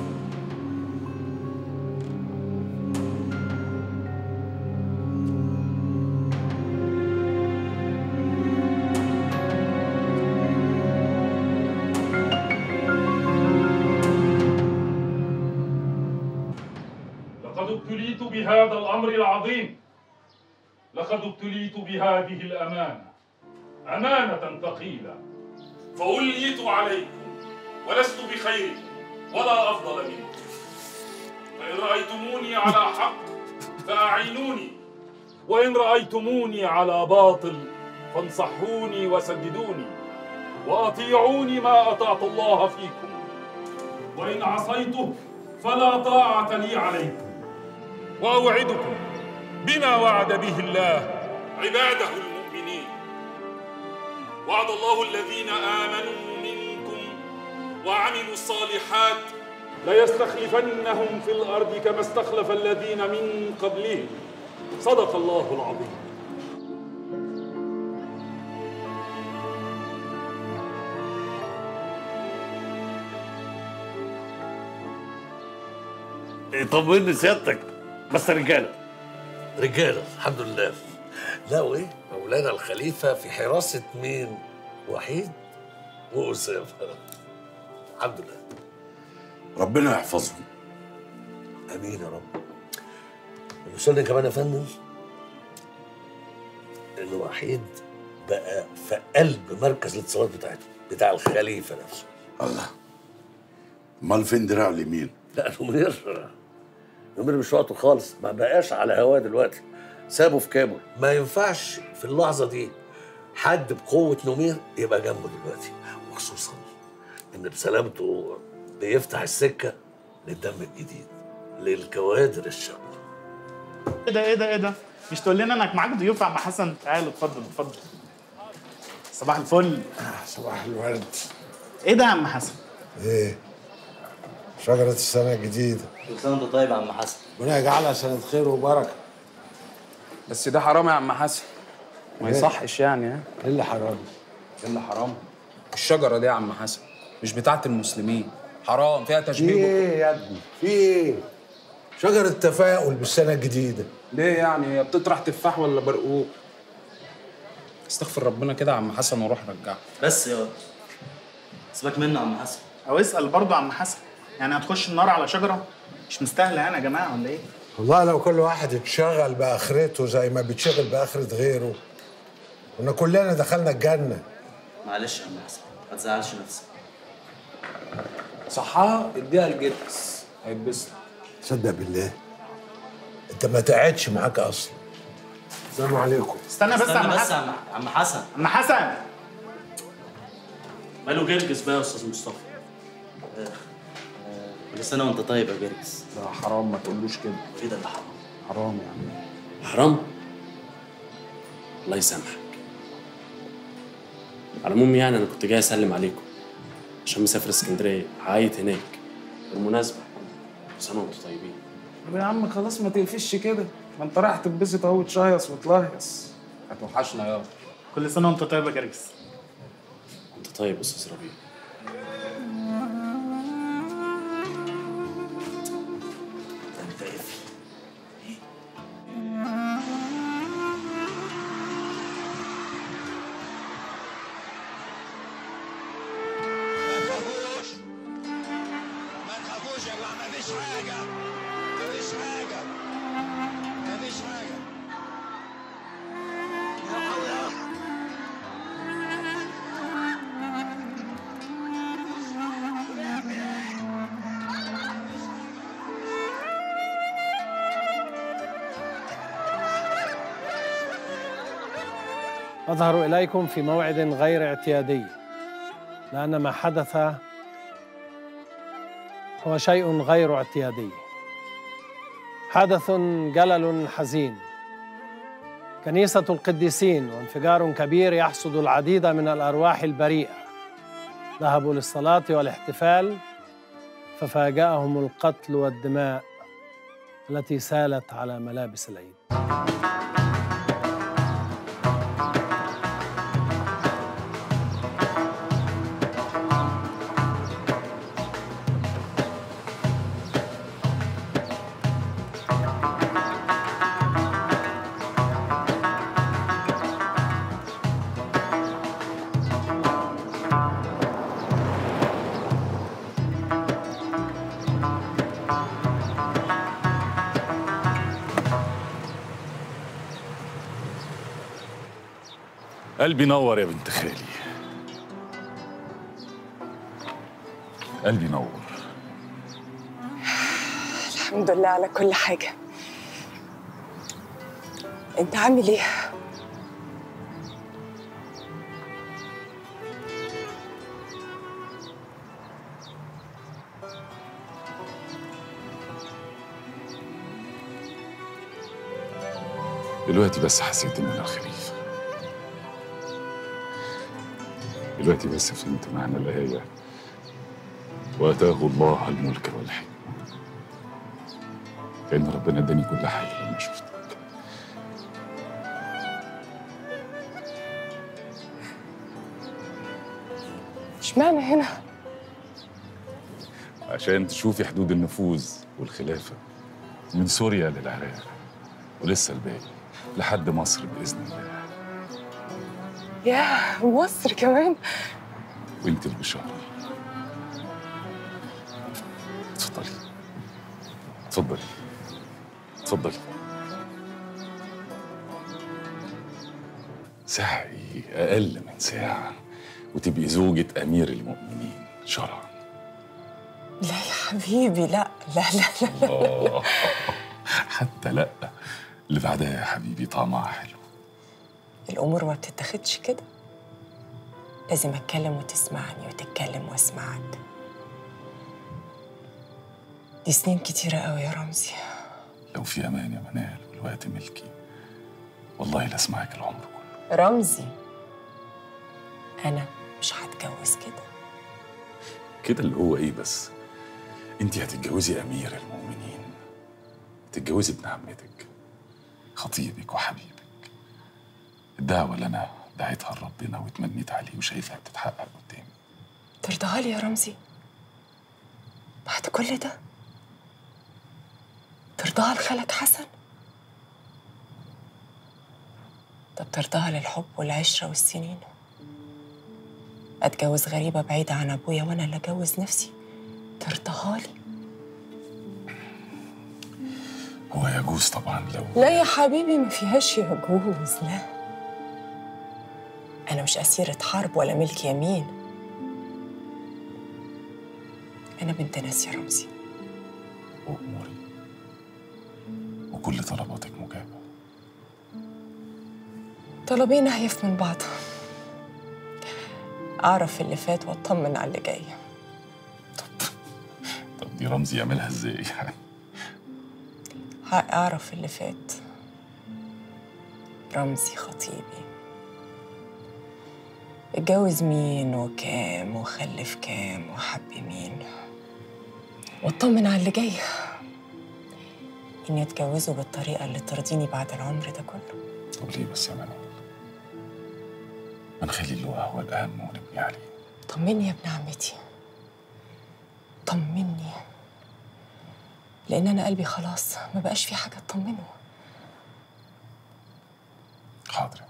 لقد ابتليت بهذا الأمر العظيم لقد ابتليت بهذه الأمانة أمانة ثقيلة فوليت عليكم ولست بخيركم ولا أفضل منكم فإن رأيتموني على حق فأعينوني وإن رأيتموني على باطل فانصحوني وسددوني وأطيعوني ما أطعت الله فيكم وإن عصيته فلا طاعة لي عليكم وأوعدكم بما وعد به الله عباده المؤمنين وعد الله الذين آمنوا منكم وعملوا الصالحات ليستخلفنهم في الأرض كما استخلف الذين من قبلهم صدق الله العظيم طمني سيادتك بس رجاله رجاله الحمد لله لا وايه مولانا الخليفه في حراسه مين وحيد واسامه الحمد لله ربنا يحفظهم امين يا رب وصلنا كمان يا فندم ان وحيد بقى في قلب مركز الاتصالات بتاعته بتاع الخليفه نفسه الله امال فين دراع اليمين لا نمير نمير مش وقته خالص ما بقاش على هواه دلوقتي سابه في كابل ما ينفعش في اللحظه دي حد بقوه نمير يبقى جنبه دلوقتي وخصوصا ان بسلامته بيفتح السكه للدم الجديد للكوادر الشابه ايه ده ايه ده ايه ده مش تقول لنا انك معاك ضيوف يا عم حسن تعال اتفضل اتفضل صباح الفل صباح الورد ايه ده يا عم حسن ايه شجرة السنة الجديدة كل سنه وانت طيب يا عم حسن ربنا يجعلها سنة خير وبركة بس ده حرام يا عم حسن ما إيه؟ يصحش يعني ها ايه اللي حرام؟ ايه اللي حرام؟ الشجرة دي يا عم حسن مش بتاعت المسلمين حرام فيها في تشبيه ايه يا ابني؟ في ايه؟ شجرة تفاؤل بالسنة الجديدة ليه يعني هي بتطرح تفاح ولا برقوق؟ استغفر ربنا كده يا عم حسن وروح رجعها بس يا سيبك منه يا عم حسن او اسال برضه يا عم حسن يعني هتخش النار على شجره مش مستاهله يعني يا جماعه ولا ايه والله لو كل واحد اتشغل بآخرته زي ما بيتشغل بآخرة غيره كنا كلنا دخلنا الجنة معلش يا عم حسن ما تزعلش نفسك صحها اديها الجرس هيتبسط صدق بالله انت ما تقعدش معاك اصلا السلام عليكم استنى بس يا عم استنى بس حسن يا عم عم حسن عم حسن ماله جرجس بقى يا استاذ مصطفى آه، آه، كل سنه وانت طيب يا جرجس ده حرام ما تقولوش كده ايه ده اللي حرام حرام يا عم حرام الله يسامحك على العموم يعني انا كنت جاي اسلم عليكم عشان مسافر اسكندريه عايت هناك بالمناسبه كل سنه وانتم طيبين طب يا عم خلاص ما تقفش كده ما انت رايح تتبسط اهو وتشيص وتلهيص هتوحشنا يا كل سنه وانت طيب يا جرجس انت طيب يا استاذ ربيع أظهر إليكم في موعد غير اعتيادي لأن ما حدث هو شيء غير اعتيادي حدث جلل حزين كنيسة القديسين وانفجار كبير يحصد العديد من الأرواح البريئة ذهبوا للصلاة والاحتفال ففاجأهم القتل والدماء التي سالت على ملابس العيد قلبي نور يا بنت خالي قلبي نور الحمد لله على كل حاجة انت عامل ايه؟ دلوقتي بس حسيت ان انا الخليفه دلوقتي بس فهمت معنى الآية وآتاه الله الملك والحكمة كأن ربنا اداني كل حاجة لما شفتك اشمعنى هنا؟ عشان تشوفي حدود النفوذ والخلافة من سوريا للعراق ولسه الباقي لحد مصر بإذن الله يا مصر كمان وانت البشارة اتفضلي اتفضلي اتفضلي ساعة ايه أقل من ساعة وتبقي زوجة أمير المؤمنين شرعا لا يا حبيبي لا لا لا لا, لا, لا, لا. آه. حتى لا اللي بعدها يا حبيبي طعمها حلو الأمور ما بتتاخدش كده لازم أتكلم وتسمعني وتتكلم وأسمعك دي سنين كتيرة قوي يا رمزي لو في أمان يا منال والوقت ملكي والله لا اسمعك العمر كله رمزي أنا مش هتجوز كده كده اللي هو ايه بس انت هتتجوزي امير المؤمنين تتجوزي ابن عمتك خطيبك وحبيبك الدعوه اللي انا دعيتها لربنا واتمنيت عليه وشايفها بتتحقق قدامي ترضاها لي يا رمزي بعد كل ده ترضاها لخالك حسن طب ترضاها للحب والعشرة والسنين أتجوز غريبة بعيدة عن أبويا وأنا اللي أجوز نفسي ترضاها لي هو يجوز طبعا لو لا يا حبيبي ما فيهاش يجوز لا أنا مش أسيرة حرب ولا ملك يمين أنا بنت ناس يا رمزي وأموري وكل طلباتك مجابة طلبين أهيف من بعض أعرف اللي فات وأطمن على اللي جاي طب دي رمزي يعملها ازاي حق أعرف اللي فات رمزي خطيبي اتجوز مين وكام وخلف كام وحب مين واطمن على اللي جاي إني أتجوزه بالطريقة اللي ترضيني بعد العمر ده كله طب ليه بس يا منال ما نخلي اللقاء هو الأهم ونبني عليه طمني يا ابن عمتي طمني لأن أنا قلبي خلاص ما بقاش في حاجة تطمنه حاضر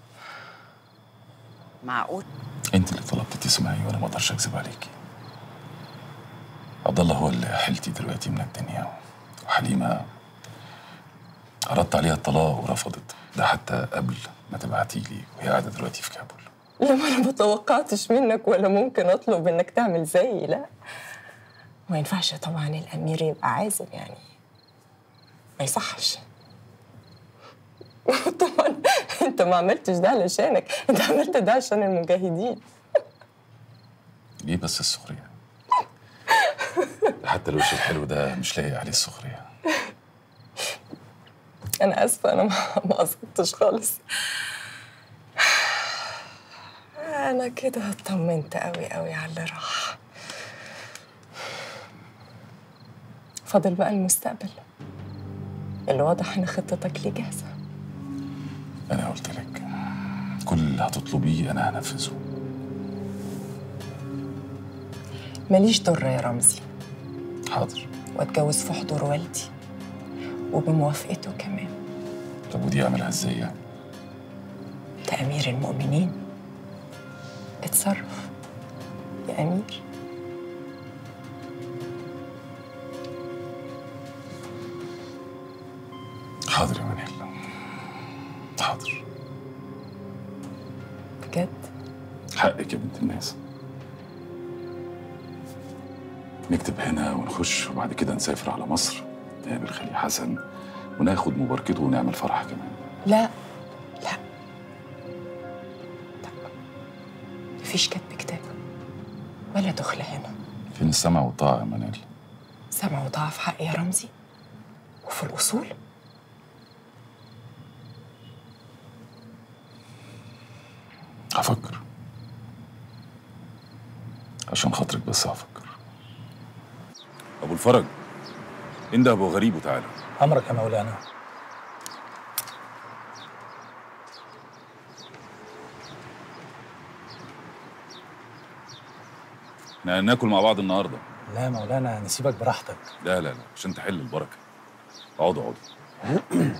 معقول انت اللي طلبتي تسمعي وانا ما اقدرش اكذب عليكي عبد الله هو اللي حيلتي دلوقتي من الدنيا وحليمه عرضت عليها الطلاق ورفضت ده حتى قبل ما تبعتي لي وهي قاعده دلوقتي في كابول لما أنا ما توقعتش منك ولا ممكن أطلب إنك تعمل زيي لا ما ينفعش طبعا الأمير يبقى عازب يعني ما يصحش طبعا انت ما عملتش ده علشانك انت عملت ده عشان المجاهدين ليه بس السخرية؟ حتى الوش الحلو ده مش لاقي عليه السخرية انا اسفه انا ما ما قصدتش خالص انا كده اطمنت قوي قوي على اللي راح فاضل بقى المستقبل اللي واضح ان خطتك ليه جاهزه أنا قلت لك كل اللي هتطلبيه أنا هنفذه ماليش ضر يا رمزي حاضر واتجوز في حضور والدي وبموافقته كمان طب ودي أعملها إزاي يعني؟ ده امير المؤمنين اتصرف يا امير حاضر يا منال حاضر بجد حقك يا بنت الناس نكتب هنا ونخش وبعد كده نسافر على مصر نقابل خليل حسن وناخد مباركته ونعمل فرح كمان لا لا لا مفيش كتب كتاب ولا دخل هنا فين السمع والطاعة يا منال سمع وطاعة في حقي يا رمزي وفي الأصول هفكر عشان خاطرك بس هفكر أبو الفرج انده أبو غريب وتعالى امرك يا مولانا احنا هناكل مع بعض النهارده لا يا مولانا نسيبك براحتك لا لا لا عشان تحل البركة اقعدوا اقعدوا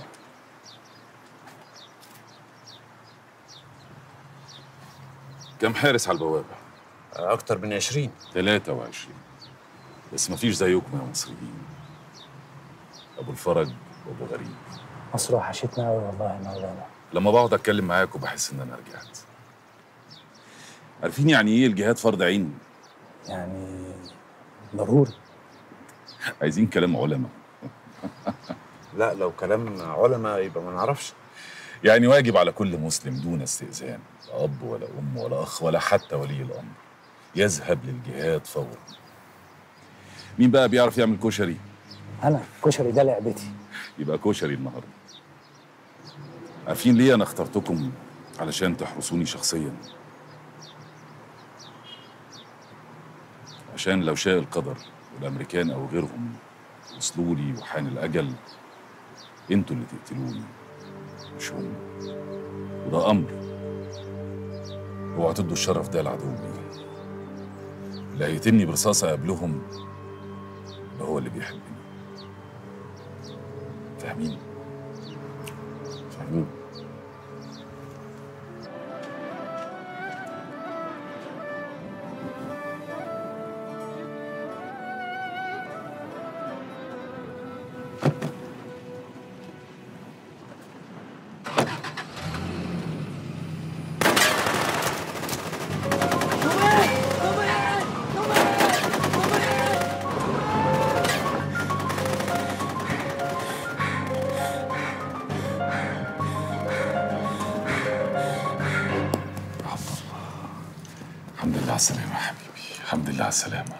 كم حارس على البوابة؟ أكتر من 20 23 بس مفيش زيكم يا مصريين أبو الفرج وأبو غريب مصر وحشتنا قوي والله يا مولانا لما بقعد أتكلم معاكم بحس إن أنا رجعت عارفين يعني إيه الجهاد فرض عين؟ يعني ضروري عايزين كلام علماء لا لو كلام علماء يبقى ما نعرفش يعني واجب على كل مسلم دون استئذان لا أب ولا أم ولا أخ ولا حتى ولي الأمر يذهب للجهاد فورا مين بقى بيعرف يعمل كشري؟ انا كشري ده لعبتي يبقى كشري النهارده عارفين ليه أنا اخترتكم علشان تحرسوني شخصيا عشان لو شاء القدر والأمريكان أو غيرهم وصلوا لي وحان الأجل انتوا اللي تقتلوني مش هم وده أمر اوعوا تدوا الشرف ده لعدوي اللي هيقتلني برصاصة قبلهم يبقى هو اللي بيحبني فاهمين؟ فاهمين الحمد لله على السلامة يا حبيبي الحمد لله على السلامة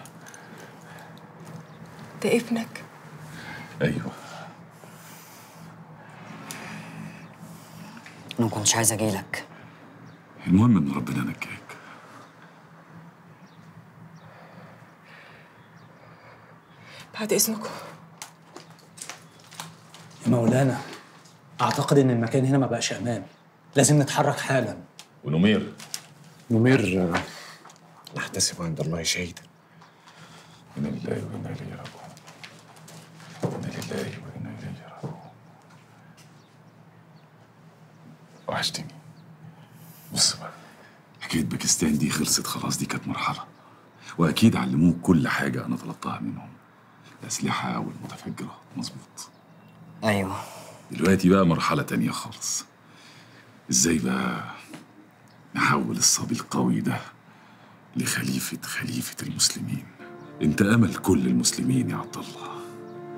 ده ابنك أيوه انا ما كنتش عايز اجيلك المهم إن ربنا نجاك بعد إذنكم يا مولانا اعتقد ان المكان هنا ما بقاش امان لازم نتحرك حالا ونمير نمير آه، نحتسب عند الله شهيدا إنا لله وإنا إليه راجعون إنا لله وإنا إليه راجعون وحشتني بص بقى حكاية باكستان دي خلصت خلاص دي كانت مرحلة وأكيد علموك كل حاجة أنا طلبتها منهم الأسلحة والمتفجرات مظبوط ايوه دلوقتي بقى مرحلة تانية خالص ازاي بقى نحول الصبي القوي ده لخليفة خليفة المسلمين انت امل كل المسلمين يا عبد الله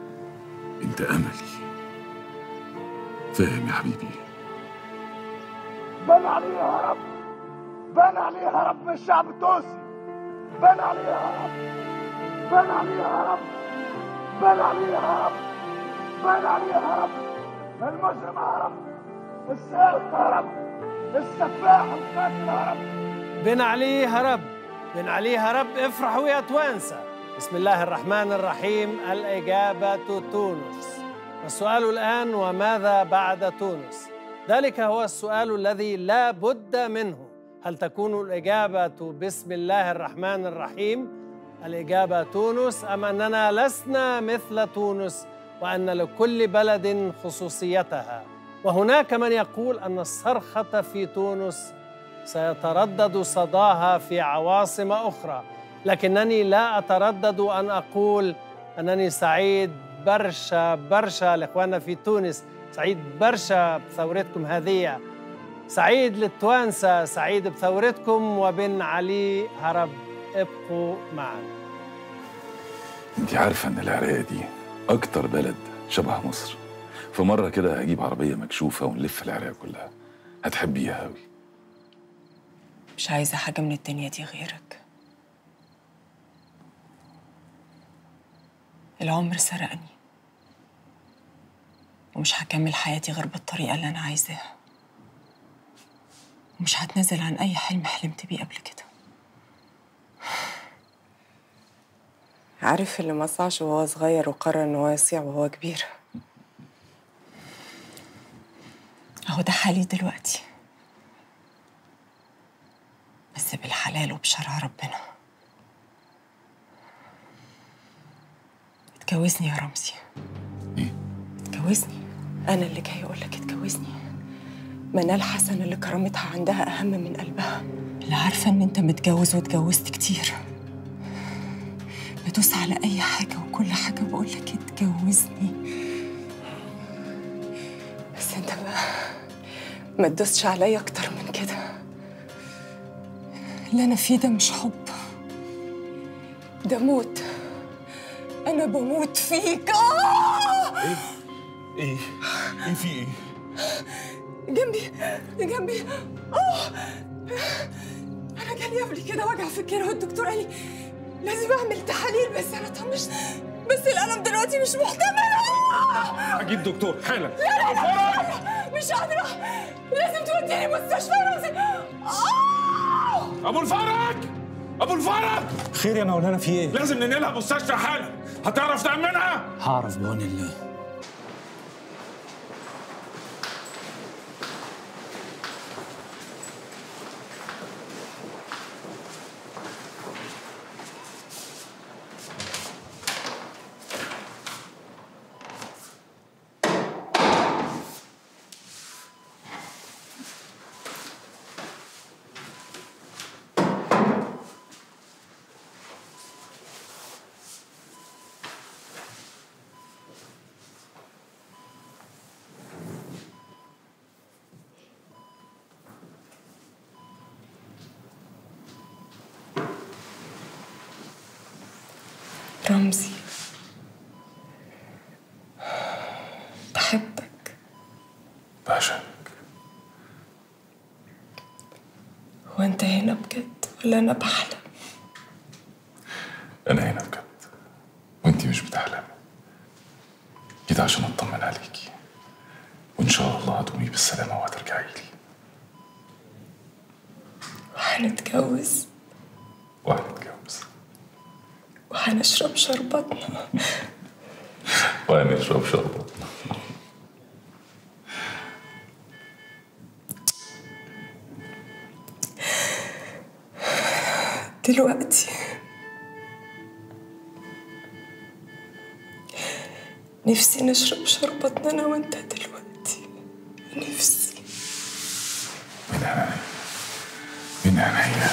انت املي فاهم يا حبيبي بان عليه يا رب بان عليه يا رب الشعب التونسي بان عليه يا رب بان عليه يا رب بان عليه يا رب بان عليه يا رب المجرم يا رب السارق يا رب السفاح القاتل يا رب بن علي هرب بن علي هرب افرحوا يا توانسة بسم الله الرحمن الرحيم الإجابة تونس السؤال الآن وماذا بعد تونس ذلك هو السؤال الذي لا بد منه هل تكون الإجابة بسم الله الرحمن الرحيم الإجابة تونس أم أننا لسنا مثل تونس وأن لكل بلد خصوصيتها وهناك من يقول أن الصرخة في تونس سيتردد صداها في عواصم اخرى لكنني لا اتردد ان اقول انني سعيد برشا برشا لاخواننا في تونس سعيد برشا بثورتكم هذه سعيد للتوانسه سعيد بثورتكم وبن علي هرب ابقوا معنا انت عارفه ان العراق دي اكتر بلد شبه مصر في مره كده هجيب عربيه مكشوفه ونلف العراق كلها هتحبيها قوي مش عايزة حاجة من الدنيا دي غيرك العمر سرقني ومش هكمل حياتي غير بالطريقة اللي أنا عايزاها ومش هتنازل عن أي حلم حلمت بيه قبل كده عارف اللي ما صعش وهو صغير وقرر إن هو يصيع وهو كبير أهو ده حالي دلوقتي بس بالحلال وبشرع ربنا اتجوزني يا رمزي ايه اتجوزني انا اللي جاي اقول لك اتجوزني منال حسن اللي كرامتها عندها اهم من قلبها اللي عارفه ان انت متجوز واتجوزت كتير بدوس على اي حاجه وكل حاجه بقول لك اتجوزني بس انت بقى ما تدوسش عليا اكتر من كده اللي أنا فيه ده مش حب ده موت أنا بموت فيك آه! ايه ايه ايه في ايه جنبي جنبي آه! أنا جالي قبل كده وجع في الكلى والدكتور قال لي لازم أعمل تحاليل بس أنا طنشت بس الألم دلوقتي مش محتمل آه! اجيب دكتور حالا لا لا لا لا مش قادرة لازم توديني مستشفى رمزي آه! ابو الفرج ابو الفرج خير يا مولانا في ايه؟ لازم ننقلها مستشفى حالا هتعرف تأمنها؟ هعرف بعون الله رمزي بحبك بعشقك هو انت هنا بجد ولا انا بحلم انا هنا بجد وانتي مش بتحلمي كده عشان اطمن عليكي وان شاء الله هتقومي بالسلامه وهترجعي لي وهنتجوز وهنتجوز وهنشرب شربتنا وهنشرب شربت دلوقتي نفسي نشرب شربتنا انا وانت دلوقتي نفسي من عينيا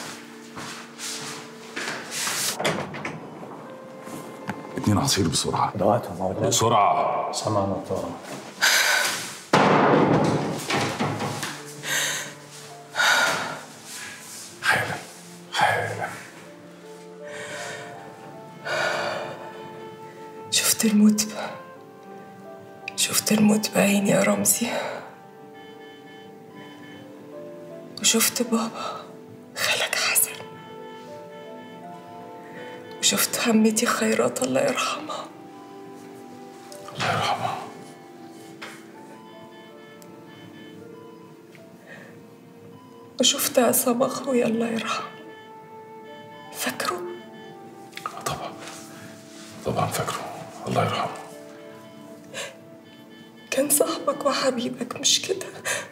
اتنين عصير بسرعه دعوات يا مولانا بسرعه سمعنا وطاعة حالا حالا شفت الموت ب- شفت الموت بعيني يا رمزي وشفت بابا خالك حسن وشفت عمتي خيرات الله يرحمها الله يرحمها وشفت عصام اخويا الله يرحمه فاكره طبعا فاكره الله يرحمه كان صاحبك وحبيبك مش كده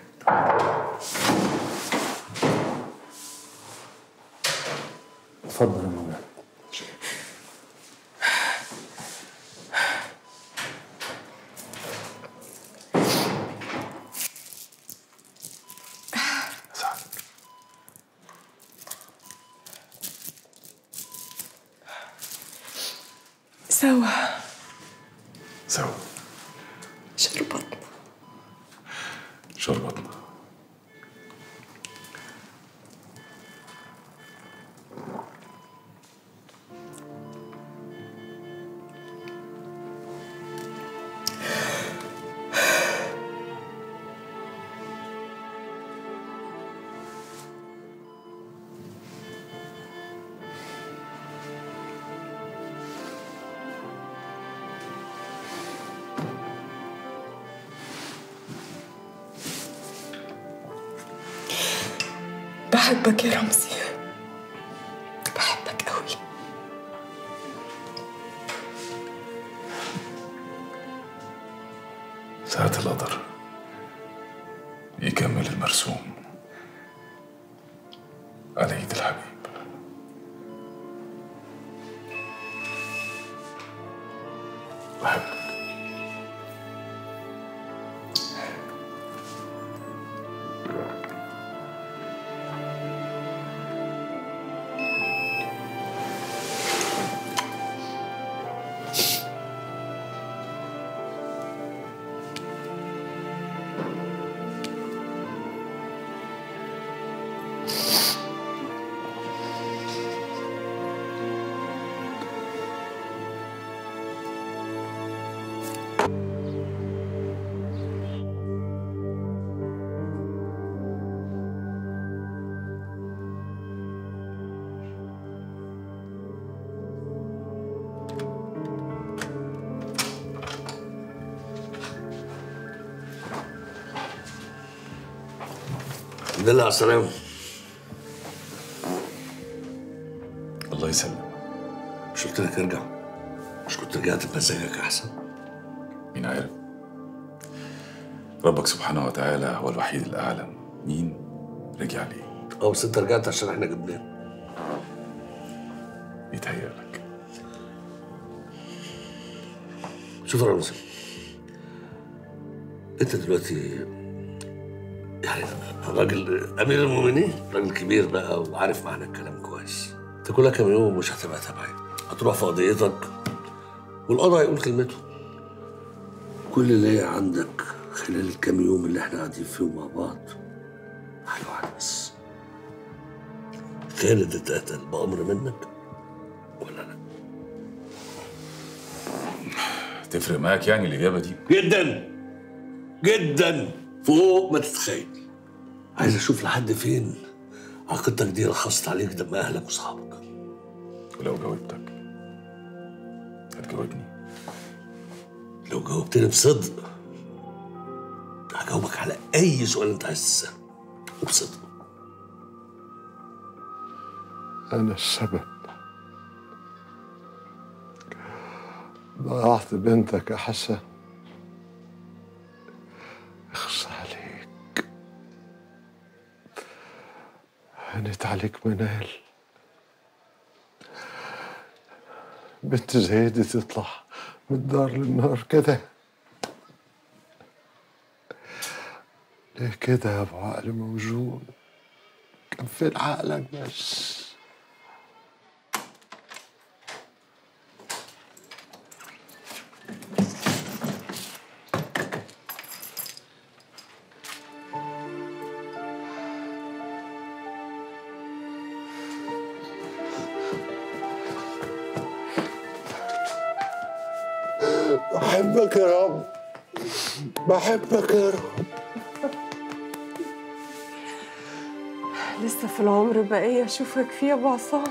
اتفضل يا مولانا سوا سوا شربتنا شربتنا بحبك يا رمزي بحبك قوي ساعة القدر يكمل المرسوم على ايد الحبيب بحبك الحمد لله على السلامة الله يسلم مش قلت لك ارجع مش كنت رجعت بمزاجك احسن مين عارف ربك سبحانه وتعالى هو الوحيد الأعلم مين رجع ليه اه بس انت رجعت عشان احنا جبناه يتهيألك شوف يا رمزي انت دلوقتي يعني راجل امير المؤمنين راجل كبير بقى وعارف معنى الكلام كويس انت كلها كام يوم مش هتبقى تبعي هتروح في قضيتك والقضاء هيقول كلمته كل اللي هي عندك خلال الكام يوم اللي احنا قاعدين فيهم مع بعض حاجه واحده بس خالد اتقتل بأمر منك تفرق معاك يعني الإجابة دي جدا جدا فوق ما تتخيل عايز اشوف لحد فين عقيدتك دي رخصت عليك دم اهلك واصحابك ولو جاوبتك هتجاوبني لو جاوبتني بصدق هجاوبك على اي سؤال انت عايز تساله وبصدق أنا السبب ضيعت بنتك يا حسن اخص عليك هنت عليك منال بنت زي دي تطلع من الدار للنار كده ليه كده يا ابو عقل موجود كان فين عقلك بس بحبك يا رب بحبك يا رب لسه في العمر بقية اشوفك فيه يا ابو عصام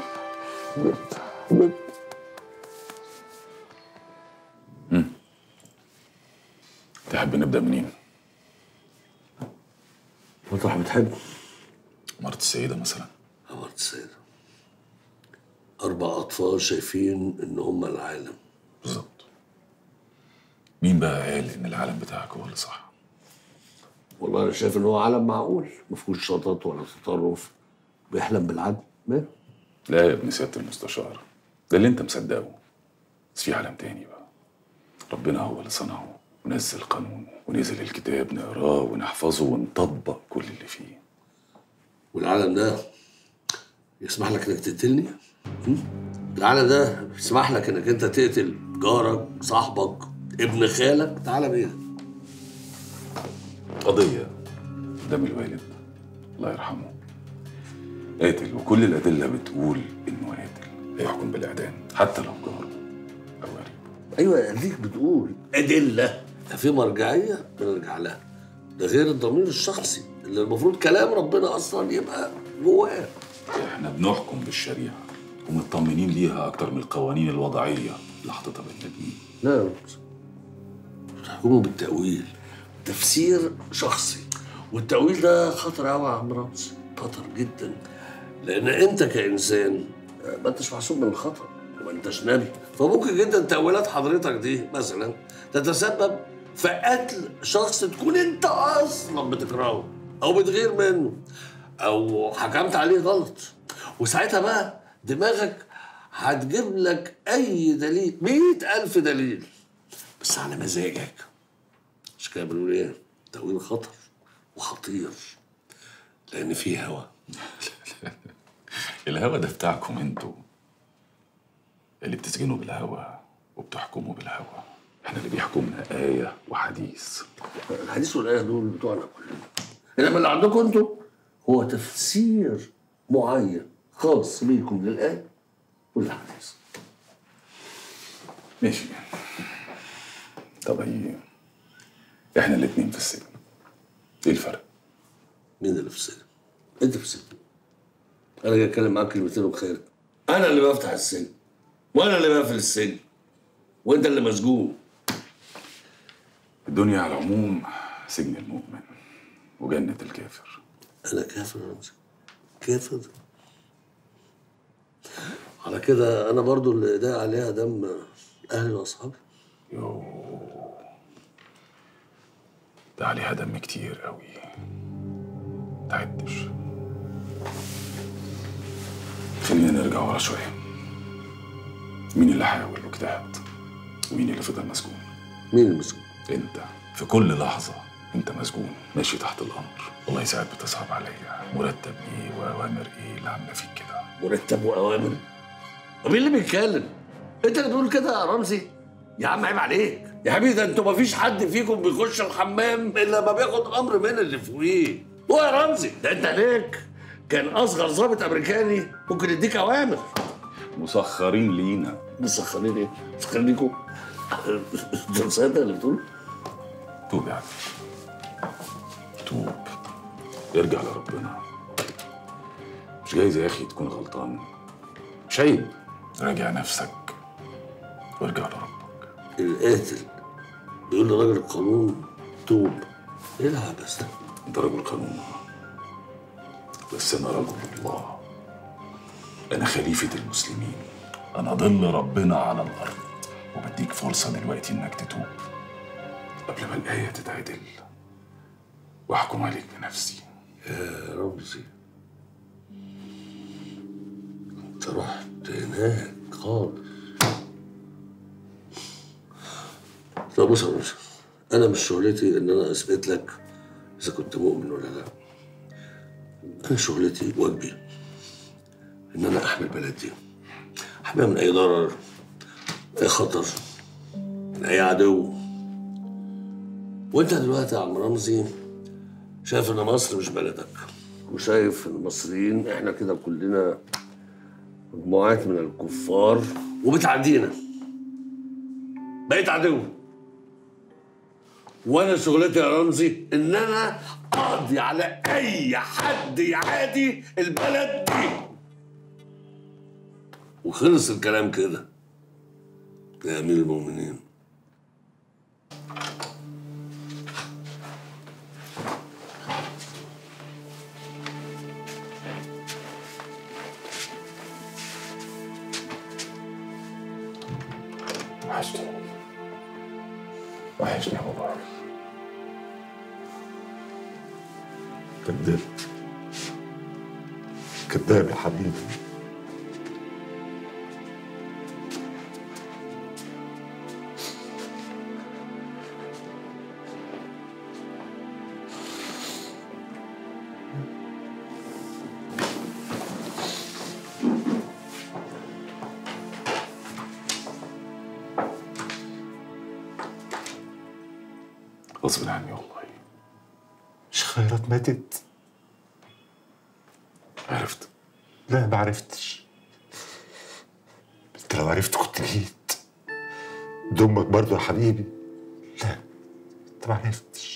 تحب نبدا منين؟ مطرح بتحب مرت السيده مثلا مرت السيدة أربع أطفال شايفين إن هم العالم بالظبط مين بقى قال ان العالم بتاعك هو اللي صح؟ والله أنا شايف إن هو عالم معقول ما فيهوش شطط ولا تطرف بيحلم بالعدل ما لا يا ابن سياده المستشار ده اللي انت مصدقه بس في عالم تاني بقى ربنا هو اللي صنعه ونزل قانونه ونزل الكتاب نقراه ونحفظه ونطبق كل اللي فيه والعالم ده يسمح لك إنك تقتلني م? العالم ده يسمح لك إنك أنت تقتل جارك صاحبك ابن خالك تعالى بيها قضيه قدام الوالد الله يرحمه قاتل وكل الادله بتقول انه قاتل هيحكم بالاعدام حتى لو جاره ايوه اديك بتقول ادله في مرجعيه بنرجع لها ده غير الضمير الشخصي اللي المفروض كلام ربنا اصلا يبقى جواه احنا بنحكم بالشريعه ومطمنين ليها اكتر من القوانين الوضعيه اللي حاططها بين ادمين لا بتحكموا بالتاويل تفسير شخصي والتاويل ده خطر قوي يا عم رمزي خطر جدا لان انت كانسان ما انتش محسوب من الخطا وما انتش نبي فممكن جدا تاويلات حضرتك دي مثلا تتسبب في قتل شخص تكون انت اصلا بتكرهه او بتغير منه او حكمت عليه غلط وساعتها بقى دماغك هتجيب لك اي دليل مئة الف دليل بس على مزاجك مش كده بنقول ايه تأويل خطر وخطير لان فيه هوا الهوى ده بتاعكم انتوا اللي بتسجنوا بالهوى وبتحكموا بالهوى احنا اللي بيحكمنا آية وحديث الحديث والآية دول بتوعنا كلنا انما اللي عندكم انتوا هو تفسير معين خاص بيكم للآية والحديث ماشي طب هي احنا الاتنين في السجن ايه الفرق؟ مين اللي في السجن؟ انت في السجن انا جاي اتكلم معاك كلمتين وخير انا اللي بفتح السجن وانا اللي بقفل السجن وانت اللي مسجون الدنيا على العموم سجن المؤمن وجنة الكافر انا كافر يا رمزي كافر على كده انا برضو اللي ايديا عليها دم اهلي واصحابي ده عليها دم كتير قوي تعدش خلينا نرجع ورا شوية مين اللي حاول واجتهد ومين اللي فضل مسجون مين المسجون انت في كل لحظة انت مسجون ماشي تحت الامر والله ساعات بتصعب عليا مرتب ايه واوامر ايه اللي عامله فيك كده مرتب واوامر مين اللي بيتكلم انت اللي بتقول كده يا رمزي يا عم عيب عليك يا حبيبي ده انتوا مفيش حد فيكم بيخش الحمام الا لما بياخد امر من اللي فوقيه هو يا رمزي ده انت ليك كان اصغر ضابط امريكاني ممكن يديك اوامر مسخرين لينا مسخرين ايه؟ مسخرين ليكم انت مصدق اللي بتقول؟ توب يا عم توب ارجع لربنا مش جايز يا اخي تكون غلطان مش عيب راجع نفسك وارجع لربك القاتل بيقول لراجل القانون توب ايه العبث ده؟ انت رجل قانون بس انا رجل الله انا خليفة المسلمين انا ظل ربنا على الارض وبديك فرصة دلوقتي انك تتوب قبل ما الآية تتعدل واحكم عليك بنفسي يا رمزي انت رحت هناك خالص طب بص يا رمزي انا مش شغلتي ان انا اثبت لك اذا كنت مؤمن ولا لا انا شغلتي واجبي ان انا احمي البلد دي احميها من اي ضرر اي خطر من اي عدو وانت دلوقتي يا عم رمزي شايف ان مصر مش بلدك وشايف ان المصريين احنا كده كلنا مجموعات من الكفار وبتعدينا بقيت عدو وانا شغلتي يا رمزي ان انا اقضي على اي حد يعادي البلد دي وخلص الكلام كده يا امير المؤمنين وحشتني وحشني يا مبارك كذاب كذاب يا حبيبي غصب عني والله مش خيرات ماتت عرفت لا ما عرفتش انت لو عرفت كنت جيت دمك برضه يا حبيبي لا انت ما عرفتش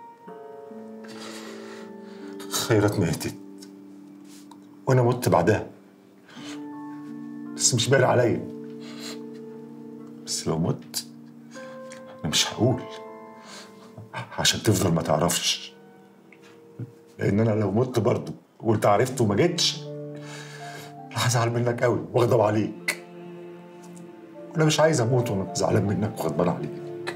خيرات ماتت وانا مت بعدها بس مش باين عليا بس لو مت انا مش هقول عشان تفضل ما تعرفش لان انا لو مت برضه وانت عرفت وما جيتش انا هزعل منك قوي واغضب عليك انا مش عايز اموت وانا زعلان منك وغضبان عليك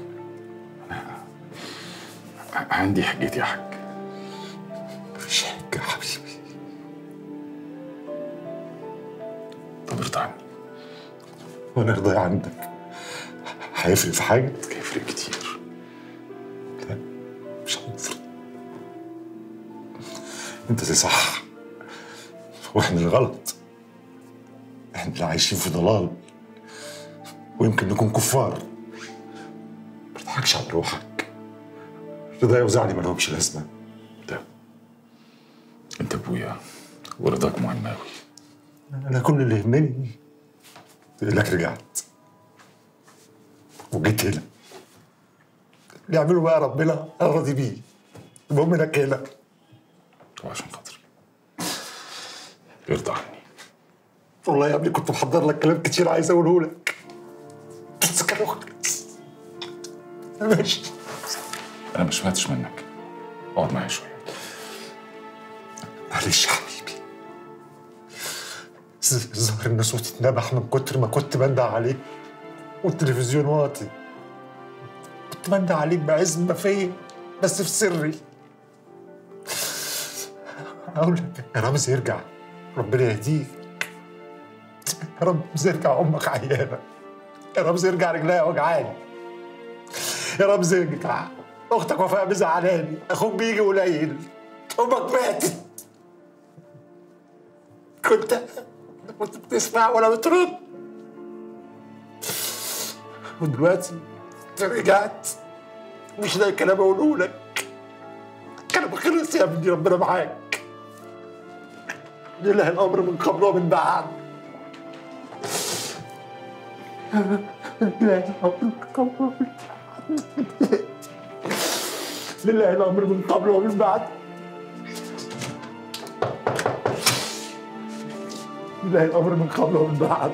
عندي حجتي يا حاج مفيش حاجه يا حبيبي طب ارضى عني وانا رضاي عندك هيفرق في حاجه هيفرق كتير لا مش هيفرق انت اللي صح واحنا اللي غلط احنا اللي عايشين في ضلال ويمكن نكون كفار ما تضحكش على روحك رضايا وزعلي ما لهمش لازمه انت ابويا ورضاك مهم قوي انا كل اللي يهمني انك رجعت وجيت هنا اللي يعمله بقى ربنا انا راضي بيه المهم انك هنا وعشان خاطري ارضى عني والله يا ابني كنت محضر لك كلام كتير عايز اقوله لك بس كان خلص ماشي انا ما سمعتش منك اقعد معايا شويه معلش يا حبيبي ز- ظهر ان صوتي اتنبح من كتر ما كنت بندع عليك والتلفزيون واطي كنت بندع عليك بعز ما فيا بس في سري اقول لك يا رمزي ارجع ربنا يهديك يا رمزي ارجع امك عيانه يا رمزي ارجع رجليها وجعاني يا رمزي ارجع اختك وفاء مزعلاني اخوك بيجي قليل امك ماتت كنت كنت بتسمع ولا بترد ودلوقتي انت رجعت مش لاقي كلام اقوله لك كلام خلص يا ابني ربنا معاك لله الامر من قبل ومن بعد لله الامر من قبل ومن بعد لله الامر من قبل ومن بعد لله الامر من قبل ومن بعد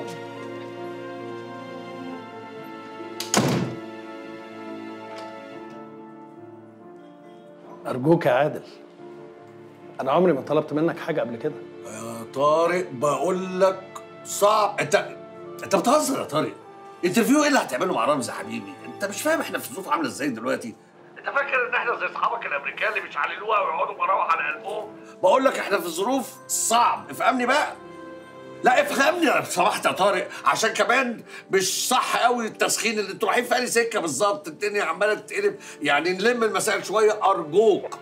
أرجوك يا عادل أنا عمري ما طلبت منك حاجة قبل كده يا طارق بقول لك صعب انت انت بتهزر يا طارق انترفيو ايه اللي هتعمله مع رمزي حبيبي انت مش فاهم احنا في ظروف عامله ازاي دلوقتي انت فاكر ان احنا زي اصحابك الامريكان اللي بيشعللوها ويقعدوا مراوح على قلبهم بقول لك احنا في ظروف صعب افهمني بقى لا افهمني لو سمحت يا طارق عشان كمان مش صح قوي التسخين اللي انتوا رايحين في انهي سكه بالظبط الدنيا عماله تتقلب يعني نلم المسائل شويه ارجوك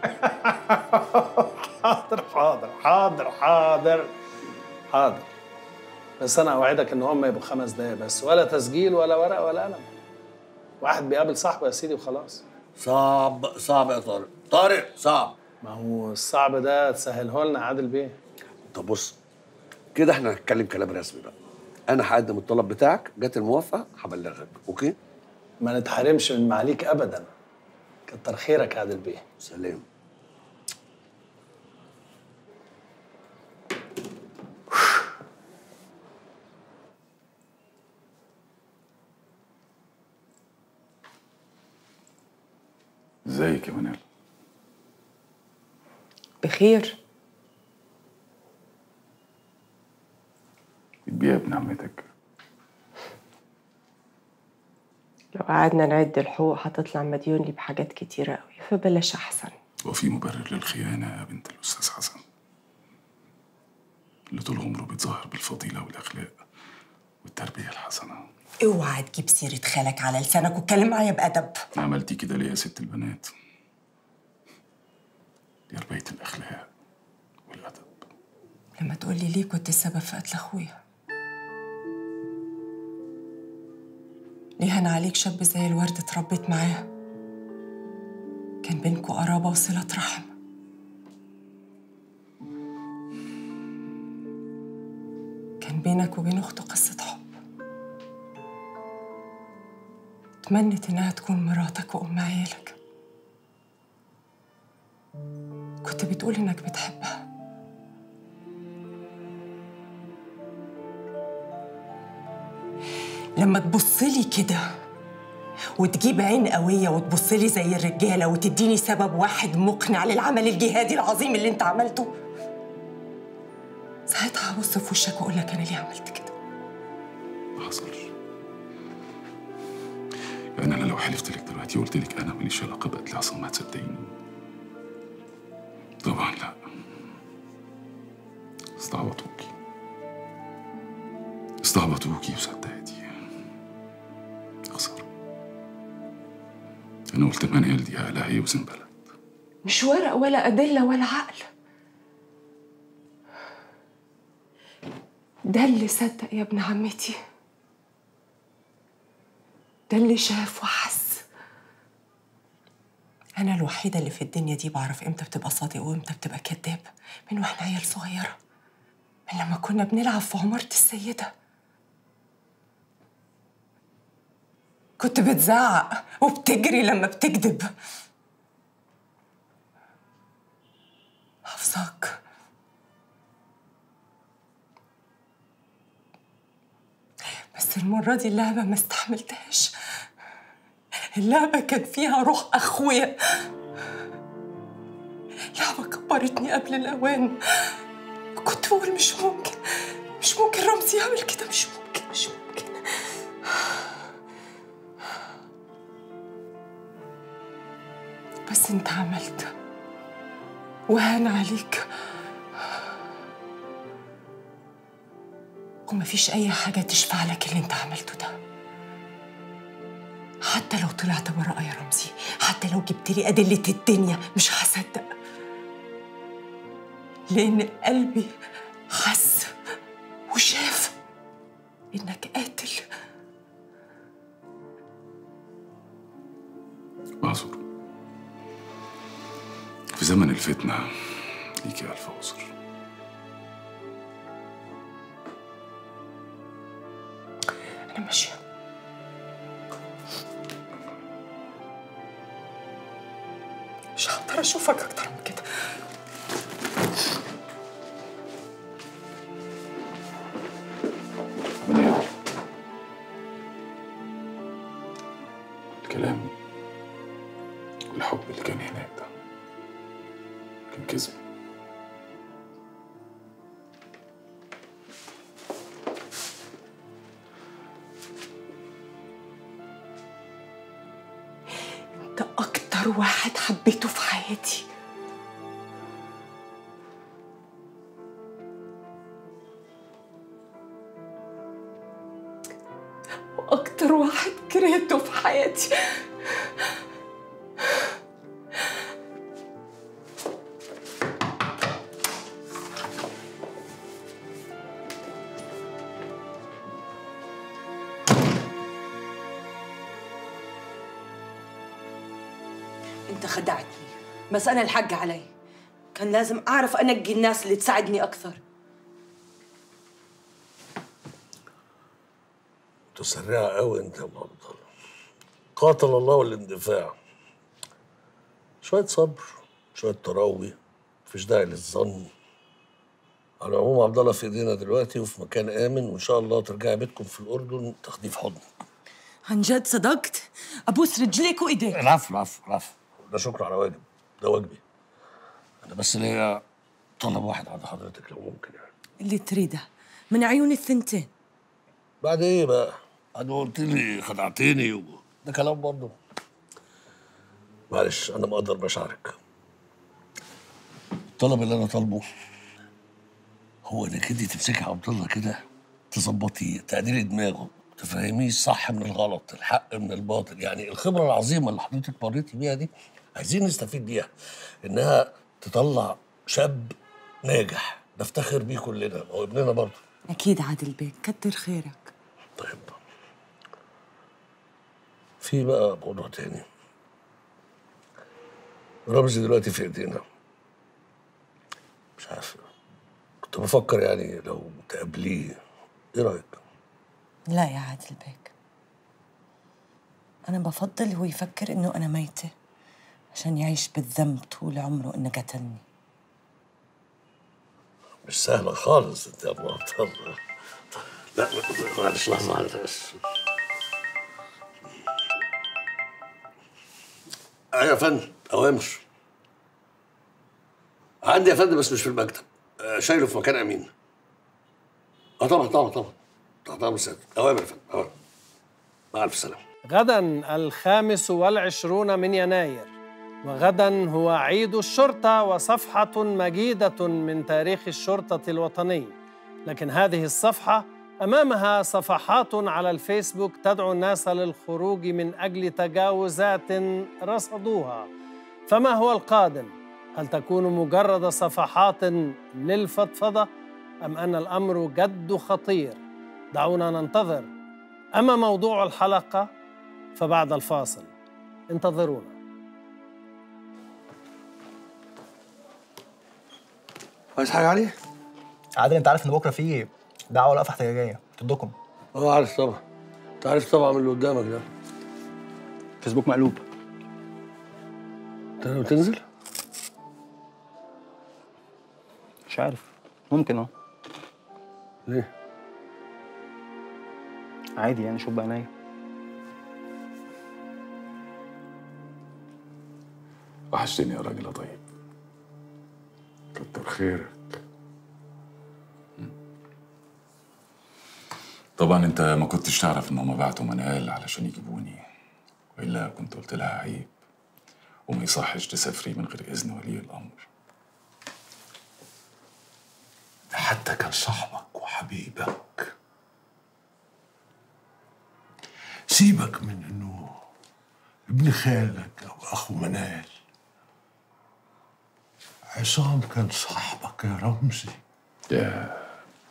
حاضر حاضر حاضر حاضر حاضر بس أنا أوعدك إن هم يبقوا خمس دقايق بس ولا تسجيل ولا ورق ولا قلم واحد بيقابل صاحبه يا سيدي وخلاص صعب صعب يا طارق طارق صعب ما هو الصعب ده تسهله لنا عادل بيه طب بص كده احنا هنتكلم كلام رسمي بقى انا هقدم الطلب بتاعك جت الموافقه هبلغك اوكي ما نتحرمش من معاليك أبدا كتر خيرك يا عادل بيه سلام ازيك يا منال بخير بتبيع ابن عمتك لو قعدنا نعد الحقوق هتطلع مديون لي بحاجات كتيرة قوي فبلاش أحسن وفي مبرر للخيانة يا بنت الأستاذ حسن اللي طول عمره بيتظاهر بالفضيلة والأخلاق والتربية الحسنة اوعى تجيب سيرة خالك على لسانك واتكلم معايا بأدب عملتي كده ليه يا ست البنات يا ربية الأخلاق لما تقولي ليه كنت السبب في قتل أخويا ليه هان عليك شاب زي الورد اتربيت معاه كان بينكوا قرابة وصلة رحم كان بينك وبين أخته قصة حب تمنت إنها تكون مراتك وأم عيالك كنت بتقول إنك بتحبها لما تبصلي كده وتجيب عين قوية وتبصلي زي الرجالة وتديني سبب واحد مقنع للعمل الجهادي العظيم اللي انت عملته ساعتها هبص في وشك واقول لك انا ليه عملت كده ما حصلش يعني أنا لو حلفت لك دلوقتي وقلت لك أنا ماليش علاقة بقتل عصام هتصدقيني طبعا لا استعبطوكي استعبطوكي وصدقتي خسارة أنا قلت منال دي عقلها يوزن بلد مش ورق ولا أدلة ولا عقل ده اللي صدق يا ابن عمتي ده اللي شاف وحس أنا الوحيدة اللي في الدنيا دي بعرف إمتى بتبقى صادق وإمتى بتبقى كذاب من وإحنا عيال صغيرة من لما كنا بنلعب في عمارة السيدة كنت بتزعق وبتجري لما بتكذب حافظاك بس المرة دي اللعبة ما استحملتهاش اللعبة كان فيها روح أخويا لعبة كبرتني قبل الأوان كنت بقول مش ممكن مش ممكن رمزي يعمل كده مش ممكن مش ممكن بس انت عملت وهان عليك ومفيش أي حاجة تشفع لك اللي انت عملته ده حتى لو طلعت براءة يا رمزي حتى لو جبت لي أدلة الدنيا مش هصدق لأن قلبي حس وشاف إنك قاتل معذور في زمن الفتنة ليكي ألف عذر أنا ماشية مش هقدر أشوفك أكتر من كده منال الكلام والحب اللي كان هناك ده كان كذب أنت أكتر واحد حبيته في حياتي وأكتر واحد كرهته في حياتي انت خدعتني بس انا الحق علي كان لازم اعرف انقي الناس اللي تساعدني اكثر متسرعة قوي انت يا ام عبد الله قاتل الله الاندفاع شويه صبر شويه تراوي مفيش داعي للظن على العموم عبد الله في ايدينا دلوقتي وفي مكان امن وان شاء الله ترجعي بيتكم في الاردن تاخديه في حضنك عن جد صدقت ابوس رجليك وايديك العفو العفو العفو ده شكر على واجب ده واجبي انا بس ليا طلب واحد عند حضرتك لو ممكن يعني اللي تريده من عيون الثنتين بعد ايه بقى؟ بعد ما قلت لي خدعتني و... ده كلام برضه معلش انا مقدر مشاعرك الطلب اللي انا طالبه هو انك انت تمسكي عبد الله كده تظبطيه تعديلي دماغه تفهميه الصح من الغلط الحق من الباطل يعني الخبره العظيمه اللي حضرتك مريتي بيها دي عايزين نستفيد بيها انها تطلع شاب ناجح نفتخر بيه كلنا هو ابننا برضه اكيد عادل بيك كتر خيرك طيب في بقى موضوع تاني رمزي دلوقتي في ايدينا مش عارف كنت بفكر يعني لو تقابليه ايه رايك؟ لا يا عادل بيك أنا بفضل هو يفكر إنه أنا ميتة عشان يعيش بالذنب طول عمره إنه قتلني مش سهلة خالص انت يا ابو عبد الله لا معلش لحظة واحدة بس ايوه يا فندم اوامر عندي يا فندم بس مش في المكتب آه، شايله في مكان امين اه طبعا طبعا طبعا تحت امر سيادتك اوامر يا فندم اوامر مع الف سلامه غدا الخامس والعشرون من يناير وغدا هو عيد الشرطة وصفحة مجيدة من تاريخ الشرطة الوطني لكن هذه الصفحة أمامها صفحات على الفيسبوك تدعو الناس للخروج من أجل تجاوزات رصدوها فما هو القادم؟ هل تكون مجرد صفحات للفضفضة أم أن الأمر جد خطير؟ دعونا ننتظر أما موضوع الحلقة فبعد الفاصل انتظرونا عايز حاجة علي؟ عادل انت عارف ان بكره في دعوه لقفه احتجاجيه ضدكم اه عارف طبعا انت عارف طبعا من اللي قدامك ده فيسبوك مقلوب انت ناوي تنزل؟ مش عارف ممكن اه ليه؟ عادي يعني شوف بعينيا وحشتني يا راجل يا طيب كتر خيرك طبعا انت ما كنتش تعرف ان هم بعتوا منال علشان يجيبوني والا كنت قلت لها عيب وما يصحش تسافري من غير اذن ولي الامر ده حتى كان صاحبك وحبيبك سيبك من انه ابن خالك او اخو منال عصام كان صاحبك يا رمزي يا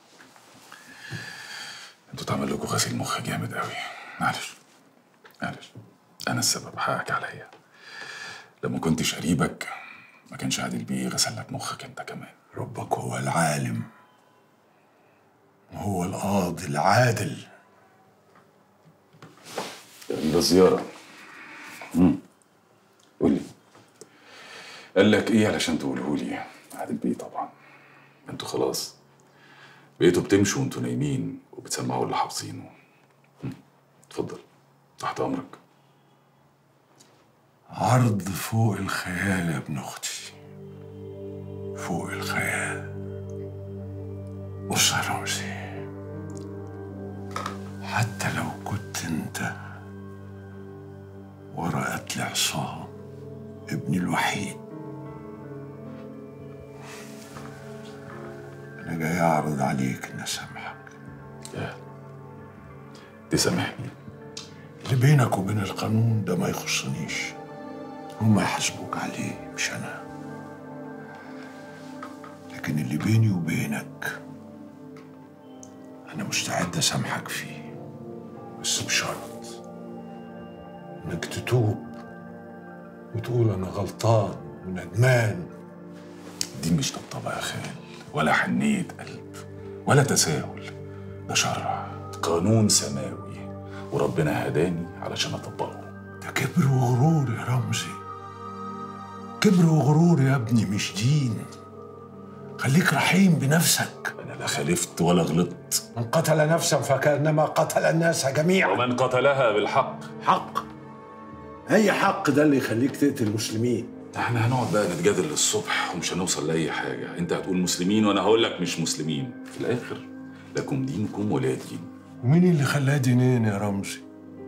انتوا اتعمل لكم غسيل مخ جامد قوي معلش معلش انا السبب حقك عليا لما كنتش قريبك ما كانش عادل بيه غسل لك مخك انت كمان ربك هو العالم وهو القاضي العادل يعني ده زيارة امم قول لي قال لك ايه علشان تقوله لي عادل بيه طبعا انتوا خلاص بقيتوا بتمشوا وانتوا نايمين وبتسمعوا اللي حافظينه مم. اتفضل تحت امرك عرض فوق الخيال يا ابن اختي فوق الخيال بص يا رمزي حتى لو كنت انت ورا قتل عصام ابني الوحيد انا جاي اعرض عليك ان اسامحك تسامحني اللي بينك وبين القانون ده ما يخصنيش هما يحاسبوك عليه مش انا لكن اللي بيني وبينك انا مستعد اسامحك فيه بس بشرط انك تتوب وتقول انا غلطان وندمان دي مش طبطبة يا خال ولا حنية قلب ولا تساهل ده شرع قانون سماوي وربنا هداني علشان اطبقه ده كبر وغرور يا رمزي كبر وغرور يا ابني مش دين خليك رحيم بنفسك انا لا خالفت ولا غلطت من قتل نفسا فكانما قتل الناس جميعا ومن قتلها بالحق حق اي حق ده اللي يخليك تقتل مسلمين احنا هنقعد بقى نتجادل للصبح ومش هنوصل لاي حاجه انت هتقول مسلمين وانا هقول لك مش مسلمين في الاخر لكم دينكم ولا دين ومين اللي خلاه دينين يا رمزي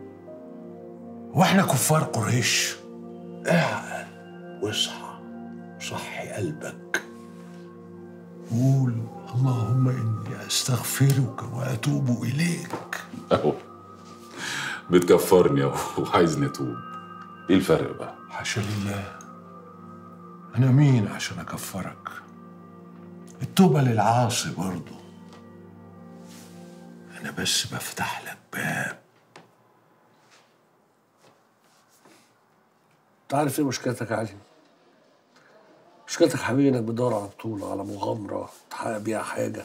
واحنا كفار قريش اعقل واصحى صحي قلبك قول اللهم اني استغفرك واتوب اليك اهو بتكفرني اهو وعايزني اتوب ايه الفرق بقى حاشا لله انا مين عشان اكفرك التوبه للعاصي برضه انا بس بفتح لك باب انت عارف ايه مشكلتك يا علي؟ مشكلتك حبيبي انك بتدور على بطولة على مغامرة تحقق بيها حاجة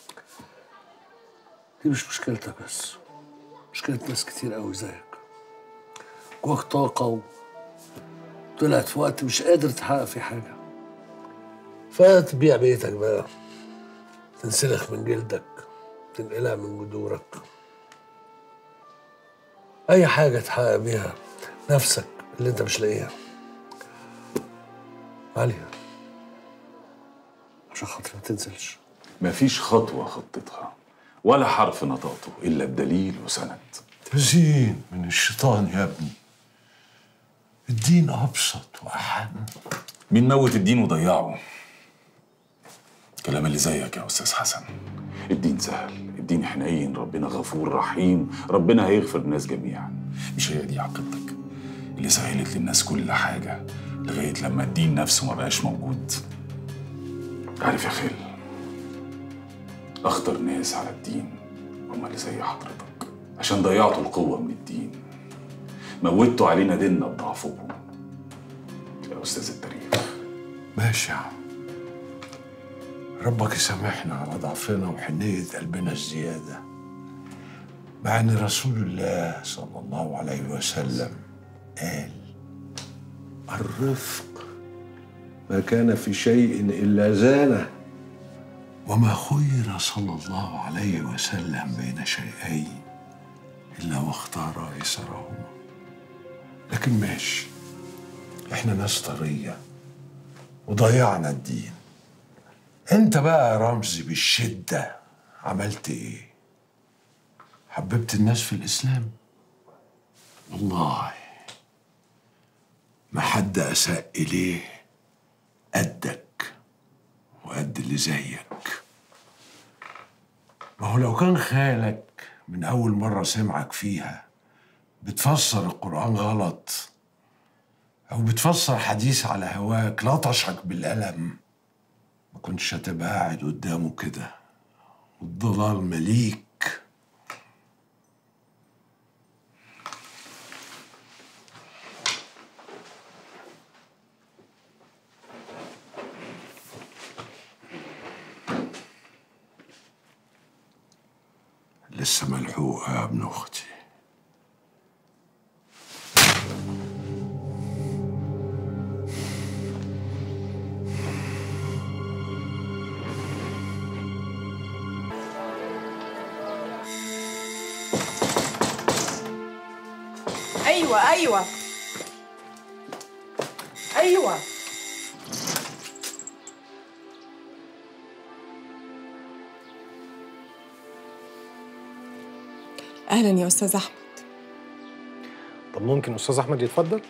دي مش مشكلتك بس مشكلة ناس كتير قوي زيك جواك طاقة و... طلعت في وقت مش قادر تحقق فيه حاجة فتبيع بيتك بقى تنسلخ من جلدك تنقلها من جذورك أي حاجة تحقق بيها نفسك اللي أنت مش لاقيها علي عشان خاطري ما تنزلش مفيش خطوه خطيتها ولا حرف نطقته الا بدليل وسند تزيين من الشيطان يا ابني الدين ابسط واحن مين موت الدين وضيعه كلام اللي زيك يا استاذ حسن الدين سهل الدين حنين ربنا غفور رحيم ربنا هيغفر الناس جميعا مش هي دي عقيدتك اللي سهلت للناس كل حاجة لغاية لما الدين نفسه ما بقاش موجود عارف يا خال أخطر ناس على الدين هم اللي زي حضرتك عشان ضيعتوا القوة من الدين موتوا علينا ديننا بضعفكم يا أستاذ التاريخ ماشي يا عم ربك يسامحنا على ضعفنا وحنية قلبنا الزيادة مع ان رسول الله صلى الله عليه وسلم قال الرفق ما كان في شيء الا زانه وما خير صلى الله عليه وسلم بين شيئين الا واختار ايسرهما لكن ماشي احنا ناس طريه وضيعنا الدين انت بقى يا رمزي بالشده عملت ايه حببت الناس في الاسلام والله ما حد اساء اليه قدك وقد اللي زيك ما هو لو كان خالك من اول مره سمعك فيها بتفسر القران غلط او بتفسر حديث على هواك لطشك بالقلم ما كنتش هتبقى قاعد قدامه كده والضلال مليك لسه ملحوقة يا ابن أختي ايوه ايوه ايوه اهلا يا استاذ احمد طب ممكن استاذ احمد يتفضل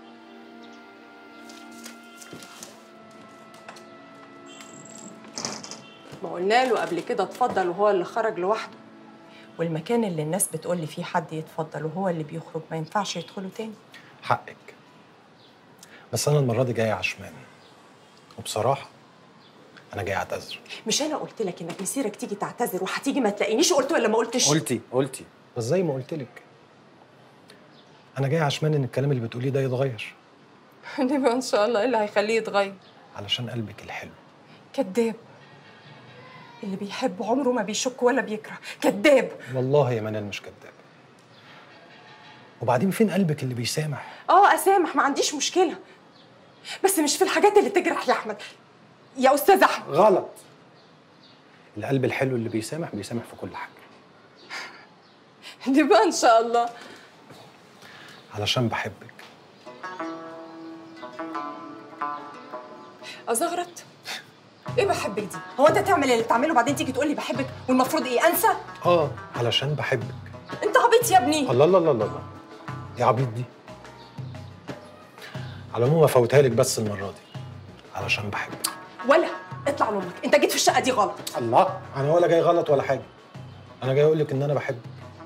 ما قلنا له قبل كده اتفضل وهو اللي خرج لوحده والمكان اللي الناس بتقول لي فيه حد يتفضل وهو اللي بيخرج ما ينفعش يدخلوا تاني حقك بس انا المره دي جاي عشمان وبصراحه انا جاي اعتذر مش انا قلت لك انك مسيرك تيجي تعتذر وهتيجي ما تلاقينيش قلت ولا ما قلتش قلتي قلتي بس زي ما قلت لك انا جاي عشمان ان الكلام اللي بتقوليه ده يتغير نبقى ان شاء الله ايه اللي هيخليه يتغير علشان قلبك الحلو كذاب اللي بيحب عمره ما بيشك ولا بيكره كذاب والله يا منال مش كداب وبعدين فين قلبك اللي بيسامح اه اسامح ما عنديش مشكله بس مش في الحاجات اللي تجرح لاحمد يا استاذ احمد غلط القلب الحلو اللي بيسامح بيسامح في كل حاجه دي بقى ان شاء الله علشان بحبك ازغرط ايه بحبك دي هو انت تعمل اللي بتعمله بعدين تيجي تقول لي بحبك والمفروض ايه انسى اه علشان بحبك انت عبيط يا ابني الله الله الله الله الله يا عبيط دي على العموم افوتها لك بس المره دي علشان بحبك ولا اطلع لامك انت جيت في الشقه دي غلط الله انا ولا جاي غلط ولا حاجه انا جاي اقول لك ان انا بحبك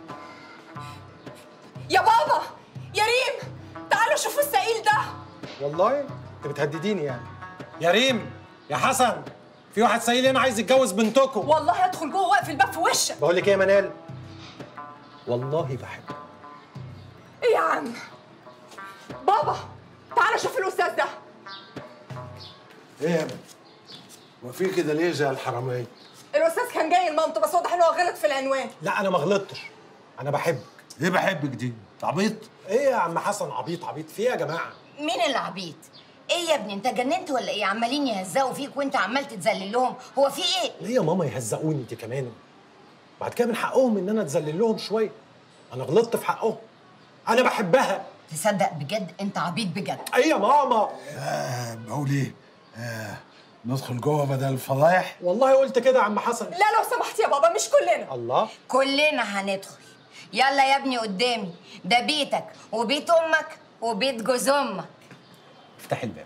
يا بابا يا ريم تعالوا شوفوا السئيل ده والله انت بتهدديني يعني يا ريم يا حسن في واحد سايل هنا عايز يتجوز بنتكم والله هدخل جوه واقفل الباب في وشك بقول لك ايه يا منال والله بحبك ايه يا عم بابا تعالى شوف الاستاذ ده ايه يا ابني؟ ما في كده ليه زي الحرامية؟ الاستاذ كان جاي لمامته بس واضح ان هو غلط في العنوان لا انا ما غلطتش انا بحبك ايه بحبك دي؟ عبيط؟ ايه يا عم حسن عبيط عبيط في ايه يا جماعه مين اللي عبيط؟ ايه يا ابني انت جننت ولا ايه؟ عمالين يهزقوا فيك وانت عمال تتذلل لهم، هو في ايه؟ ليه يا ماما يهزقوني انت كمان بعد كده من حقهم ان انا اتذلل لهم شويه انا غلطت في حقهم انا بحبها تصدق بجد انت عبيط بجد ايه يا ماما آه بقول ايه؟ آه ندخل جوه بدل الفضايح؟ والله قلت كده يا عم حسن لا لو سمحت يا بابا مش كلنا الله كلنا هندخل يلا يا ابني قدامي ده بيتك وبيت امك وبيت جوز امك افتحي الباب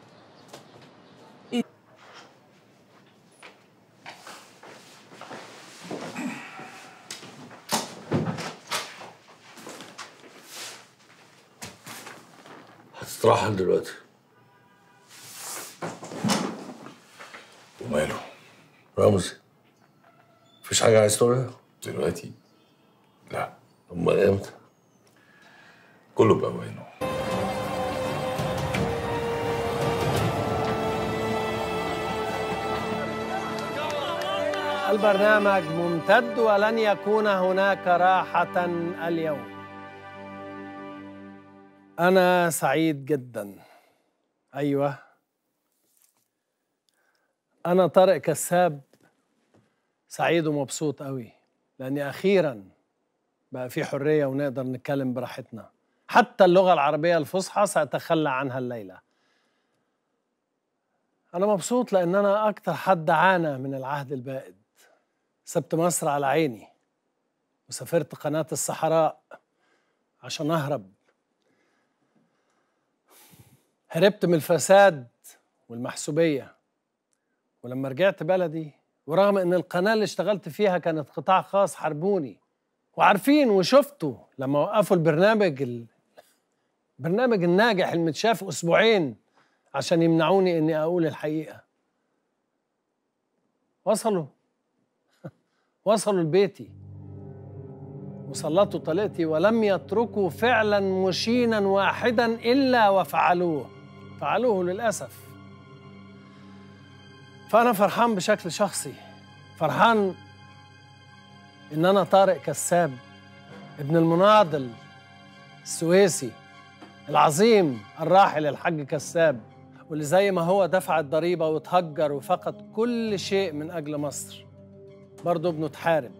هتترحل دلوقتي وماله رمزي مفيش حاجة عايز تقولها؟ دلوقتي لا أمال إمتى؟ كله بأوانه البرنامج ممتد ولن يكون هناك راحة اليوم أنا سعيد جدا أيوه أنا طارق كساب سعيد ومبسوط قوي لأني أخيرا بقى في حرية ونقدر نتكلم براحتنا حتى اللغة العربية الفصحى سأتخلى عنها الليلة أنا مبسوط لأن أنا أكتر حد عانى من العهد البائد سبت مصر على عيني وسافرت قناة الصحراء عشان أهرب هربت من الفساد والمحسوبية ولما رجعت بلدي ورغم ان القناة اللي اشتغلت فيها كانت قطاع خاص حاربوني وعارفين وشفتوا لما وقفوا البرنامج ال... البرنامج الناجح المتشاف اسبوعين عشان يمنعوني اني اقول الحقيقة وصلوا وصلوا لبيتي وسلطوا طليقتي ولم يتركوا فعلا مشينا واحدا الا وفعلوه فعلوه للاسف فانا فرحان بشكل شخصي فرحان ان انا طارق كساب ابن المناضل السويسي العظيم الراحل الحاج كساب واللي زي ما هو دفع الضريبه وتهجر وفقد كل شيء من اجل مصر برضه ابنه اتحارب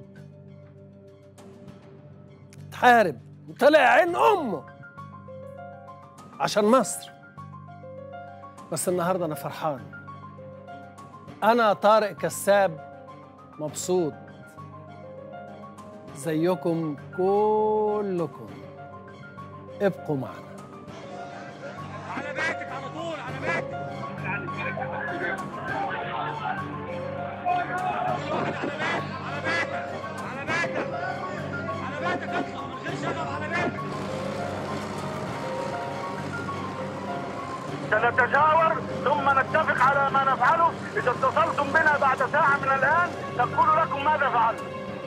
اتحارب وطلع عين امه عشان مصر بس النهارده انا فرحان انا طارق كساب مبسوط زيكم كلكم ابقوا معنا على بيتك على طول على بيتك سنتشاور ثم نتفق على ما نفعله إذا اتصلتم بنا بعد ساعة من الآن نقول لكم ماذا فعلنا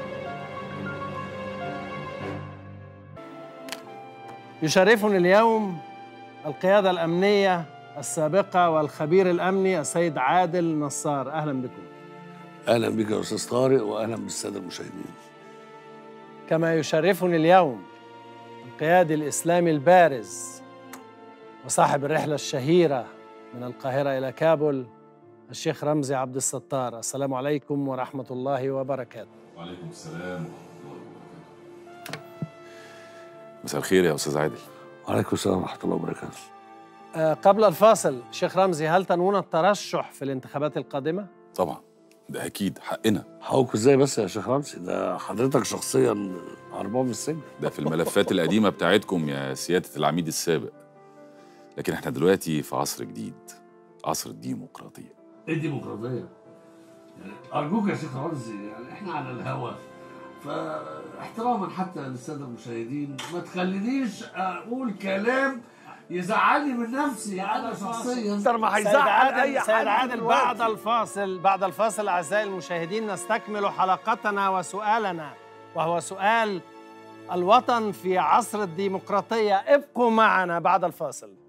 يشرفني اليوم القيادة الأمنية السابقة والخبير الأمني السيد عادل نصار أهلا بكم أهلا بك يا أستاذ طارق وأهلا بالسادة المشاهدين كما يشرفني اليوم القيادي الإسلامي البارز وصاحب الرحلة الشهيرة من القاهرة إلى كابول الشيخ رمزي عبد الستار السلام عليكم ورحمة الله وبركاته وعليكم السلام ورحمه الله وبركاته مساء الخير يا استاذ عادل وعليكم السلام ورحمه الله وبركاته آه، قبل الفاصل شيخ رمزي هل تنوون الترشح في الانتخابات القادمة؟ طبعا ده اكيد حقنا حقوق ازاي بس يا شيخ رمزي ده حضرتك شخصيا هربان من السجن ده في الملفات القديمه بتاعتكم يا سياده العميد السابق لكن احنا دلوقتي في عصر جديد عصر الديمقراطيه ايه الديمقراطيه؟ يعني ارجوك يا شيخ رمزي يعني احنا على الهوا فاحتراما حتى للساده المشاهدين ما تخلينيش اقول كلام يزعلني من نفسي انا شخصيا اكتر ما هيزعل اي حد سيد عادل بعد الفاصل بعد الفاصل اعزائي المشاهدين نستكمل حلقتنا وسؤالنا وهو سؤال الوطن في عصر الديمقراطيه ابقوا معنا بعد الفاصل